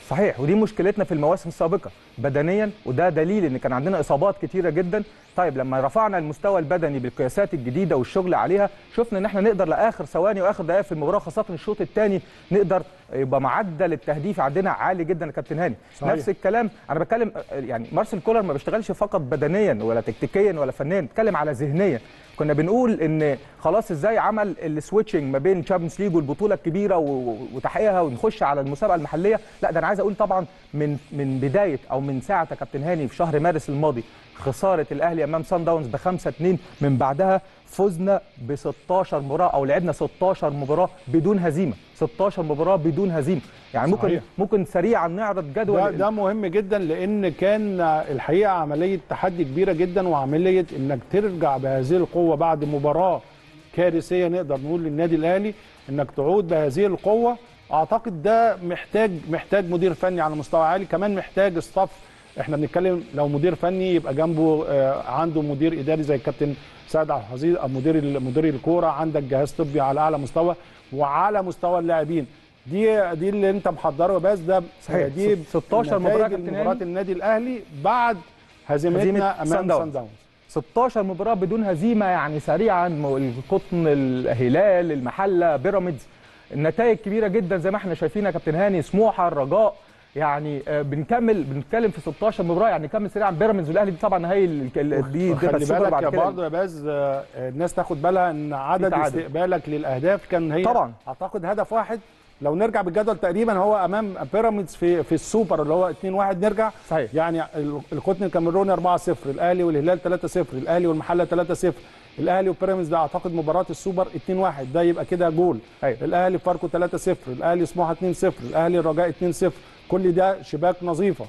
صحيح ودي مشكلتنا في المواسم السابقه بدنيا وده دليل ان كان عندنا اصابات كتيره جدا طيب لما رفعنا المستوى البدني بالقياسات الجديده والشغل عليها شفنا ان احنا نقدر لاخر ثواني واخر دقائق في المباراه خاصه الشوط الثاني نقدر يبقى معدل التهديف عندنا عالي جدا يا كابتن هاني صحيح. نفس الكلام انا بتكلم يعني مارسيل كولر ما بيشتغلش فقط بدنيا ولا تكتيكيا ولا فنيا بيتكلم على ذهنيا كنا بنقول ان خلاص ازاي عمل السويتشنج ما بين تشامبيونز ليج والبطوله الكبيره و- وتحقيقها ونخش على المسابقه المحليه لا ده انا عايز اقول طبعا من من بدايه او من ساعه يا كابتن هاني في شهر مارس الماضي خساره الاهلي امام سان داونز ب 5 2 من بعدها فزنا ب 16 مباراه او لعبنا 16 مباراه بدون هزيمه 16 مباراه بدون هزيمه يعني ممكن صحيح. ممكن سريعا نعرض ده, جدول ده مهم جدا لان كان الحقيقه عمليه تحدي كبيره جدا وعمليه انك ترجع بهذه القوه بعد مباراه كارثيه نقدر نقول للنادي الاهلي انك تعود بهذه القوه اعتقد ده محتاج محتاج مدير فني على مستوى عالي كمان محتاج ستاف احنا بنتكلم لو مدير فني يبقى جنبه آه، عنده مدير اداري زي الكابتن سعد عبد الحفيظ او مدير مدير الكوره عندك جهاز طبي على اعلى مستوى وعلى مستوى اللاعبين دي دي اللي انت محضره بس ده صحيح. دي 16 مباراة نتائج كابتن مباراه هاني. النادي الاهلي بعد هزيمتنا هزيمة امام سان داونز. سان داونز 16 مباراة بدون هزيمة يعني سريعا م- القطن الهلال المحلة بيراميدز النتائج كبيرة جدا زي ما احنا شايفين يا كابتن هاني سموحة الرجاء يعني آه، بنكمل بنتكلم في 16 مباراة يعني نكمل سريعا بيراميدز والاهلي دي طبعا هي ال- ال- دي دي خلي السوبر بالك بعد يا كده برضه يا باز آه، الناس تاخد بالها ان عدد تعادل. استقبالك للاهداف كان هي طبعا. اعتقد هدف واحد لو نرجع بالجدول تقريبا هو امام بيراميدز في في السوبر اللي هو 2-1 نرجع صحيح. يعني ال- القطن الكاميروني 4-0 الاهلي والهلال 3-0 الاهلي والمحله 3-0 الاهلي وبيراميدز ده اعتقد مباراه السوبر 2-1 ده يبقى كده جول أيوة. الاهلي فاركو 3-0 الاهلي سموحه 2-0 الاهلي الرجاء 2-0 كل ده شباك نظيفه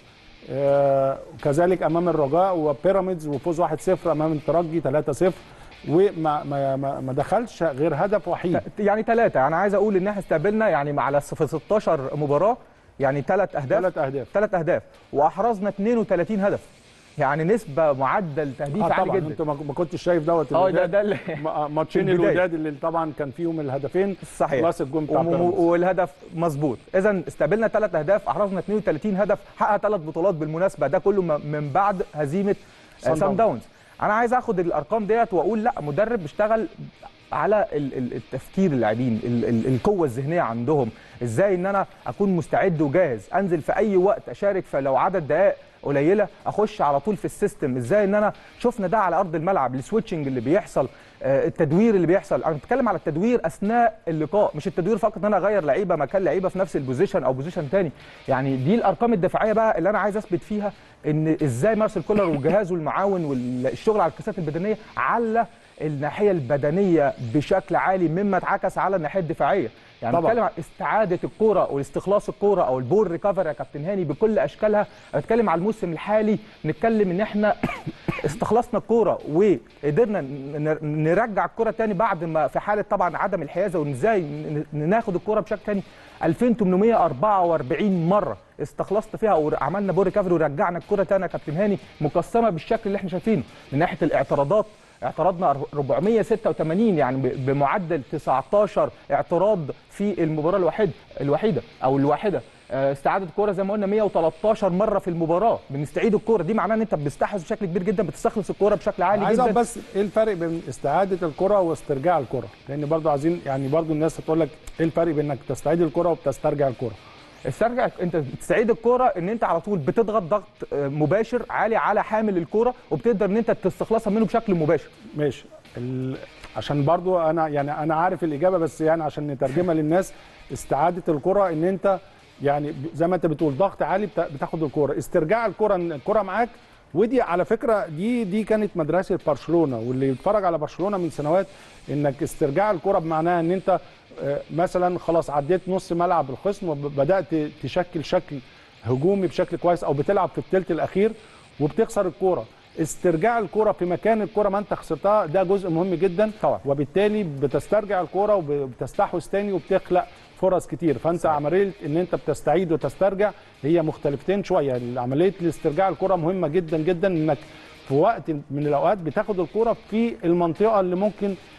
آه، كذلك امام الرجاء وبيراميدز وفوز 1-0 امام الترجي 3-0 وما ما ما ما دخلش غير هدف وحيد يعني ثلاثة أنا عايز أقول إن احنا استقبلنا يعني على في 16 مباراة يعني ثلاث أهداف ثلاث اهداف ثلاث أهداف وأحرزنا 32 هدف يعني نسبة معدل تهديف اه عالي طبعا جدا انت ما ما كنتش شايف دوت اه ده الوداد. ده اللي ما- ماتشين في البداية. الوداد اللي طبعا كان فيهم الهدفين صحيح بلس الجون بتاع وم- بيراميدز. والهدف مظبوط اذا استقبلنا ثلاث اهداف احرزنا 32 هدف حقق ثلاث بطولات بالمناسبه ده كله م- من بعد هزيمه سان سان داونز. داونز انا عايز اخد الارقام ديت واقول لا مدرب اشتغل على ال- ال- التفكير اللاعبين ال- ال- القوه الذهنيه عندهم ازاي ان انا اكون مستعد وجاهز انزل في اي وقت اشارك فلو عدد دقائق قليله اخش على طول في السيستم ازاي ان انا شفنا ده على ارض الملعب السويتشنج اللي بيحصل آه، التدوير اللي بيحصل انا بتكلم على التدوير اثناء اللقاء مش التدوير فقط ان انا اغير لعيبه مكان لعيبه في نفس البوزيشن او بوزيشن تاني يعني دي الارقام الدفاعيه بقى اللي انا عايز اثبت فيها ان ازاي مارسيل كولر وجهازه المعاون والشغل على الكاسات البدنيه على الناحيه البدنيه بشكل عالي مما اتعكس على الناحيه الدفاعيه يعني طبعاً. بتكلم عن استعاده الكره والاستخلاص الكره او البول ريكفر يا كابتن هاني بكل اشكالها أنا بتكلم على الموسم الحالي نتكلم ان احنا استخلصنا الكوره وقدرنا ن- ن- نرجع الكوره تاني بعد ما في حاله طبعا عدم الحيازه وازاي ن- ن- ناخد الكوره بشكل تاني 2844 مره استخلصت فيها وعملنا بول ريكفري ورجعنا الكوره تاني يا كابتن هاني مقسمه بالشكل اللي احنا شايفينه من ناحيه الاعتراضات اعترضنا 486 يعني ب- بمعدل 19 اعتراض في المباراه الوحيده الوحيده او الواحده آه، استعاده الكوره زي ما قلنا 113 مره في المباراه بنستعيد الكوره دي معناه ان انت بتستحوذ بشكل كبير جدا بتستخلص الكوره بشكل عالي عايز جدا اعرف بس ايه الفرق بين استعاده الكره واسترجاع الكره لان برضو عايزين يعني برضو الناس هتقول لك ايه الفرق بين انك تستعيد الكره وبتسترجع الكره استرجع انت بتستعيد الكوره ان انت على طول بتضغط ضغط آه، مباشر عالي على حامل الكوره وبتقدر ان انت تستخلصها منه بشكل مباشر ماشي ال... عشان برضو انا يعني انا عارف الاجابه بس يعني عشان نترجمها للناس استعاده الكره ان انت يعني ب- زي ما انت بتقول ضغط عالي بتا- بتاخد الكره استرجاع الكره ان الكره معاك ودي على فكره دي دي كانت مدرسه برشلونه واللي يتفرج على برشلونه من سنوات انك استرجاع الكره بمعناها ان انت آه، مثلا خلاص عديت نص ملعب الخصم وبدات تشكل شكل هجومي بشكل كويس او بتلعب في الثلث الاخير وبتخسر الكوره استرجاع الكره في مكان الكره ما انت خسرتها ده جزء مهم جدا طبعا. وبالتالي بتسترجع الكره وبتستحوذ تاني وبتخلق فرص كتير فانت صحيح. عمليه ان انت بتستعيد وتسترجع هي مختلفتين شويه عمليه الاسترجاع الكره مهمه جدا جدا انك في وقت من الاوقات بتاخد الكره في المنطقه اللي ممكن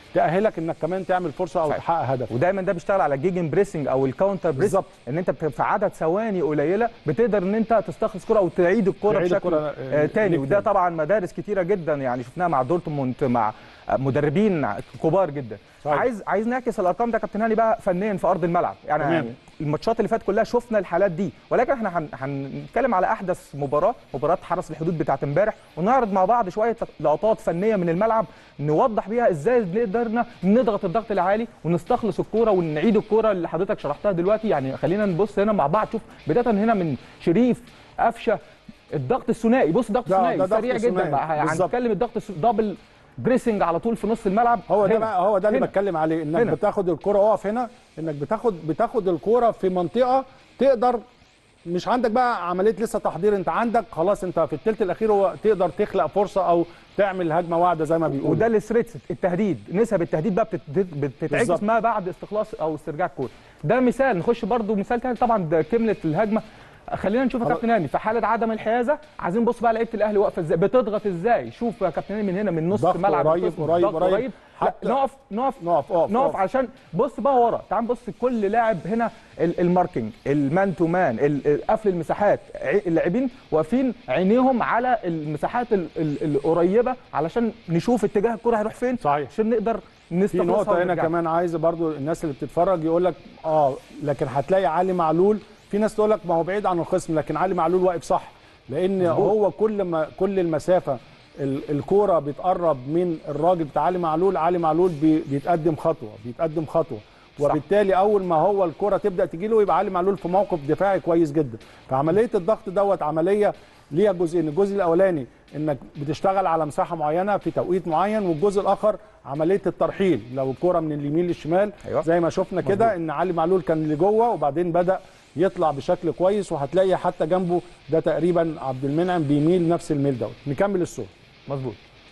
تاهلك انك كمان تعمل فرصه او صحيح. تحقق هدف ودايما ده بيشتغل على الجيجن بريسنج او الكاونتر بريسنج بالظبط. ان انت بت- في عدد ثواني قليله بتقدر ان انت تستخلص كره او تعيد الكره تعيد بشكل الكرة، آه آه، تاني ليك وده تاني. طبعا مدارس كتيره جدا يعني شفناها مع دورتموند مع آه، مدربين كبار جدا صحيح. عايز عايز نعكس الارقام ده يا كابتن هاني بقى فنيا في ارض الملعب يعني, تمام. يعني الماتشات اللي فاتت كلها شفنا الحالات دي ولكن احنا هن- هنتكلم على احدث مباراه مباراه حرس الحدود بتاعت امبارح ونعرض مع بعض شويه لقطات فنيه من الملعب نوضح بيها ازاي قدرنا نضغط الضغط العالي ونستخلص الكوره ونعيد الكوره اللي حضرتك شرحتها دلوقتي يعني خلينا نبص هنا مع بعض شوف بدايه هنا من شريف قفشه الضغط الثنائي بص الضغط ده- الثنائي ده ضغط سريع جدا ثنائي. بقى بالظبط. هنتكلم الضغط الث- دبل بريسنج على طول في نص الملعب هو ده هنا. بقى هو ده اللي هنا. بتكلم عليه انك هنا. بتاخد الكرة اقف هنا انك بتاخد بتاخد الكرة في منطقة تقدر مش عندك بقى عمليه لسه تحضير انت عندك خلاص انت في الثلث الاخير هو تقدر تخلق فرصه او تعمل هجمه واعده زي ما بيقولوا وده الثريتس التهديد نسب التهديد بقى بتت- بتتعكس بالظبط. ما بعد استخلاص او استرجاع الكوره ده مثال نخش برضو مثال تاني طبعا ده كملت الهجمه خلينا نشوف يا خلاص. كابتن هاني في حاله عدم الحيازه عايزين نبص بقى لعيبه الاهلي واقفه ازاي بتضغط ازاي شوف يا كابتن هاني من هنا من نص ضغط الملعب قريب، الخصم، قريب، ضغط قريب. لا حتى- نقف نقف نقف اقف نقف اقف. عشان بص بقى ورا تعال نبص كل لاعب هنا ال- الماركينج المان تو مان ال- ال- قفل المساحات عي- اللاعبين واقفين عينيهم على المساحات ال- ال- القريبه علشان نشوف اتجاه الكره هيروح فين صحيح. عشان نقدر في نستخلصها نقطة هنا ونرجع. كمان عايز برضو الناس اللي بتتفرج يقول لك اه لكن هتلاقي علي معلول في ناس تقول لك ما هو بعيد عن الخصم لكن علي معلول واقف صح لان مظبوط. هو كل ما كل المسافة ال- الكورة بتقرب من الراجل بتاع علي معلول علي معلول بي بيتقدم خطوة بيتقدم خطوة وبالتالي اول ما هو الكرة تبدا تجي له يبقى علي معلول في موقف دفاعي كويس جدا فعمليه الضغط دوت عمليه ليها جزئين الجزء الاولاني انك بتشتغل على مساحه معينه في توقيت معين والجزء الاخر عمليه الترحيل لو الكره من اليمين للشمال أيوة. زي ما شفنا كده ان علي معلول كان لجوه وبعدين بدا يطلع بشكل كويس وهتلاقي حتى جنبه ده تقريبا عبد المنعم بيميل نفس الميل دوت نكمل الصوره مظبوط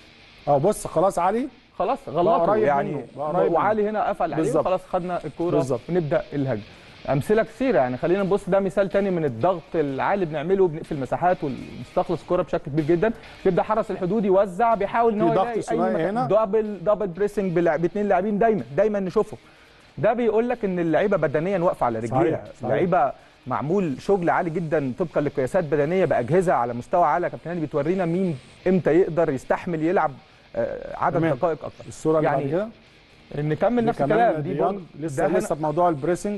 اه بص خلاص علي خلاص غلطوا قريب يعني منه، بقى قريب وعلي هنا قفل عليه بالظبط. وخلاص خدنا الكوره بالظبط. ونبدا الهجمه امثله كثيره يعني خلينا نبص ده مثال تاني من الضغط العالي بنعمله بنقفل مساحات ونستخلص كرة بشكل كبير جدا بيبدا حرس الحدود يوزع بيحاول ان في هو ضغط يلاقي ثنائي مكان. هنا. دبل دبل بريسنج باثنين لاعبين دايما دايما نشوفه ده بيقول لك ان اللعيبه بدنيا واقفه على رجليها صحيح، صحيح. اللعيبه معمول شغل عالي جدا طبقا لقياسات بدنيه باجهزه على مستوى عالي يا كابتن هاني بتورينا مين امتى يقدر يستحمل يلعب آه، عدد تمام. دقائق اكتر الصوره اللي يعني بعد كده نكمل نفس كمان الكلام دي ديانج برضه لسه ده, لسه في موضوع البريسنج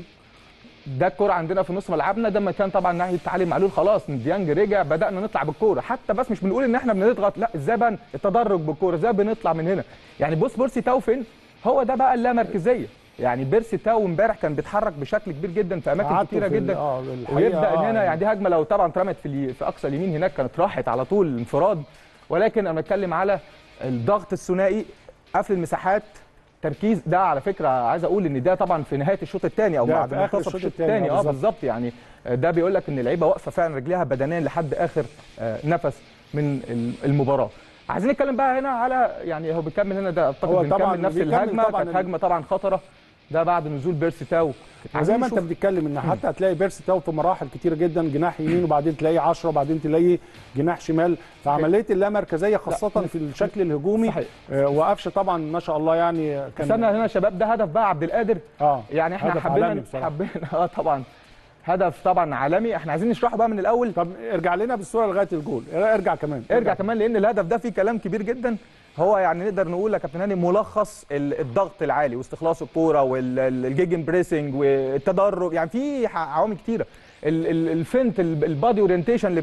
ده الكوره عندنا في نص ملعبنا ده مكان طبعا ناحيه علي معلول خلاص ديانج رجع بدانا نطلع بالكوره حتى بس مش بنقول ان احنا بنضغط لا ازاي بقى التدرج بالكوره ازاي بنطلع من هنا يعني بص بورسي تاو فين هو ده بقى اللامركزيه يعني بيرسي تاو امبارح كان بيتحرك بشكل كبير جدا في اماكن قعدته كتيره في ال- جدا اه الحقيقة ويبدا آه، ان هنا يعني دي هجمه لو طبعا اترمت في الي- في اقصى اليمين هناك كانت راحت على طول انفراد ولكن انا بتكلم على الضغط الثنائي قفل المساحات تركيز ده على فكره عايز اقول ان ده طبعا في نهايه الشوط الثاني او ده مع في آخر منتصف الشوط الشوط التاني، الثاني آه، اه بالظبط. بالظبط يعني ده بيقول لك ان اللعيبه واقفه فعلا رجليها بدنيا لحد اخر آه، نفس من ال- المباراه عايزين نتكلم بقى هنا على يعني هو بيكمل هنا ده اعتقد هو طبعاً بنكمل نفس بيكمل الهجمه طبعاً كانت ال- هجمه طبعا خطره ده بعد نزول بيرسي تاو زي عايزين ما انت نشوف- بتتكلم ان حتى هتلاقي بيرسي تاو في مراحل كتيره جدا جناح يمين وبعدين تلاقيه 10 وبعدين تلاقيه جناح شمال فعمليه اللامركزيه خاصه في الشكل الهجومي صحيح. آه، وقفشه طبعا ما شاء الله يعني كان استنى هنا يا شباب ده هدف بقى عبد القادر اه يعني احنا هدف حبينا عالمي بصراحة. حبينا اه طبعا هدف طبعا عالمي احنا عايزين نشرحه بقى من الاول طب ارجع لنا بالصوره لغايه الجول ارجع كمان ارجع كمان لان الهدف ده فيه كلام كبير جدا هو يعني نقدر نقول يا كابتن هاني ملخص ال- الضغط العالي واستخلاص الكوره والجيجن بريسنج والتدرج يعني في ح- عوامل كتيره ال- ال- الفنت ال- البادي اورينتيشن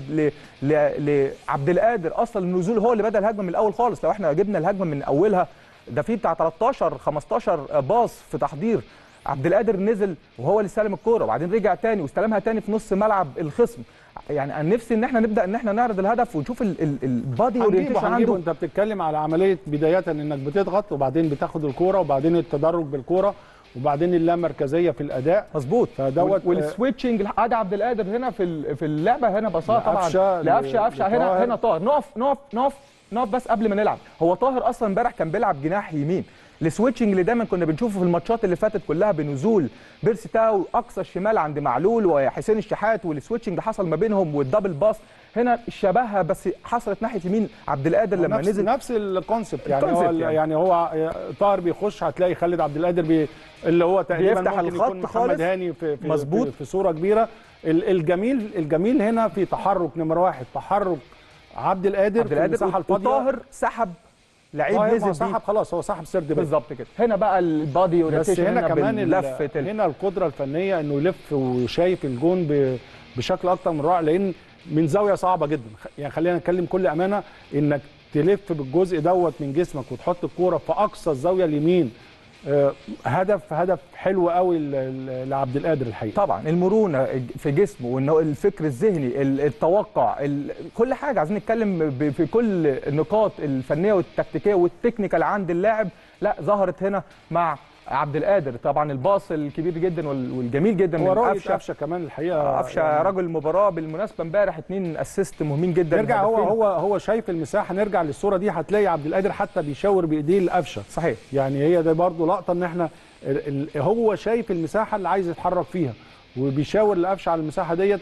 لعبد القادر اصلا النزول هو اللي بدا الهجمه من الاول خالص لو احنا جبنا الهجمه من اولها ده في بتاع 13 15 باص في تحضير عبد القادر نزل وهو اللي استلم الكوره وبعدين رجع تاني واستلمها تاني في نص ملعب الخصم يعني انا نفسي ان احنا نبدا ان احنا نعرض الهدف ونشوف ال- ال- البادي هنجيبه اورينتيشن هنجيبه عنده انت بتتكلم على عمليه بدايه انك بتضغط وبعدين بتاخد الكوره وبعدين التدرج بالكوره وبعدين اللامركزيه في الاداء مظبوط فدوت، وال- والسويتشنج ادي عبد القادر هنا في ال- في اللعبه هنا بساطه طبعا لقفشة، لقفشه ل- قفشه هنا لطاهر. هنا طاهر نقف نقف نقف نقف بس قبل ما نلعب هو طاهر اصلا امبارح كان بيلعب جناح يمين السويتشنج اللي دايما كنا بنشوفه في الماتشات اللي فاتت كلها بنزول بيرسي تاو اقصى الشمال عند معلول وحسين الشحات والسويتشنج اللي حصل ما بينهم والدبل باس هنا شبهها بس حصلت ناحيه يمين عبد القادر لما نفس نزل نفس الكونسبت يعني هو الكونسبت يعني. يعني. يعني هو طاهر بيخش هتلاقي خالد عبد القادر بي اللي هو تقريبا بيفتح ممكن الخط يكون محمد خالص. هاني في في, مظبوط. في, في صوره كبيره ال- الجميل الجميل هنا في تحرك نمره واحد تحرك عبد القادر عبد في القادر المساحه الفاضيه وطاهر سحب لعيب طاهر ما نزل سحب بيه خلاص هو سحب سيرد باك بالظبط كده هنا بقى البادي بس اورينتيشن هنا كمان ال- لفه ال... هنا القدره الفنيه انه يلف وشايف الجون ب- بشكل اكتر من رائع لان من زاويه صعبه جدا خ- يعني خلينا نتكلم كل امانه انك تلف بالجزء دوت من جسمك وتحط الكوره في اقصى الزاويه اليمين آه، هدف هدف حلو قوي ل- ل- لعبد القادر الحقيقه طبعا المرونه في جسمه وانه الفكر الذهني ال- التوقع ال- كل حاجه عايزين نتكلم ب- في كل النقاط الفنيه والتكتيكيه والتكنيكال عند اللاعب لا ظهرت هنا مع عبد القادر طبعا الباص الكبير جدا وال- والجميل جدا هو من رؤيه قفشه قفشه كمان الحقيقه قفشه يعني رجل المباراه بالمناسبه امبارح اتنين اسيست مهمين جدا نرجع هو هدفين. هو هو شايف المساحه نرجع للصوره دي هتلاقي عبد القادر حتى بيشاور بايديه لقفشه صحيح يعني هي ده برضو لقطه ان احنا ال- ال- هو شايف المساحه اللي عايز يتحرك فيها وبيشاور لقفشه على المساحه ديت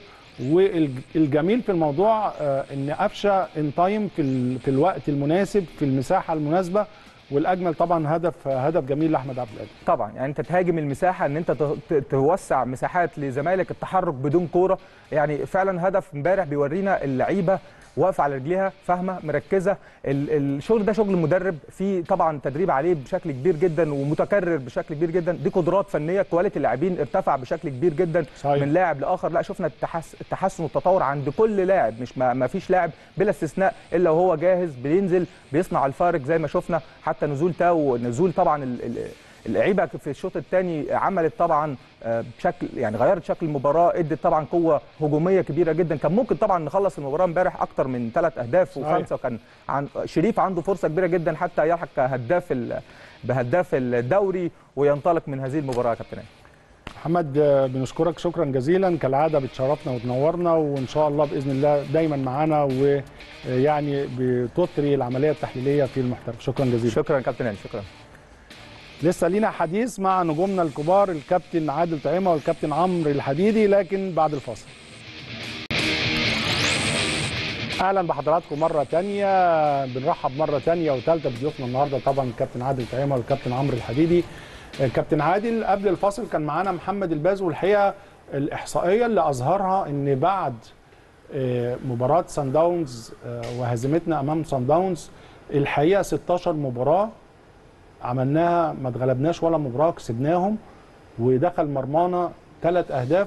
والجميل في الموضوع آه، ان قفشه ان تايم في ال- في الوقت المناسب في المساحه المناسبه والاجمل طبعا هدف هدف جميل لاحمد عبد القادر طبعا يعني انت تهاجم المساحه ان انت ت- ت- توسع مساحات لزمايلك التحرك بدون كوره يعني فعلا هدف امبارح بيورينا اللعيبه واقفه على رجليها فاهمه مركزه ال- الشغل ده شغل مدرب في طبعا تدريب عليه بشكل كبير جدا ومتكرر بشكل كبير جدا دي قدرات فنيه كواليتي اللاعبين ارتفع بشكل كبير جدا صحيح. من لاعب لاخر لا شفنا التحس التحسن والتطور عند كل لاعب مش ما, ما فيش لاعب بلا استثناء الا وهو جاهز بينزل بيصنع الفارق زي ما شفنا حتى نزول تاو نزول طبعا ال- ال- اللعيبه في الشوط الثاني عملت طبعا آه، بشكل يعني غيرت شكل المباراه ادت طبعا قوه هجوميه كبيره جدا كان ممكن طبعا نخلص المباراه امبارح اكتر من ثلاث اهداف صحيح. وخمسه وكان عن شريف عنده فرصه كبيره جدا حتى يلحق كهداف ال- بهداف الدوري وينطلق من هذه المباراه يا كابتن أيمن. محمد آه، بنشكرك شكرا جزيلا كالعاده بتشرفنا وتنورنا وان شاء الله باذن الله دايما معانا ويعني بتطري العمليه التحليليه في المحترف شكرا جزيلا شكرا يا كابتن أيمن، شكرا لسه لينا حديث مع نجومنا الكبار الكابتن عادل طعيمه والكابتن عمرو الحديدي لكن بعد الفاصل اهلا بحضراتكم مره تانية بنرحب مره تانية وثالثه بضيوفنا النهارده طبعا الكابتن عادل طعيمه والكابتن عمرو الحديدي آه، كابتن عادل قبل الفاصل كان معانا محمد الباز والحقيقه الاحصائيه اللي اظهرها ان بعد آه، مباراه سان داونز آه، وهزيمتنا امام سان داونز الحقيقه 16 مباراه عملناها ما اتغلبناش ولا مباراه كسبناهم ودخل مرمانا ثلاث اهداف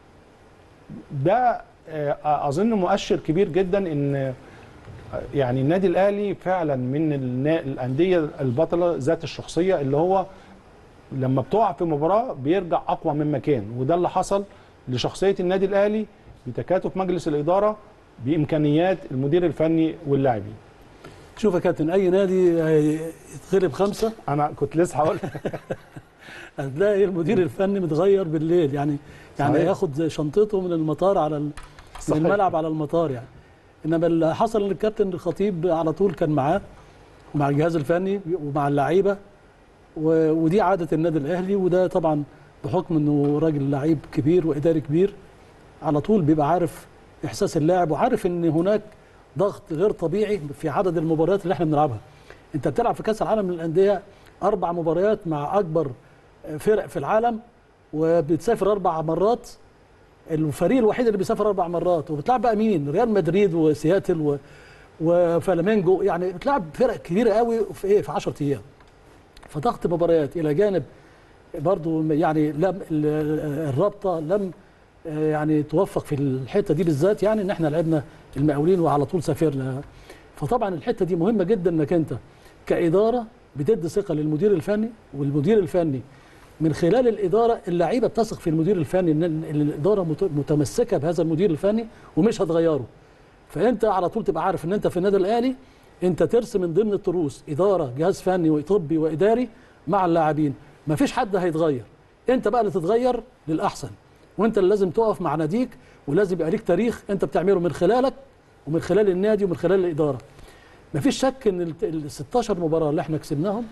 ده آه، اظن مؤشر كبير جدا ان آه، يعني النادي الاهلي فعلا من النا- الانديه البطله ذات الشخصيه اللي هو لما بتقع في مباراه بيرجع اقوى مما كان وده اللي حصل لشخصيه النادي الاهلي بتكاتف مجلس الاداره بامكانيات المدير الفني واللاعبين شوف يا كابتن اي نادي يتغلب خمسه انا كنت لسه هقول هتلاقي المدير الفني متغير بالليل يعني يعني صحيح. ياخد شنطته من المطار على ال... من صحيح. الملعب على المطار يعني انما اللي حصل ان الكابتن الخطيب على طول كان معاه ومع الجهاز الفني ومع اللعيبه و... ودي عاده النادي الاهلي وده طبعا بحكم انه راجل لعيب كبير واداري كبير على طول بيبقى عارف احساس اللاعب وعارف ان هناك ضغط غير طبيعي في عدد المباريات اللي احنا بنلعبها انت بتلعب في كاس العالم للانديه اربع مباريات مع اكبر فرق في العالم وبتسافر اربع مرات الفريق الوحيد اللي بيسافر اربع مرات وبتلعب بقى مين ريال مدريد وسياتل و... وفلامينجو يعني بتلعب فرق كبيره قوي في ايه في 10 ايام فضغط مباريات الى جانب برضو يعني لم ال- الرابطه لم آه، يعني توفق في الحته دي بالذات يعني ان احنا لعبنا المقاولين وعلى طول سافرنا فطبعا الحته دي مهمه جدا انك انت كاداره بتدي ثقه للمدير الفني والمدير الفني من خلال الاداره اللعيبه بتثق في المدير الفني ان إن الاداره مت- متمسكه بهذا المدير الفني ومش هتغيره فانت على طول تبقى عارف ان انت في النادي الاهلي انت ترسم من ضمن التروس اداره جهاز فني وطبي واداري مع اللاعبين مفيش حد هيتغير انت بقى اللي تتغير للاحسن وانت اللي لازم تقف مع ناديك ولازم يبقى ليك تاريخ انت بتعمله من خلالك ومن خلال النادي ومن خلال الاداره مفيش شك ان ال 16 مباراه اللي احنا كسبناهم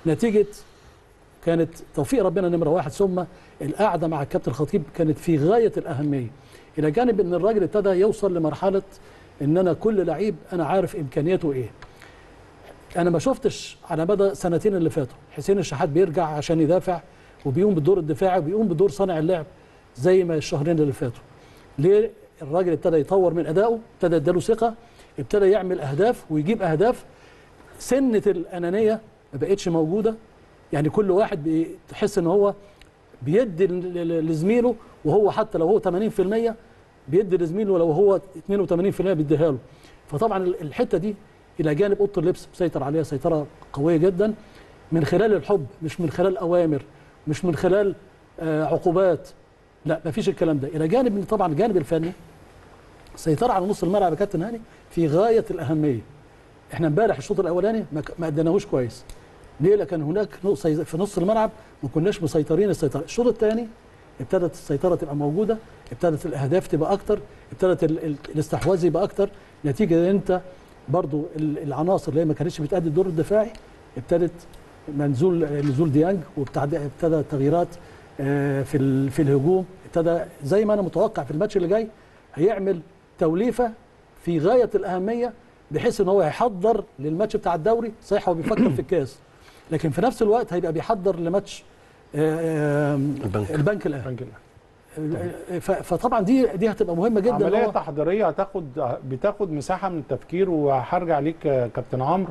نتيجه كانت توفيق ربنا نمره واحد ثم القعده مع الكابتن الخطيب كانت في غايه الاهميه الى جانب ان الراجل ابتدى يوصل لمرحله ان انا كل لعيب انا عارف امكانياته ايه انا ما شفتش على مدى سنتين اللي فاتوا حسين الشحات بيرجع عشان يدافع وبيقوم بالدور الدفاعي وبيقوم بدور صانع اللعب زي ما الشهرين اللي فاتوا ليه الراجل ابتدى يطور من ادائه ابتدى اداله ثقه ابتدى يعمل اهداف ويجيب اهداف سنه الانانيه ما بقتش موجوده يعني كل واحد بتحس ان هو بيدي ل- ل- لزميله وهو حتى لو هو 80% بيدي لزميله لو هو 82% بيديها له فطبعا ال- الحته دي الى جانب اوضه اللبس مسيطر عليها سيطره قويه جدا من خلال الحب مش من خلال اوامر مش من خلال آه، عقوبات لا مفيش الكلام ده الى جانب ان طبعا الجانب الفني السيطره على نص الملعب يا كابتن هاني في غايه الاهميه احنا امبارح الشوط الاولاني ما ك- ما اديناهوش كويس ليه لكن هناك نقص- في نص الملعب ما كناش مسيطرين السيطره الشوط الثاني ابتدت السيطره تبقى موجوده ابتدت الاهداف تبقى اكتر ابتدت ال- ال- الاستحواذ يبقى اكتر نتيجه ان انت برضو ال- العناصر اللي هي ما كانتش بتأدي الدور الدفاعي ابتدت منزول نزول ديانج وابتدى تغييرات آه، في ال- في الهجوم ابتدى زي ما انا متوقع في الماتش اللي جاي هيعمل توليفه في غايه الاهميه بحيث ان هو يحضر للماتش بتاع الدوري صحيح هو بيفكر في الكاس لكن في نفس الوقت هيبقى بيحضر لماتش آه، آه، البنك. البنك الاهلي فرانك الله. ف- فطبعا دي دي هتبقى مهمه جدا إن عمليه هو- تحضيريه هتاخد بتاخد مساحه من التفكير وهرجع ليك يا كابتن عمرو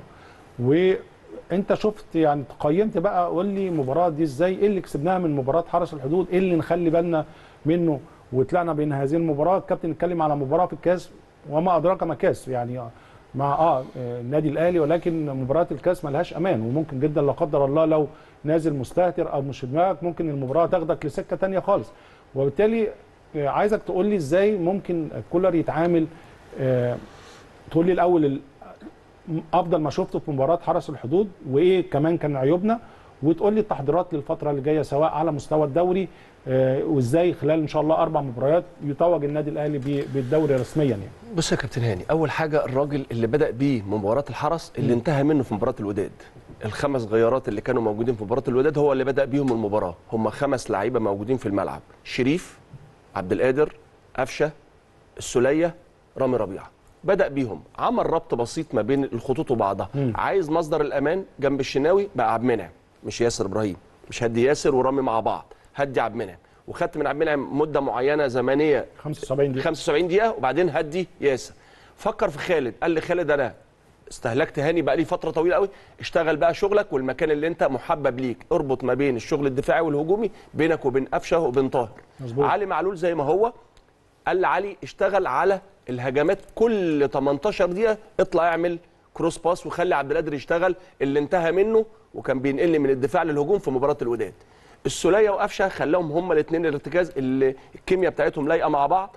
وانت شفت يعني قيمت بقى قول لي المباراه دي ازاي ايه اللي كسبناها من مباراه حرس الحدود ايه اللي نخلي بالنا منه وطلعنا بين هذه المباراه الكابتن اتكلم على مباراه في الكاس وما ادراك ما كاس يعني مع اه النادي الاهلي ولكن مباراه الكاس ملهاش امان وممكن جدا لا قدر الله لو نازل مستهتر او مش في دماغك ممكن المباراه تاخدك لسكه تانية خالص وبالتالي آه، عايزك تقول لي ازاي ممكن كولر يتعامل آه، تقول لي الاول ال- افضل ما شفته في مباراه حرس الحدود وايه كمان كان عيوبنا وتقول لي التحضيرات للفتره اللي جايه سواء على مستوى الدوري آه، وازاي خلال ان شاء الله اربع مباريات يتوج النادي الاهلي ب- بالدوري رسميا يعني بص يا كابتن هاني اول حاجه الراجل اللي بدا بيه مباراه الحرس اللي انتهى منه في مباراه الوداد الخمس غيارات اللي كانوا موجودين في مباراه الوداد هو اللي بدا بيهم المباراه هم خمس لعيبه موجودين في الملعب شريف عبد القادر قفشه السوليه رامي ربيعه بدا بيهم عمل ربط بسيط ما بين الخطوط وبعضها عايز مصدر الامان جنب الشناوي بقى عبد المنعم مش ياسر ابراهيم مش هدي ياسر ورامي مع بعض هدي عبد المنعم وخدت من عبد المنعم مده معينه زمنيه 75 دقيقه 75 دقيقه وبعدين هدي ياسر فكر في خالد قال لي خالد انا استهلكت هاني بقى لي فتره طويله قوي اشتغل بقى شغلك والمكان اللي انت محبب ليك اربط ما بين الشغل الدفاعي والهجومي بينك وبين قفشه وبين طاهر مظبوط. علي معلول زي ما هو قال لعلي اشتغل على الهجمات كل 18 دقيقه اطلع اعمل كروس باس وخلي عبد القادر يشتغل اللي انتهى منه وكان بينقل من الدفاع للهجوم في مباراه الوداد السوليه وقفشه خلاهم هما الاثنين الارتكاز اللي الكيمياء بتاعتهم لايقه مع بعض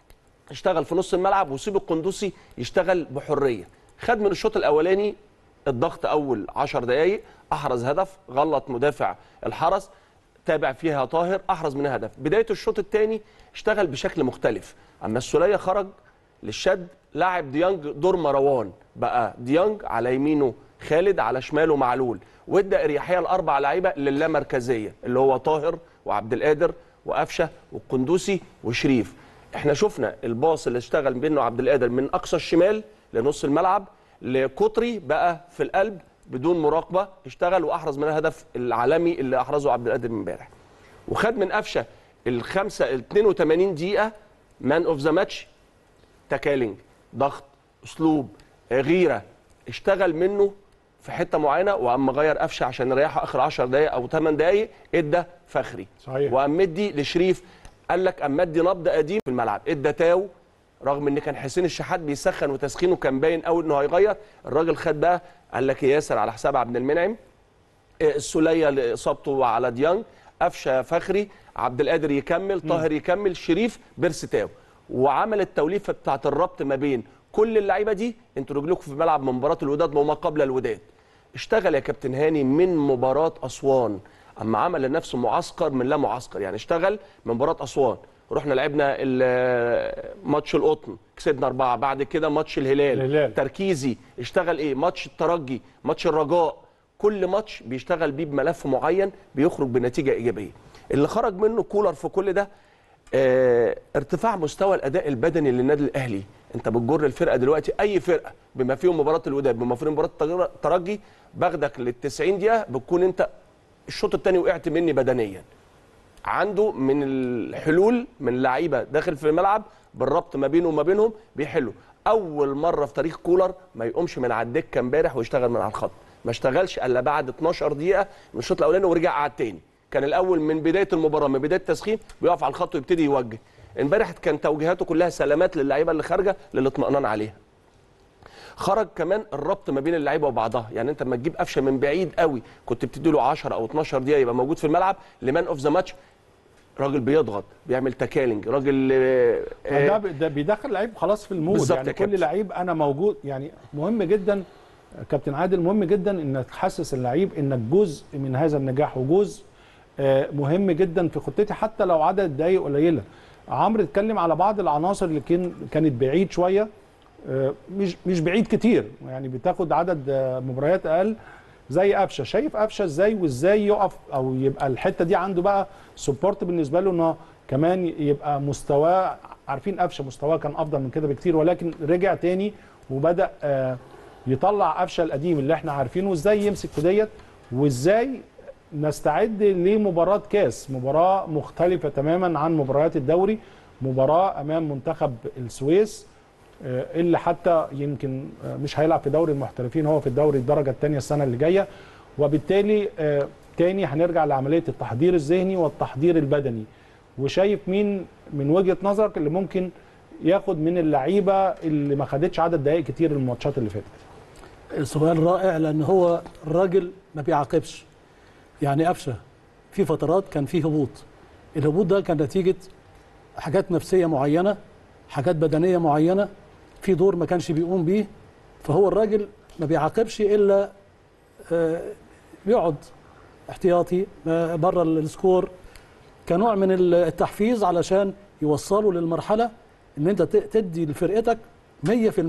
اشتغل في نص الملعب وسيب القندوسي يشتغل بحريه خد من الشوط الاولاني الضغط اول 10 دقائق احرز هدف غلط مدافع الحرس تابع فيها طاهر احرز منها هدف بدايه الشوط الثاني اشتغل بشكل مختلف اما السوليه خرج للشد لاعب ديانج دور مروان بقى ديانج على يمينه خالد على شماله معلول وادى اريحيه لاربع لعيبه للامركزيه اللي هو طاهر وعبد القادر وقفشه والقندوسي وشريف احنا شفنا الباص اللي اشتغل بينه عبد القادر من اقصى الشمال لنص الملعب لقطري بقى في القلب بدون مراقبه اشتغل واحرز من الهدف العالمي اللي احرزه عبد القادر امبارح وخد من قفشه الخمسه ال 82 دقيقه مان اوف ذا ماتش تكالينج ضغط اسلوب آه، غيره اشتغل منه في حته معينه واما غير قفشه عشان يريحه اخر 10 دقائق او 8 دقائق ادى فخري صحيح. وقام مدي لشريف قال لك قام مدي نبض قديم في الملعب ادى تاو رغم ان كان حسين الشحات بيسخن وتسخينه كان باين قوي انه هيغير الراجل خد بقى قال لك ياسر على حساب عبد المنعم السوليه لاصابته على ديانج قفشه فخري عبد القادر يكمل طاهر يكمل شريف بيرستاو وعمل التوليفه بتاعه الربط ما بين كل اللعيبه دي انتوا رجلكم في ملعب من مباراه الوداد وما قبل الوداد اشتغل يا كابتن هاني من مباراه اسوان اما عمل لنفسه معسكر من لا معسكر يعني اشتغل من مباراه اسوان رحنا لعبنا ال- ماتش القطن كسبنا اربعه بعد كده ماتش الهلال, الهلال. تركيزي اشتغل ايه ماتش الترجي ماتش الرجاء كل ماتش بيشتغل بيه بملف معين بيخرج بنتيجه ايجابيه اللي خرج منه كولر في كل ده آه ارتفاع مستوى الاداء البدني للنادي الاهلي انت بتجر الفرقه دلوقتي اي فرقه بما فيهم مباراه الوداد بما فيهم مباراه التجر- الترجي باخدك لل 90 دقيقه بتكون انت الشوط الثاني وقعت مني بدنيا عنده من الحلول من لعيبه داخل في الملعب بالربط ما بينه وما بينهم بيحلوا اول مره في تاريخ كولر ما يقومش من على الدكه امبارح ويشتغل من على الخط ما اشتغلش الا بعد 12 دقيقه من الشوط الاولاني ورجع قعد تاني كان الاول من بدايه المباراه من بدايه التسخين بيقف على الخط ويبتدي يوجه امبارح كان توجيهاته كلها سلامات للعيبه اللي خارجه للاطمئنان عليها خرج كمان الربط ما بين اللعيبه وبعضها يعني انت لما تجيب قفشه من بعيد قوي كنت بتدي له 10 او 12 دقيقه يبقى موجود في الملعب لمان اوف ذا ماتش راجل بيضغط بيعمل تكالنج راجل آه، آه، ده ب- ده بيدخل لعيب خلاص في المود بالظبط يعني يا كل كابتن. لعيب انا موجود يعني مهم جدا كابتن عادل مهم جدا انك تحسس اللعيب انك جزء من هذا النجاح وجزء آه، مهم جدا في خطتي حتى لو عدد الدقايق قليله عمرو اتكلم على بعض العناصر اللي كان كانت بعيد شويه آه، مش مش بعيد كتير يعني بتاخد عدد آه، مباريات اقل زي قفشه شايف قفشه ازاي وازاي يقف او يبقى الحته دي عنده بقى سبورت بالنسبه له انه كمان يبقى مستواه عارفين قفشه مستواه كان افضل من كده بكتير ولكن رجع تاني وبدا آه، يطلع قفشه القديم اللي احنا عارفينه وازاي يمسك في ديت وازاي نستعد لمباراه كاس مباراه مختلفه تماما عن مباريات الدوري مباراه امام منتخب السويس آه، اللي حتى يمكن آه، مش هيلعب في دوري المحترفين هو في الدوري الدرجه الثانيه السنه اللي جايه وبالتالي آه، تاني هنرجع لعمليه التحضير الذهني والتحضير البدني وشايف مين من وجهه نظرك اللي ممكن ياخد من اللعيبه اللي ما خدتش عدد دقائق كتير الماتشات اللي فاتت سؤال رائع لان هو الراجل ما بيعاقبش يعني قفشه في فترات كان فيه هبوط الهبوط ده كان نتيجه حاجات نفسيه معينه حاجات بدنيه معينه في دور ما كانش بيقوم بيه فهو الراجل ما بيعاقبش الا آه، بيقعد احتياطي آه، بره السكور كنوع من التحفيز علشان يوصلوا للمرحله ان انت ت- تدي لفرقتك 100%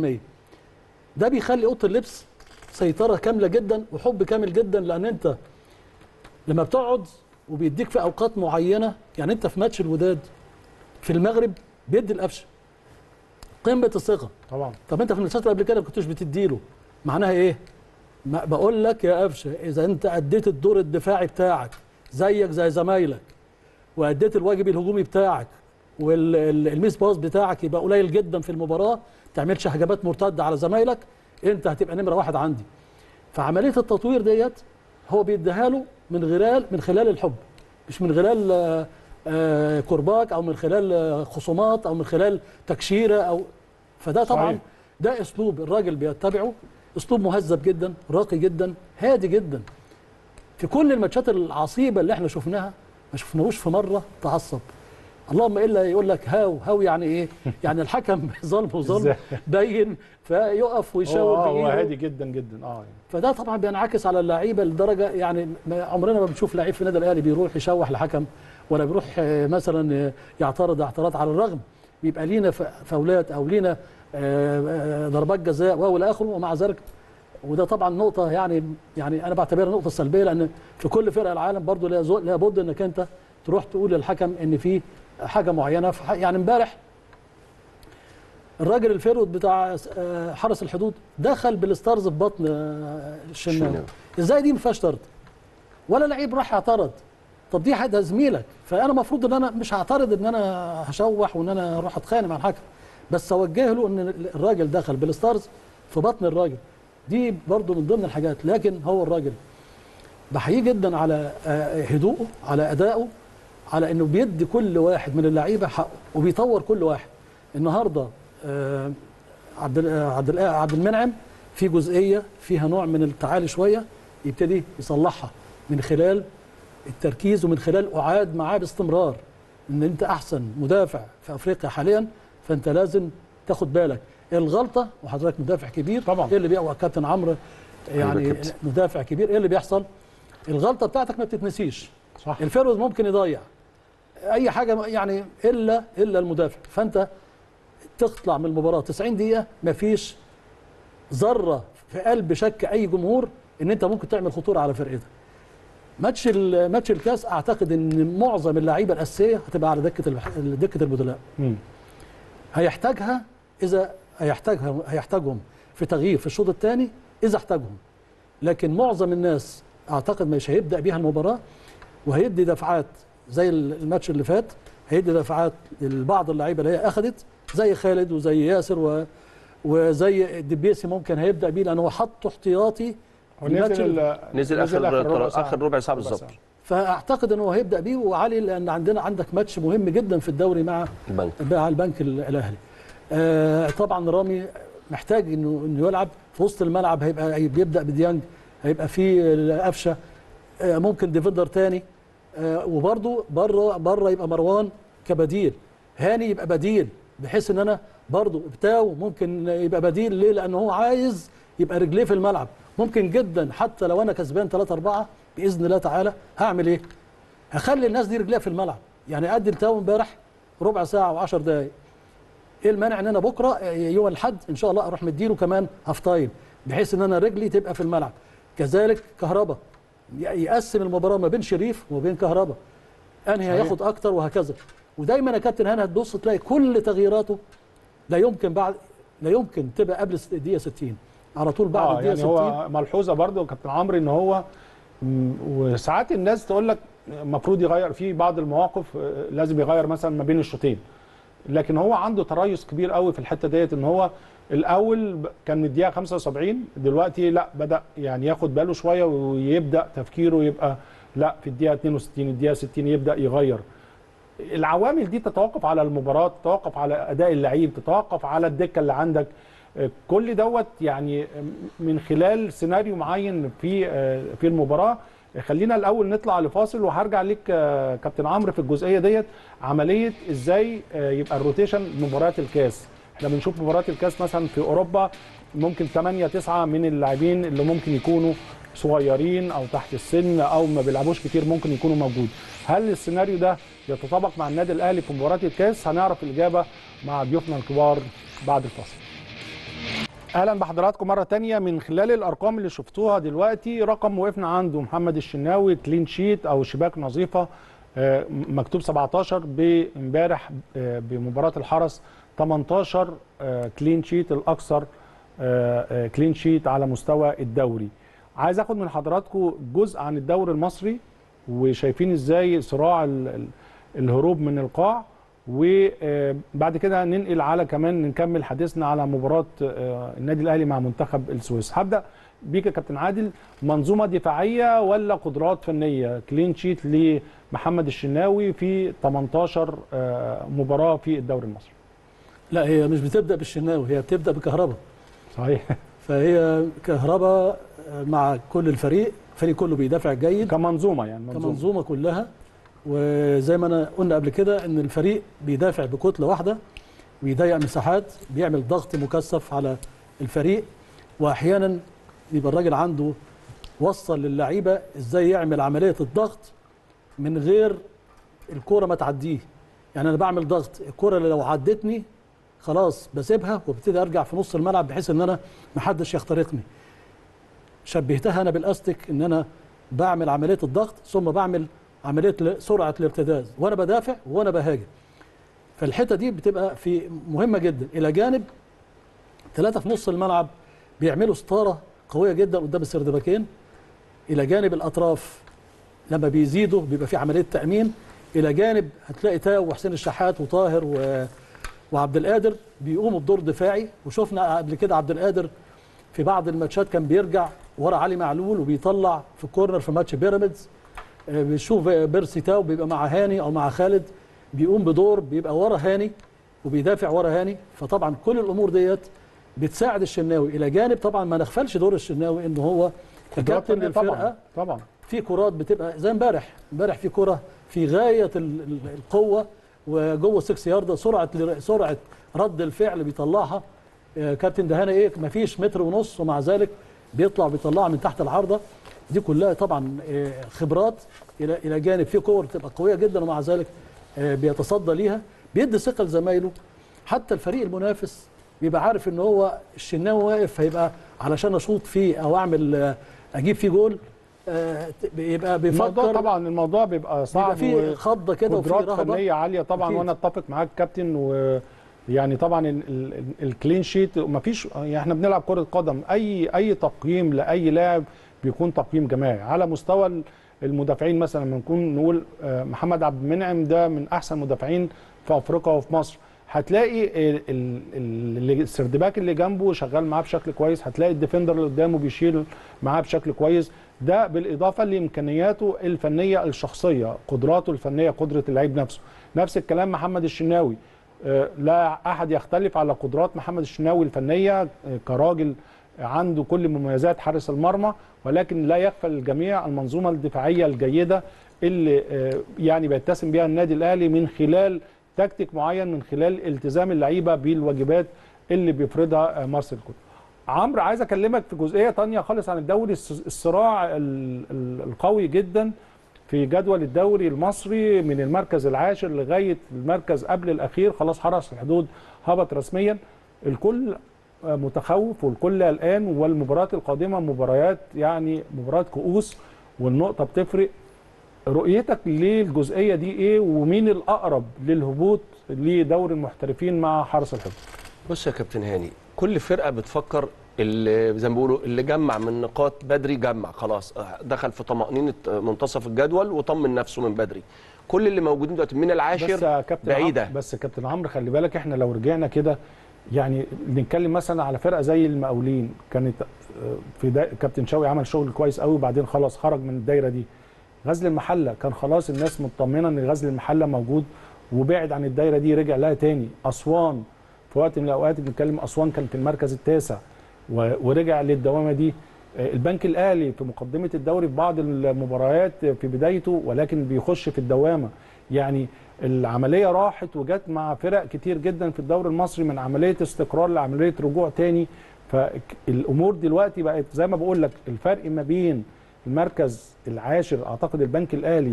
ده بيخلي اوضه اللبس سيطره كامله جدا وحب كامل جدا لان انت لما بتقعد وبيديك في اوقات معينه يعني انت في ماتش الوداد في المغرب بيدي القفشه قمه الثقه طبعا طب انت في الماتشات اللي قبل كده ما كنتش بتديله معناها ايه؟ ما بقول لك يا قفشه اذا انت اديت الدور الدفاعي بتاعك زيك زي زمايلك واديت الواجب الهجومي بتاعك والميس باص بتاعك يبقى قليل جدا في المباراه ما تعملش هجمات مرتده على زمايلك انت هتبقى نمره واحد عندي فعمليه التطوير ديت هو بيديها له من خلال من خلال الحب مش من خلال آه، آه، كرباك او من خلال آه، خصومات او من خلال تكشيره او فده طبعا صحيح. ده اسلوب الراجل بيتبعه اسلوب مهذب جدا راقي جدا هادي جدا في كل الماتشات العصيبه اللي احنا شفناها ما شفناهوش في مره تعصب اللهم الا يقول لك هاو هاو يعني ايه يعني الحكم ظلم وظلم إزاي؟ باين فيقف هو ويشاور آه، هو بايده هادي جدا جدا اه يعني. فده طبعا بينعكس على اللعيبه لدرجه يعني ما- عمرنا ما بنشوف لعيب في النادي الاهلي بيروح يشوح لحكم ولا بيروح آه، مثلا آه، يعترض اعتراض على الرغم بيبقى لينا ف- فاولات او لينا آه، آه، ضربات جزاء والى اخره ومع ذلك وده طبعا نقطه يعني يعني انا بعتبرها نقطه سلبيه لان في كل فرق العالم برضو لا زو- لابد انك انت تروح تقول للحكم ان في حاجه معينه في ح- يعني امبارح الراجل الفيرود بتاع آه، حرس الحدود دخل بالستارز في بطن آه، الشناوي الشناوي. ازاي دي ما فيهاش طرد ولا لعيب راح يعترض طب دي حد زميلك فانا المفروض ان انا مش هعترض ان انا هشوح وان انا اروح اتخانق مع الحكم بس اوجه له ان الراجل دخل بالستارز في بطن الراجل دي برضو من ضمن الحاجات لكن هو الراجل بحييه جدا على آه، هدوءه على ادائه على انه بيدي كل واحد من اللعيبه حقه وبيطور كل واحد النهارده آه، عبد ال- آه، عبد ال- آه، عبد المنعم في جزئيه فيها نوع من التعالي شويه يبتدي يصلحها من خلال التركيز ومن خلال اعاد معاه باستمرار ان انت احسن مدافع في افريقيا حاليا فانت لازم تاخد بالك الغلطه وحضرتك مدافع كبير طبعا. ايه اللي بيقوى كابتن عمرو يعني كابتن. مدافع كبير ايه اللي بيحصل الغلطه بتاعتك ما بتتنسيش صح الفيرود ممكن يضيع اي حاجه يعني الا الا المدافع فانت تطلع من المباراه 90 دقيقه مفيش ذره في قلب شك اي جمهور ان انت ممكن تعمل خطوره على فرقتك ماتش ال- ماتش الكاس اعتقد ان معظم اللعيبه الاساسيه هتبقى على دكه البح- دكه البدلاء مم. هيحتاجها اذا هيحتاجها هيحتاجهم في تغيير في الشوط الثاني اذا احتاجهم لكن معظم الناس اعتقد مش هيبدا بيها المباراه وهيدي دفعات زي الماتش اللي فات هيدي دفعات لبعض اللعيبه اللي هي اخذت زي خالد وزي ياسر و وزي الدبيسي ممكن هيبدا بيه لان هو حطه احتياطي في الماتش ونزل اللي- ال- نزل اخر ربع ساعة. اخر ربع ساعه بالظبط فاعتقد ان هو هيبدا بيه وعلي لان عندنا عندك ماتش مهم جدا في الدوري مع البنك مع البنك ال- الاهلي آه طبعا رامي محتاج انه انه يلعب في وسط الملعب هيبقى بيبدا بديانج هيبقى في قفشه آه ممكن ديفندر تاني آه وبرده بره بره يبقى مروان كبديل هاني يبقى بديل بحيث ان انا برضه بتاو ممكن يبقى بديل ليه لان هو عايز يبقى رجليه في الملعب ممكن جدا حتى لو انا كسبان 3 4 باذن الله تعالى هعمل ايه هخلي الناس دي رجليها في الملعب يعني ادي لتاو امبارح ربع ساعه و10 دقائق ايه المانع ان انا بكره يوم الاحد ان شاء الله اروح مديله كمان هاف تايم بحيث ان انا رجلي تبقى في الملعب كذلك كهربا يقسم المباراه ما بين شريف وما بين كهربا انهي هياخد اكتر وهكذا ودايما يا كابتن هنا هتبص تلاقي كل تغييراته لا يمكن بعد لا يمكن تبقى قبل الدقيقه 60 على طول بعد اه الدقيقه يعني 60 هو ملحوظه برضو يا كابتن عمرو ان هو م، وساعات الناس تقول لك المفروض يغير في بعض المواقف آه، لازم يغير مثلا ما بين الشوطين لكن هو عنده تريث كبير قوي في الحته ديت ان هو الاول ب- كان من الدقيقه 75 دلوقتي لا بدا يعني ياخد باله شويه ويبدا تفكيره يبقى لا في الدقيقه 62 الدقيقه 60 يبدا يغير العوامل دي تتوقف على المباراه تتوقف على اداء اللعيب تتوقف على الدكه اللي عندك آه، كل دوت يعني من خلال سيناريو معين في آه، في المباراه خلينا الاول نطلع لفاصل وهرجع ليك آه، كابتن عمرو في الجزئيه ديت عمليه ازاي آه، يبقى الروتيشن مباريات الكاس احنا بنشوف مباريات الكاس مثلا في اوروبا ممكن 8 9 من اللاعبين اللي ممكن يكونوا صغيرين او تحت السن او ما بيلعبوش كتير ممكن يكونوا موجود هل السيناريو ده يتطابق مع النادي الاهلي في مباراه الكاس هنعرف الاجابه مع ضيوفنا الكبار بعد الفاصل اهلا بحضراتكم مره تانية من خلال الارقام اللي شفتوها دلوقتي رقم وقفنا عنده محمد الشناوي كلين شيت او شباك نظيفه آه، مكتوب 17 بامبارح آه، بمباراه الحرس 18 آه، كلين شيت الاكثر آه، آه، كلين شيت على مستوى الدوري عايز اخد من حضراتكم جزء عن الدوري المصري وشايفين ازاي صراع ال- ال- الهروب من القاع وبعد كده ننقل على كمان نكمل حديثنا على مباراه آه، النادي الاهلي مع منتخب السويس هبدا بيك يا كابتن عادل منظومه دفاعيه ولا قدرات فنيه كلين شيت لمحمد الشناوي في 18 آه، مباراه في الدوري المصري لا هي مش بتبدا بالشناوي هي بتبدا بكهربا صحيح فهي كهربا مع كل الفريق الفريق كله بيدافع جيد كمنظومه يعني منظومه كمنظومه كلها وزي ما انا قلنا قبل كده ان الفريق بيدافع بكتله واحده بيضيق مساحات بيعمل ضغط مكثف على الفريق واحيانا يبقى الراجل عنده وصل للعيبه ازاي يعمل عمليه الضغط من غير الكوره ما تعديه يعني انا بعمل ضغط الكوره اللي لو عدتني خلاص بسيبها وابتدي ارجع في نص الملعب بحيث ان انا ما حدش يخترقني شبهتها انا بالاستيك ان انا بعمل عمليه الضغط ثم بعمل عمليه ل- سرعه الارتداد وانا بدافع وانا بهاجم فالحته دي بتبقى في مهمه جدا الى جانب ثلاثه في نص الملعب بيعملوا ستاره قويه جدا قدام السردباكين الى جانب الاطراف لما بيزيدوا بيبقى في عمليه تامين الى جانب هتلاقي تاو وحسين الشحات وطاهر و... وعبد القادر بيقوموا بدور دفاعي وشفنا قبل كده عبد القادر في بعض الماتشات كان بيرجع ورا علي معلول وبيطلع في الكورنر في ماتش بيراميدز آه، بنشوف بيرسي تاو بيبقى مع هاني او مع خالد بيقوم بدور بيبقى ورا هاني وبيدافع ورا هاني فطبعا كل الامور ديت بتساعد الشناوي الى جانب طبعا ما نغفلش دور الشناوي ان هو ككابتن طبعا الفرقه طبعا في كرات بتبقى زي امبارح امبارح في كره في غايه ال- ال- القوه وجوه 6 يارده سرعه سرعه رد الفعل بيطلعها آه، كابتن دهانه ايه مفيش متر ونص ومع ذلك بيطلع بيطلعها من تحت العارضه دي كلها طبعا آه، خبرات الى الى جانب في كور بتبقى قويه جدا ومع ذلك آه، بيتصدى ليها بيدي ثقه لزمايله حتى الفريق المنافس بيبقى عارف ان هو الشناوي واقف هيبقى علشان اشوط فيه او اعمل آه، اجيب فيه جول آه، يبقى الموضوع بيفكر طبعا الموضوع بيبقى صعب بيبقى فيه و- خضه كده وفي قدرات رهبه فنيه عاليه طبعا أكيد. وانا اتفق معاك كابتن ويعني طبعا ال- ال- الكلين شيت ما فيش يعني احنا بنلعب كره قدم اي اي تقييم لاي لاعب بيكون تقييم جماعي على مستوى ال- المدافعين مثلا لما نكون نقول آه، محمد عبد المنعم ده من احسن مدافعين في افريقيا وفي مصر هتلاقي ال- ال- ال- السردباك اللي جنبه شغال معاه بشكل كويس هتلاقي الديفندر اللي قدامه بيشيل معاه بشكل كويس ده بالاضافه لامكانياته الفنيه الشخصيه قدراته الفنيه قدره اللعيب نفسه نفس الكلام محمد الشناوي آه، لا احد يختلف على قدرات محمد الشناوي الفنيه آه، كراجل عنده كل مميزات حارس المرمى ولكن لا يغفل الجميع المنظومه الدفاعيه الجيده اللي آه، يعني بيتسم بها النادي الاهلي من خلال تكتيك معين من خلال التزام اللعيبه بالواجبات اللي بيفرضها آه، مارسيل كولر عمرو عايز اكلمك في جزئيه تانية خالص عن الدوري الس- الصراع ال- ال- القوي جدا في جدول الدوري المصري من المركز العاشر لغايه المركز قبل الاخير خلاص حرس الحدود هبط رسميا الكل آه، متخوف والكل قلقان والمباريات القادمه مباريات يعني مباريات كؤوس والنقطه بتفرق رؤيتك للجزئيه دي ايه ومين الاقرب للهبوط لدوري المحترفين مع حرس الحدود بص يا كابتن هاني كل فرقه بتفكر اللي زي ما بيقولوا اللي جمع من نقاط بدري جمع خلاص دخل في طمأنينة منتصف الجدول وطمن نفسه من بدري كل اللي موجودين دلوقتي من بس العاشر يا كابتن بعيده عمرو بس يا كابتن عمرو خلي بالك احنا لو رجعنا كده يعني نتكلم مثلا على فرقه زي المقاولين كانت آه، في دا كابتن شوقي عمل شغل كويس قوي وبعدين خلاص خرج من الدايره دي غزل المحله كان خلاص الناس مطمنه ان غزل المحله موجود وبعد عن الدايره دي رجع لها تاني اسوان في وقت من الاوقات بنتكلم اسوان كان في المركز التاسع و- ورجع للدوامه دي آه، البنك الاهلي في مقدمه الدوري في بعض المباريات في بدايته ولكن بيخش في الدوامه يعني العمليه راحت وجت مع فرق كتير جدا في الدوري المصري من عمليه استقرار لعمليه رجوع تاني فالامور دلوقتي بقت زي ما بقول لك الفرق ما بين المركز العاشر اعتقد البنك الاهلي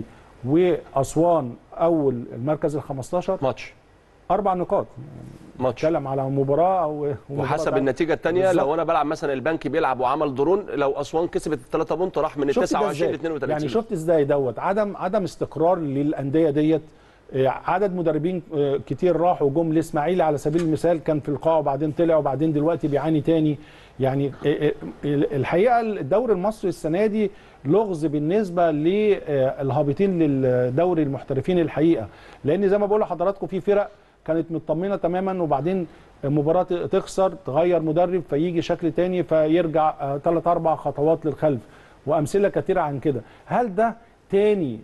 واسوان اول المركز ال 15 ماتش اربع نقاط ماتش نتكلم على مباراه او مباراة وحسب تانية. النتيجه الثانيه بالظبط. لو انا بلعب مثلا البنك بيلعب وعمل درون لو اسوان كسبت الثلاثه بونت راح من ال شفت ده 29 إزاي؟ ل 32 يعني شفت ازاي دوت عدم عدم استقرار للانديه ديت آه، عدد مدربين آه، كتير راحوا جم الاسماعيلي على سبيل المثال كان في القاع وبعدين طلع وبعدين دلوقتي بيعاني تاني يعني آه، آه، الحقيقه الدوري المصري السنه دي لغز بالنسبه للهابطين للدوري المحترفين الحقيقه لان زي ما بقول لحضراتكم في فرق كانت مطمنه تماما وبعدين مباراه تخسر تغير مدرب فيجي شكل تاني فيرجع ثلاث اربع خطوات للخلف وامثله كثيره عن كده هل ده تاني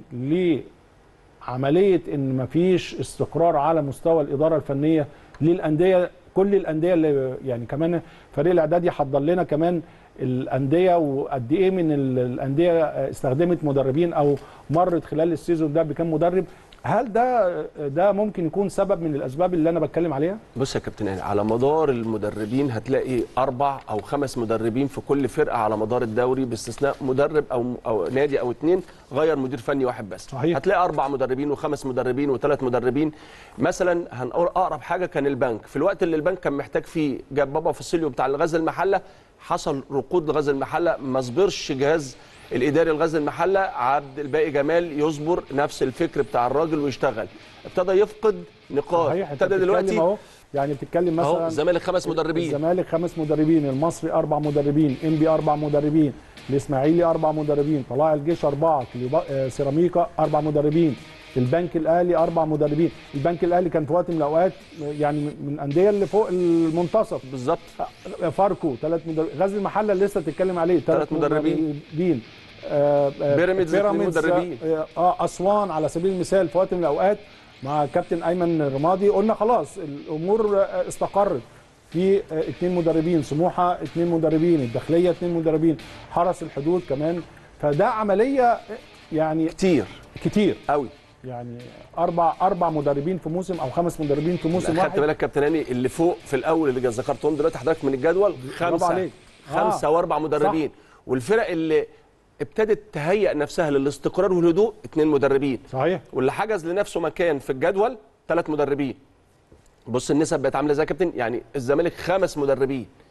لعمليه ان مفيش استقرار على مستوى الاداره الفنيه للانديه كل الانديه اللي يعني كمان فريق الاعداد يحضر لنا كمان الانديه وقد ايه من ال- الانديه استخدمت مدربين او مرت خلال السيزون ده بكام مدرب هل ده ده ممكن يكون سبب من الاسباب اللي انا بتكلم عليها؟ بص يا كابتن هاني على مدار المدربين هتلاقي اربع او خمس مدربين في كل فرقه على مدار الدوري باستثناء مدرب او او نادي او اتنين غير مدير فني واحد بس صحيح. هتلاقي اربع مدربين وخمس مدربين وثلاث مدربين مثلا هنقول اقرب حاجه كان البنك في الوقت اللي البنك كان محتاج فيه جاب بابا فاسيليو بتاع الغزل المحله حصل ركود لغزل المحله ما صبرش جهاز الاداري لغزل المحله عبد الباقي جمال يصبر نفس الفكر بتاع الراجل ويشتغل ابتدى يفقد نقاط صحيح أنت ابتدى بتتكلم دلوقتي اهو يعني بتتكلم اهو مثلا الزمالك خمس مدربين الزمالك خمس مدربين المصري اربع مدربين ام بي اربع مدربين الاسماعيلي اربع مدربين طلائع الجيش اربعه كليوبا- آه، سيراميكا اربع مدربين البنك الاهلي اربع مدربين البنك الاهلي كان في وقت من الاوقات آه، يعني من الانديه اللي فوق المنتصف بالظبط آه، فاركو ثلاث مدربين غزل المحله اللي لسه بتتكلم عليه تلات مدربين. مدربين آه، آه، بيراميدز اتنين بيراميدز، مدربين. آه، اه اسوان على سبيل المثال في وقت من الاوقات مع كابتن ايمن الرمادي قلنا خلاص الامور آه، استقرت في آه، اتنين مدربين سموحه اتنين مدربين الداخليه اتنين مدربين حرس الحدود كمان فده عمليه آه، يعني كتير كتير قوي يعني اربع اربع مدربين في موسم او خمس مدربين في موسم خدت واحد بالك كابتن هاني اللي فوق في الاول اللي ذكرتهم دلوقتي حضرتك من الجدول خمسه عليك. خمسه آه. واربع مدربين والفرق اللي ابتدت تهيئ نفسها للاستقرار والهدوء اتنين مدربين صحيح واللي حجز لنفسه مكان في الجدول ثلاث مدربين بص النسب بقت عامله ازاي يا كابتن يعني الزمالك خمس مدربين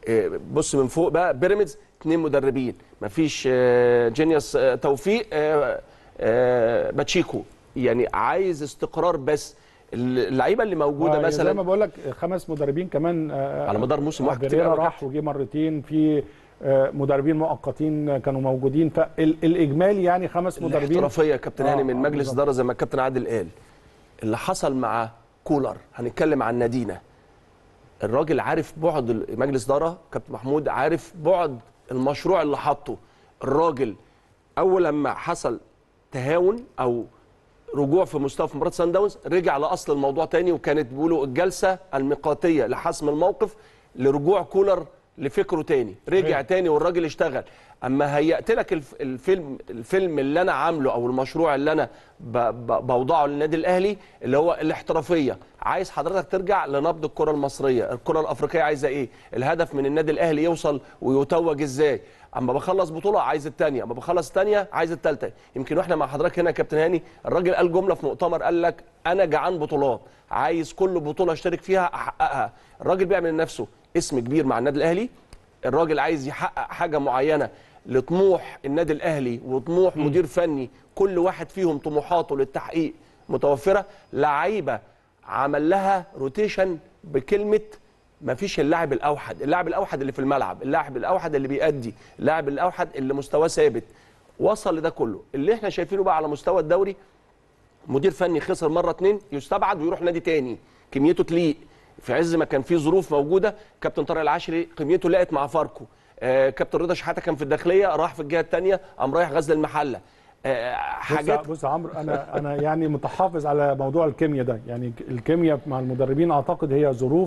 آه، بص من فوق بقى بيراميدز اثنين مدربين مفيش آه، جينيوس آه، توفيق آه، آه، باتشيكو يعني عايز استقرار بس اللعيبه اللي موجوده آه، زي ما مثلا بقول لك خمس مدربين كمان آه، على مدار موسم آه، واحد كتير فيريرا قوي يا راح وجه مرتين في آه، مدربين مؤقتين كانوا موجودين فالاجمالي يعني خمس مدربين الاحترافيه يا كابتن آه، هاني من آه، مجلس بالظبط. اداره زي ما الكابتن عادل قال اللي حصل مع كولر هنتكلم عن نادينا الراجل عارف بعد ال- مجلس اداره كابتن محمود عارف بعد المشروع اللي حاطه الراجل اول لما حصل تهاون او رجوع في مستوى في مباراه سان داونز رجع لاصل الموضوع تاني وكانت بيقولوا الجلسه الميقاتيه لحسم الموقف لرجوع كولر لفكره تاني رجع تاني والراجل اشتغل اما هيأت لك الف- الفيلم الفيلم اللي انا عامله او المشروع اللي انا ب- ب- بوضعه للنادي الاهلي اللي هو الاحترافيه عايز حضرتك ترجع لنبض الكره المصريه الكره الافريقيه عايزه ايه الهدف من النادي الاهلي يوصل ويتوج ازاي اما بخلص بطوله عايز الثانيه اما بخلص الثانيه عايز الثالثه يمكن واحنا مع حضرتك هنا يا كابتن هاني الراجل قال جمله في مؤتمر قال لك انا جعان بطولات عايز كل بطوله اشترك فيها احققها الراجل بيعمل لنفسه اسم كبير مع النادي الاهلي الراجل عايز يحقق حاجه معينه لطموح النادي الاهلي وطموح مدير فني كل واحد فيهم طموحاته للتحقيق متوفره لعيبه عمل لها روتيشن بكلمه ما فيش اللاعب الاوحد اللاعب الاوحد اللي في الملعب اللاعب الاوحد اللي بيأدي اللاعب الاوحد اللي مستواه ثابت وصل لده كله اللي احنا شايفينه بقى على مستوى الدوري مدير فني خسر مره اتنين يستبعد ويروح نادي تاني كميته تليق في عز ما كان في ظروف موجوده كابتن طارق العشري قيمته لقت مع فاركو آه كابتن رضا شحاته كان في الداخليه راح في الجهه الثانيه قام رايح غزل المحله آه حاجات بص بص يا عمرو انا انا يعني متحفظ على موضوع الكيمياء ده يعني الكيمياء مع المدربين اعتقد هي ظروف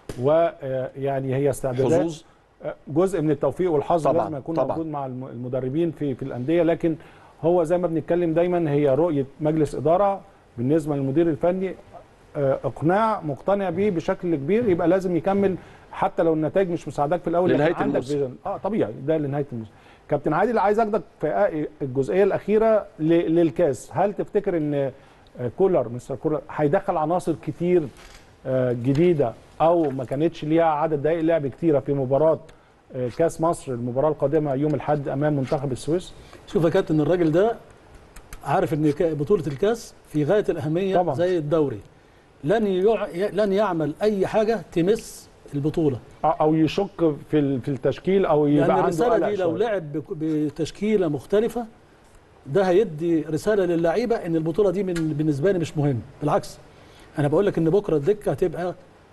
ويعني هي استعدادات حظوظ جزء من التوفيق والحظ طبعاً، لازم يكون طبعاً. موجود مع الم- المدربين في في الانديه لكن هو زي ما بنتكلم دايما هي رؤيه مجلس اداره بالنسبه للمدير الفني آه، اقناع مقتنع بيه بشكل كبير يبقى لازم يكمل حتى لو النتائج مش مساعداك في الاول لكن لنهاية عندك الموسم. فيجن. اه طبيعي ده لنهايه الموسم كابتن عادل عايز اخدك في آه، الجزئيه الاخيره ل- للكاس هل تفتكر ان آه، كولر مستر كولر هيدخل عناصر كتير آه، جديده او ما كانتش ليها عدد دقائق لعب كتيره في مباراه آه، كاس مصر المباراه القادمه يوم الاحد امام منتخب السويس شوف يا كابتن الراجل ده عارف ان كا- بطوله الكاس في غايه الاهميه طبعاً. زي الدوري لن يع... لن يعمل اي حاجه تمس البطوله آه، او يشك في ال- في التشكيل او يبقى لان عنده الرساله قلق دي لو شوية. لعب بك- بتشكيله مختلفه ده هيدي رساله للعيبه ان البطوله دي من بالنسبه لي مش مهم بالعكس انا بقول لك ان بكره الدكه هتبقى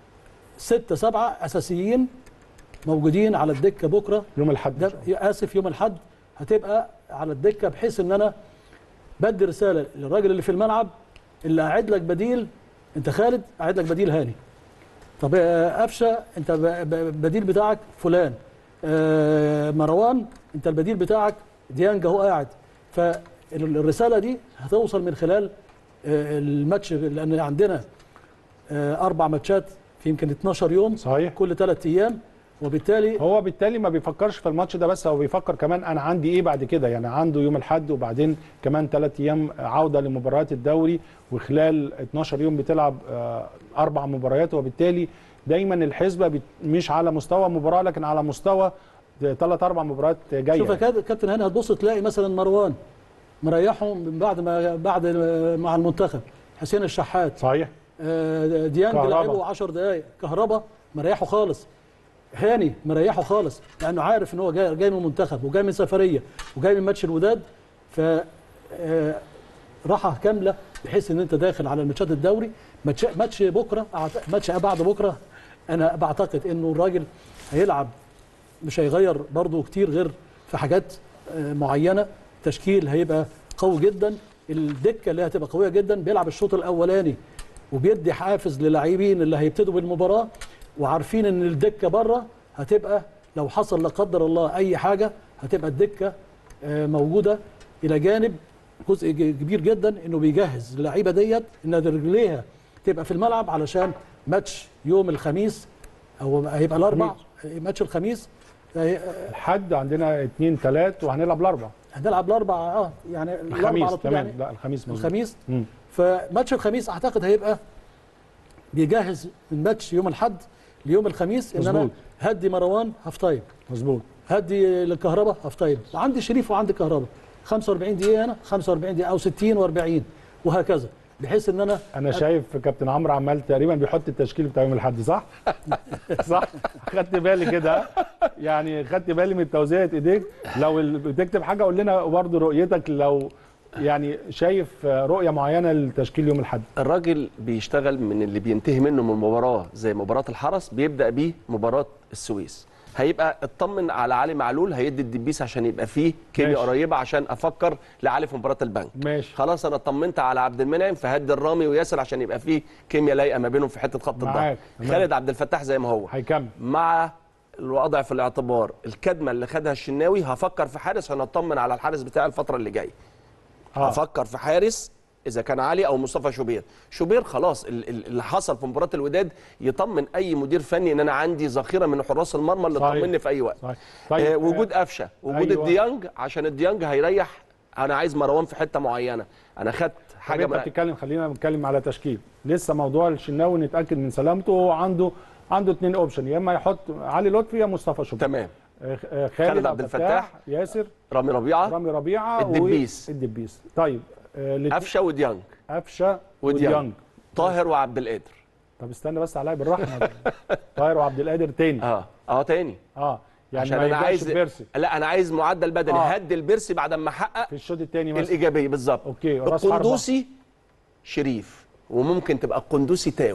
ستة سبعة اساسيين موجودين على الدكه بكره يوم الاحد إن ده شاء الله. اسف يوم الاحد هتبقى على الدكه بحيث ان انا بدي رساله للراجل اللي في الملعب اللي قاعد لك بديل انت خالد قاعد لك بديل هاني طب آه، قفشه انت ب- ب- بديل بتاعك فلان آه، مروان انت البديل بتاعك ديانج اهو قاعد فالرساله دي هتوصل من خلال آه، الماتش لان عندنا آه، اربع ماتشات في يمكن 12 يوم صحيح كل ثلاث ايام وبالتالي هو بالتالي ما بيفكرش في الماتش ده بس هو بيفكر كمان انا عندي ايه بعد كده يعني عنده يوم الاحد وبعدين كمان ثلاث ايام عوده لمباريات الدوري وخلال 12 يوم بتلعب آه، اربع مباريات وبالتالي دايما الحسبه بت- مش على مستوى مباراه لكن على مستوى ثلاث اربع مباريات جايه شوف يا كاب- كابتن هاني هتبص تلاقي مثلا مروان مريحه من بعد ما بعد مع المنتخب حسين الشحات صحيح آه، ديانج كهربا. لعبه 10 دقائق كهربا مريحه خالص هاني مريحه خالص لانه عارف ان هو جاي جاي من المنتخب وجاي من سفريه وجاي من ماتش الوداد ف آه، راحه كامله بحيث ان انت داخل على الماتشات الدوري ماتش ماتش بكره أعت- ماتش بعد بكره انا بعتقد انه الراجل هيلعب مش هيغير برضه كتير غير في حاجات آه، معينه تشكيل هيبقى قوي جدا الدكه اللي هتبقى قويه جدا بيلعب الشوط الاولاني وبيدي حافز للاعبين اللي هيبتدوا بالمباراه وعارفين ان الدكه بره هتبقى لو حصل لا قدر الله اي حاجه هتبقى الدكه آه، موجوده الى جانب جزء ج- كبير جدا انه بيجهز اللعيبه ديت ان رجليها تبقى في الملعب علشان ماتش يوم الخميس او هيبقى الاربع ماتش الخميس آه، الحد عندنا اثنين ثلاث وهنلعب الاربع هنلعب الاربع اه يعني الاربع الخميس على طول تمام يعني لا الخميس مظبوط. الخميس مم. فماتش الخميس اعتقد هيبقى بيجهز من ماتش يوم الاحد ليوم الخميس ان انا مظبوط. هدي مروان هاف تايم مظبوط هدي للكهرباء هاف تايم وعندي شريف وعندي كهرباء 45 دقيقه هنا 45 دقيقه او 60 و40 وهكذا بحيث ان انا انا شايف كابتن عمرو عمال تقريبا بيحط التشكيل بتاع يوم الاحد صح صح خدت بالي كده يعني خدت بالي من توزيعه ايديك لو ال- بتكتب حاجه قول لنا برضه رؤيتك لو يعني شايف رؤيه معينه لتشكيل يوم الاحد الراجل بيشتغل من اللي بينتهي منه من مباراه زي مباراه الحرس بيبدا بيه مباراه السويس هيبقى اطمن على علي معلول هيدي الدبيس عشان يبقى فيه كيمياء ماشي. قريبه عشان افكر لعلي في مباراه البنك ماشي خلاص انا اطمنت على عبد المنعم فهدي الرامي وياسر عشان يبقى فيه كيمياء لايقه ما بينهم في حته خط الظهر معاك. تمام. خالد عبد الفتاح زي ما هو هيكمل مع الوضع في الاعتبار الكدمه اللي خدها الشناوي هفكر في حارس عشان اطمن على الحارس بتاعي الفتره اللي جايه اه افكر في حارس اذا كان علي او مصطفى شوبير شوبير خلاص ال- ال- اللي حصل في مباراه الوداد يطمن اي مدير فني ان انا عندي ذخيره من حراس المرمى اللي صحيح. تطمني في اي وقت صحيح طيب طيب آه وجود قفشه وجود أيوة. الديانج عشان الديانج هيريح انا عايز مروان في حته معينه انا خدت حاجه حاجه انت ما بتتكلم خلينا نتكلم على تشكيل لسه موضوع الشناوي نتاكد من سلامته هو عنده عنده اثنين اوبشن يا اما يحط علي لطفي يا مصطفى شوبير تمام آه، آه، خالد عبد الفتاح ياسر رامي ربيعه رامي ربيعه الدبيس. الدبيس طيب آه، الاتنين- قفشه وديانج قفشه وديانج. وديانج طاهر وعبد القادر طب استنى بس عليا بالرحمه طاهر وعبد القادر تاني اه اه تاني اه يعني عشان ما انا يبداش عايز بيرسي لا انا عايز معدل بدني آه. هدي البيرسي بعد ما احقق في الشوط الثاني مثلا الايجابيه بالظبط اوكي راس حربه القندوسي شريف وممكن تبقى القندوسي تاو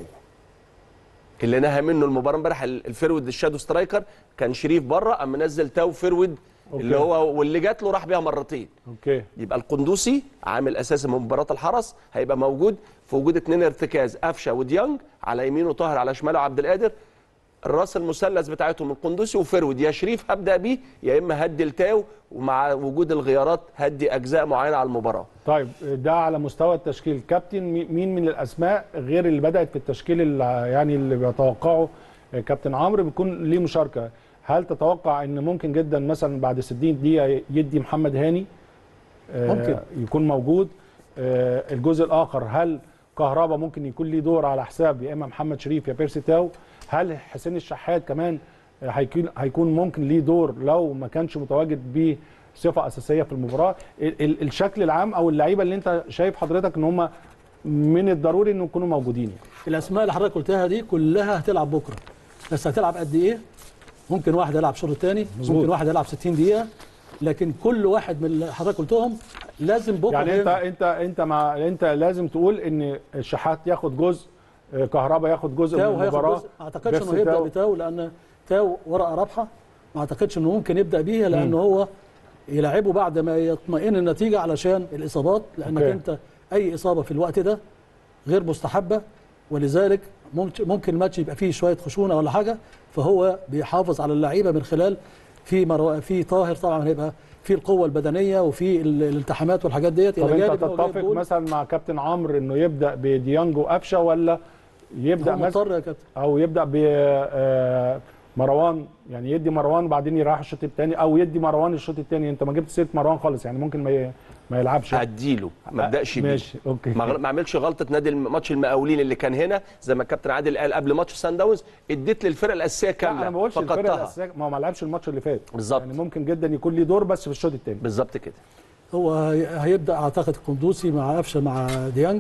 اللي نهى منه المباراه امبارح ال- الفيرود الشادو سترايكر كان شريف بره قام منزل تاو فيرود أوكي. اللي هو واللي جات له راح بيها مرتين اوكي يبقى القندوسي عامل اساسي من مباراه الحرس هيبقى موجود في وجود اثنين ارتكاز قفشه وديانج على يمينه طاهر على شماله عبد القادر الراس المثلث بتاعتهم القندوسي وفيرود يا شريف هبدا بيه يا اما هدي التاو ومع وجود الغيارات هدي اجزاء معينه على المباراه طيب ده على مستوى التشكيل كابتن مي- مين من الاسماء غير اللي بدات في التشكيل اللي يعني اللي بيتوقعه كابتن عمرو بيكون ليه مشاركه هل تتوقع ان ممكن جدا مثلا بعد 60 دقيقه يدي محمد هاني آه، ممكن. يكون موجود آه، الجزء الاخر هل كهربا ممكن يكون ليه دور على حساب يا اما محمد شريف يا بيرسي تاو هل حسين الشحات كمان آه، هيكون هيكون ممكن ليه دور لو ما كانش متواجد بصفه اساسيه في المباراه ال- ال- الشكل العام او اللعيبه اللي انت شايف حضرتك ان هم من الضروري انه يكونوا موجودين يعني. الاسماء اللي حضرتك قلتها دي كلها هتلعب بكره بس هتلعب قد ايه ممكن واحد يلعب الشوط الثاني ممكن واحد يلعب 60 دقيقه لكن كل واحد من اللي حضرتك قلتهم لازم بكره يعني انت هينزل. انت انت مع انت لازم تقول ان الشحات ياخد جزء آه، كهربا ياخد جزء من تاو هياخد المباراه جزء ما اعتقدش بس انه هيبدا تاو- بتاو لان تاو ورقه رابحه ما اعتقدش انه ممكن يبدا بيها لان هو يلعبه بعد ما يطمئن النتيجه علشان الاصابات لانك أوكي. انت اي اصابه في الوقت ده غير مستحبه ولذلك ممكن ممكن الماتش يبقى فيه شويه خشونه ولا حاجه فهو بيحافظ على اللعيبه من خلال في مرو... في طاهر طبعا هيبقى في القوه البدنيه وفي ال- الالتحامات والحاجات ديت طب إلى انت جانب إنه جايب تتفق جول. مثلا مع كابتن عمرو انه يبدا بديانج وقفشه ولا يبدا هو مثلا مضطر يا كابتن او يبدا ب آه، مروان يعني يدي مروان وبعدين يريح الشوط الثاني او يدي مروان الشوط الثاني انت ما جبت سيره مروان خالص يعني ممكن ما ي- ما يلعبش اديله ما ابداش بيه ماشي اوكي ما غل- ما اعملش غلطه نادي الم- ماتش المقاولين اللي كان هنا زي ما الكابتن عادل قال قبل ماتش سان داونز اديت للفرقه الاساسيه لا كامله انا ما بقولش الفرقه فقدتها الاساسيه ما هو ما لعبش الماتش اللي فات بالظبط. يعني ممكن جدا يكون ليه دور بس في الشوط الثاني بالظبط كده هو هي- هيبدا اعتقد القندوسي مع قفشه مع ديانج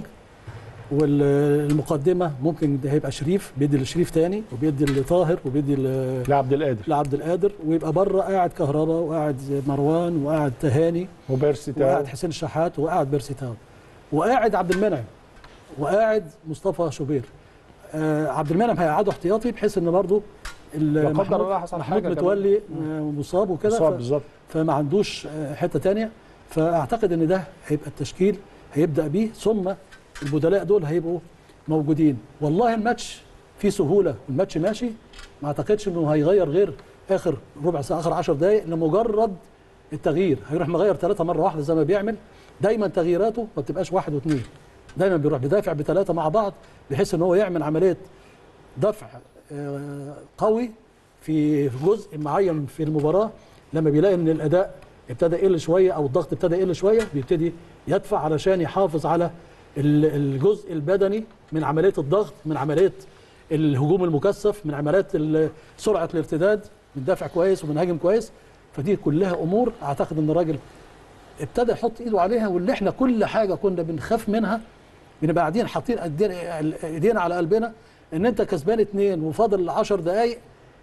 والمقدمه ممكن ده هيبقى شريف بيدي لشريف تاني وبيدي لطاهر وبيدي ل- لعبد القادر لعبد القادر ويبقى بره قاعد كهربا وقاعد مروان وقاعد تهاني وبيرسي تاو وقاعد حسين الشحات وقاعد بيرسي تاو وقاعد عبد المنعم وقاعد مصطفى شوبير آه عبد المنعم هيقعده احتياطي بحيث ان برضه لا قدر محمود, الله حصل محمود حاجة متولي آه، مصاب وكده مصاب ف- بالظبط فما عندوش آه، حته تانية فاعتقد ان ده هيبقى التشكيل هيبدا بيه ثم البدلاء دول هيبقوا موجودين والله الماتش فيه سهوله والماتش ماشي ما اعتقدش انه هيغير غير اخر ربع ساعه اخر 10 دقائق لمجرد التغيير هيروح مغير ثلاثه مره واحده زي ما بيعمل دايما تغييراته ما بتبقاش واحد واثنين دايما بيروح بيدافع بثلاثه مع بعض بحيث ان هو يعمل عمليه دفع آه، قوي في في جزء معين في المباراه لما بيلاقي ان الاداء ابتدى يقل شويه او الضغط ابتدى يقل شويه بيبتدي يدفع علشان يحافظ على ال- الجزء البدني من عمليه الضغط من عمليه الهجوم المكثف من عمليات ال- سرعه الارتداد بندافع كويس وبنهاجم كويس فدي كلها امور اعتقد ان الراجل ابتدى يحط ايده عليها واللي احنا كل حاجه كنا بنخاف منها بنبقى قاعدين حاطين ايدينا ايدينا على قلبنا ان انت كسبان اتنين وفاضل 10 دقائق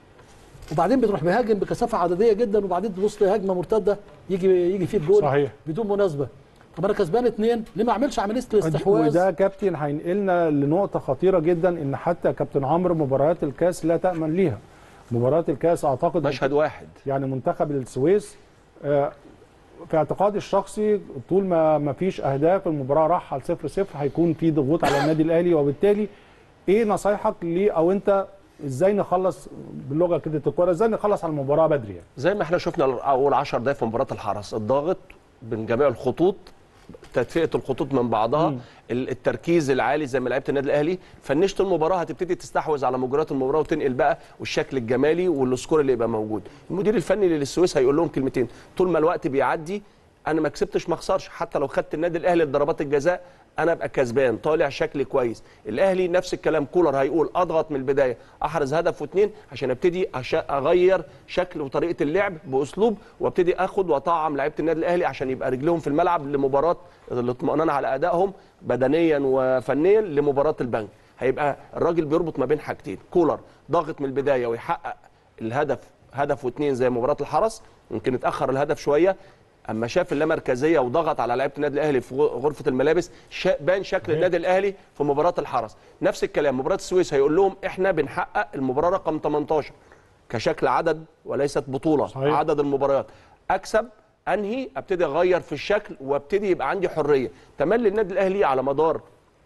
وبعدين بتروح بهاجم بكثافه عدديه جدا وبعدين تبص هجمه مرتده يجي يجي فيه الجول صحيح. بدون مناسبه طب انا كسبان اتنين ليه ما اعملش عمليه الاستحواذ وده كابتن هينقلنا لنقطه خطيره جدا ان حتى كابتن عمرو مباريات الكاس لا تامن ليها مباريات الكاس اعتقد مشهد واحد يعني منتخب السويس آه، في اعتقادي الشخصي طول ما ما فيش اهداف المباراه راح على 0 0 هيكون في ضغوط على النادي الاهلي وبالتالي ايه نصايحك ليه او انت ازاي نخلص باللغه كده الكوره ازاي نخلص على المباراه بدري يعني زي ما احنا شفنا اول 10 دقائق في مباراه الحرس الضاغط من جميع الخطوط تدفئه الخطوط من بعضها ال- التركيز العالي زي ما لعيبه النادي الاهلي فنشت المباراه هتبتدي تستحوذ على مجريات المباراه وتنقل بقى والشكل الجمالي والسكور اللي يبقى موجود المدير الفني للسويس هيقول لهم كلمتين طول ما الوقت بيعدي انا ما كسبتش ما اخسرش حتى لو خدت النادي الاهلي لضربات الجزاء انا ابقى كسبان طالع شكل كويس الاهلي نفس الكلام كولر هيقول اضغط من البدايه احرز هدف واثنين عشان ابتدي أش- اغير شكل وطريقه اللعب باسلوب وابتدي اخد واطعم لعيبه النادي الاهلي عشان يبقى رجلهم في الملعب لمباراه الاطمئنان على ادائهم بدنيا وفنيا لمباراه البنك هيبقى الراجل بيربط ما بين حاجتين كولر ضاغط من البدايه ويحقق الهدف هدف واثنين زي مباراه الحرس يمكن اتاخر الهدف شويه اما شاف اللامركزيه وضغط على لعيبه النادي الاهلي في غرفه الملابس شا- بان شكل النادي الاهلي في مباراه الحرس نفس الكلام مباراه السويس هيقول لهم احنا بنحقق المباراه رقم 18 كشكل عدد وليست بطوله صحيح. عدد المباريات اكسب انهي ابتدي اغير في الشكل وابتدي يبقى عندي حريه تملي النادي الاهلي على مدار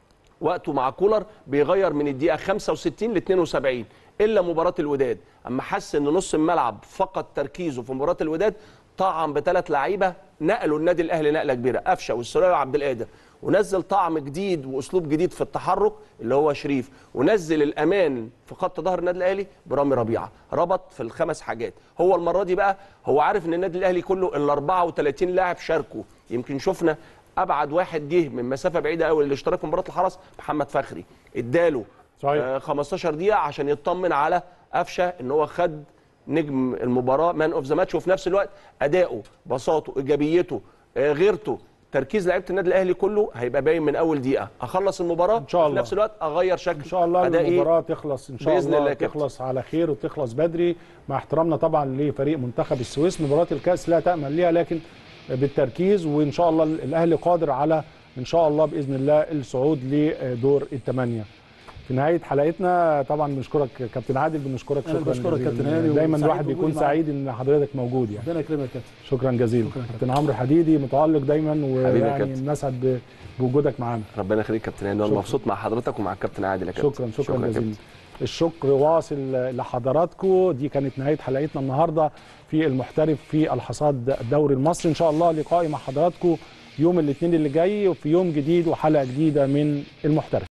وقته مع كولر بيغير من الدقيقه 65 ل 72 الا مباراه الوداد اما حس ان نص الملعب فقد تركيزه في مباراه الوداد طعم بثلاث لعيبه نقلوا النادي الاهلي نقله كبيره قفشه والسوري وعبد القادر ونزل طعم جديد واسلوب جديد في التحرك اللي هو شريف ونزل الامان في خط ظهر النادي الاهلي برامي ربيعه ربط في الخمس حاجات هو المره دي بقى هو عارف ان النادي الاهلي كله ال 34 لاعب شاركوا يمكن شفنا ابعد واحد جه من مسافه بعيده قوي للاشتراك في مباراه الحرس محمد فخري اداله صحيح. آه 15 دقيقه عشان يطمن على قفشه ان هو خد نجم المباراه مان اوف ذا ماتش وفي نفس الوقت اداؤه بساطه ايجابيته آه غيرته تركيز لعيبه النادي الاهلي كله هيبقى باين من اول دقيقه اخلص المباراه إن شاء وفي الله. نفس الوقت اغير شكل ان شاء الله أدائي المباراه تخلص ان شاء بإذن الله, الله كابتن. تخلص على خير وتخلص بدري مع احترامنا طبعا لفريق منتخب السويس مباراه الكاس لا تامن ليها لكن بالتركيز وان شاء الله الاهلي قادر على ان شاء الله باذن الله الصعود لدور الثمانيه في نهايه حلقتنا طبعا بنشكرك كابتن عادل بنشكرك أنا شكرا بشكرك جزيلا. كابتن هاني دايما وسعيد الواحد بوجودي بيكون معاك. سعيد ان حضرتك موجود يعني ربنا يكرمك يا كابتن شكرا جزيلا شكرا يا كابتن عمرو حديدي متالق دايما حبيبي يا ويعني كابتن. نسعد ب- بوجودك معانا ربنا يخليك كابتن هاني انا شكراً. مبسوط مع حضرتك ومع الكابتن عادل يا كابتن شكرا شكرا, يا جزيلا كابتن. الشكر واصل لحضراتكم دي كانت نهايه حلقتنا النهارده في المحترف في الحصاد الدوري المصري ان شاء الله لقائي مع حضراتكم يوم الاثنين اللي جاي وفي يوم جديد وحلقه جديده من المحترف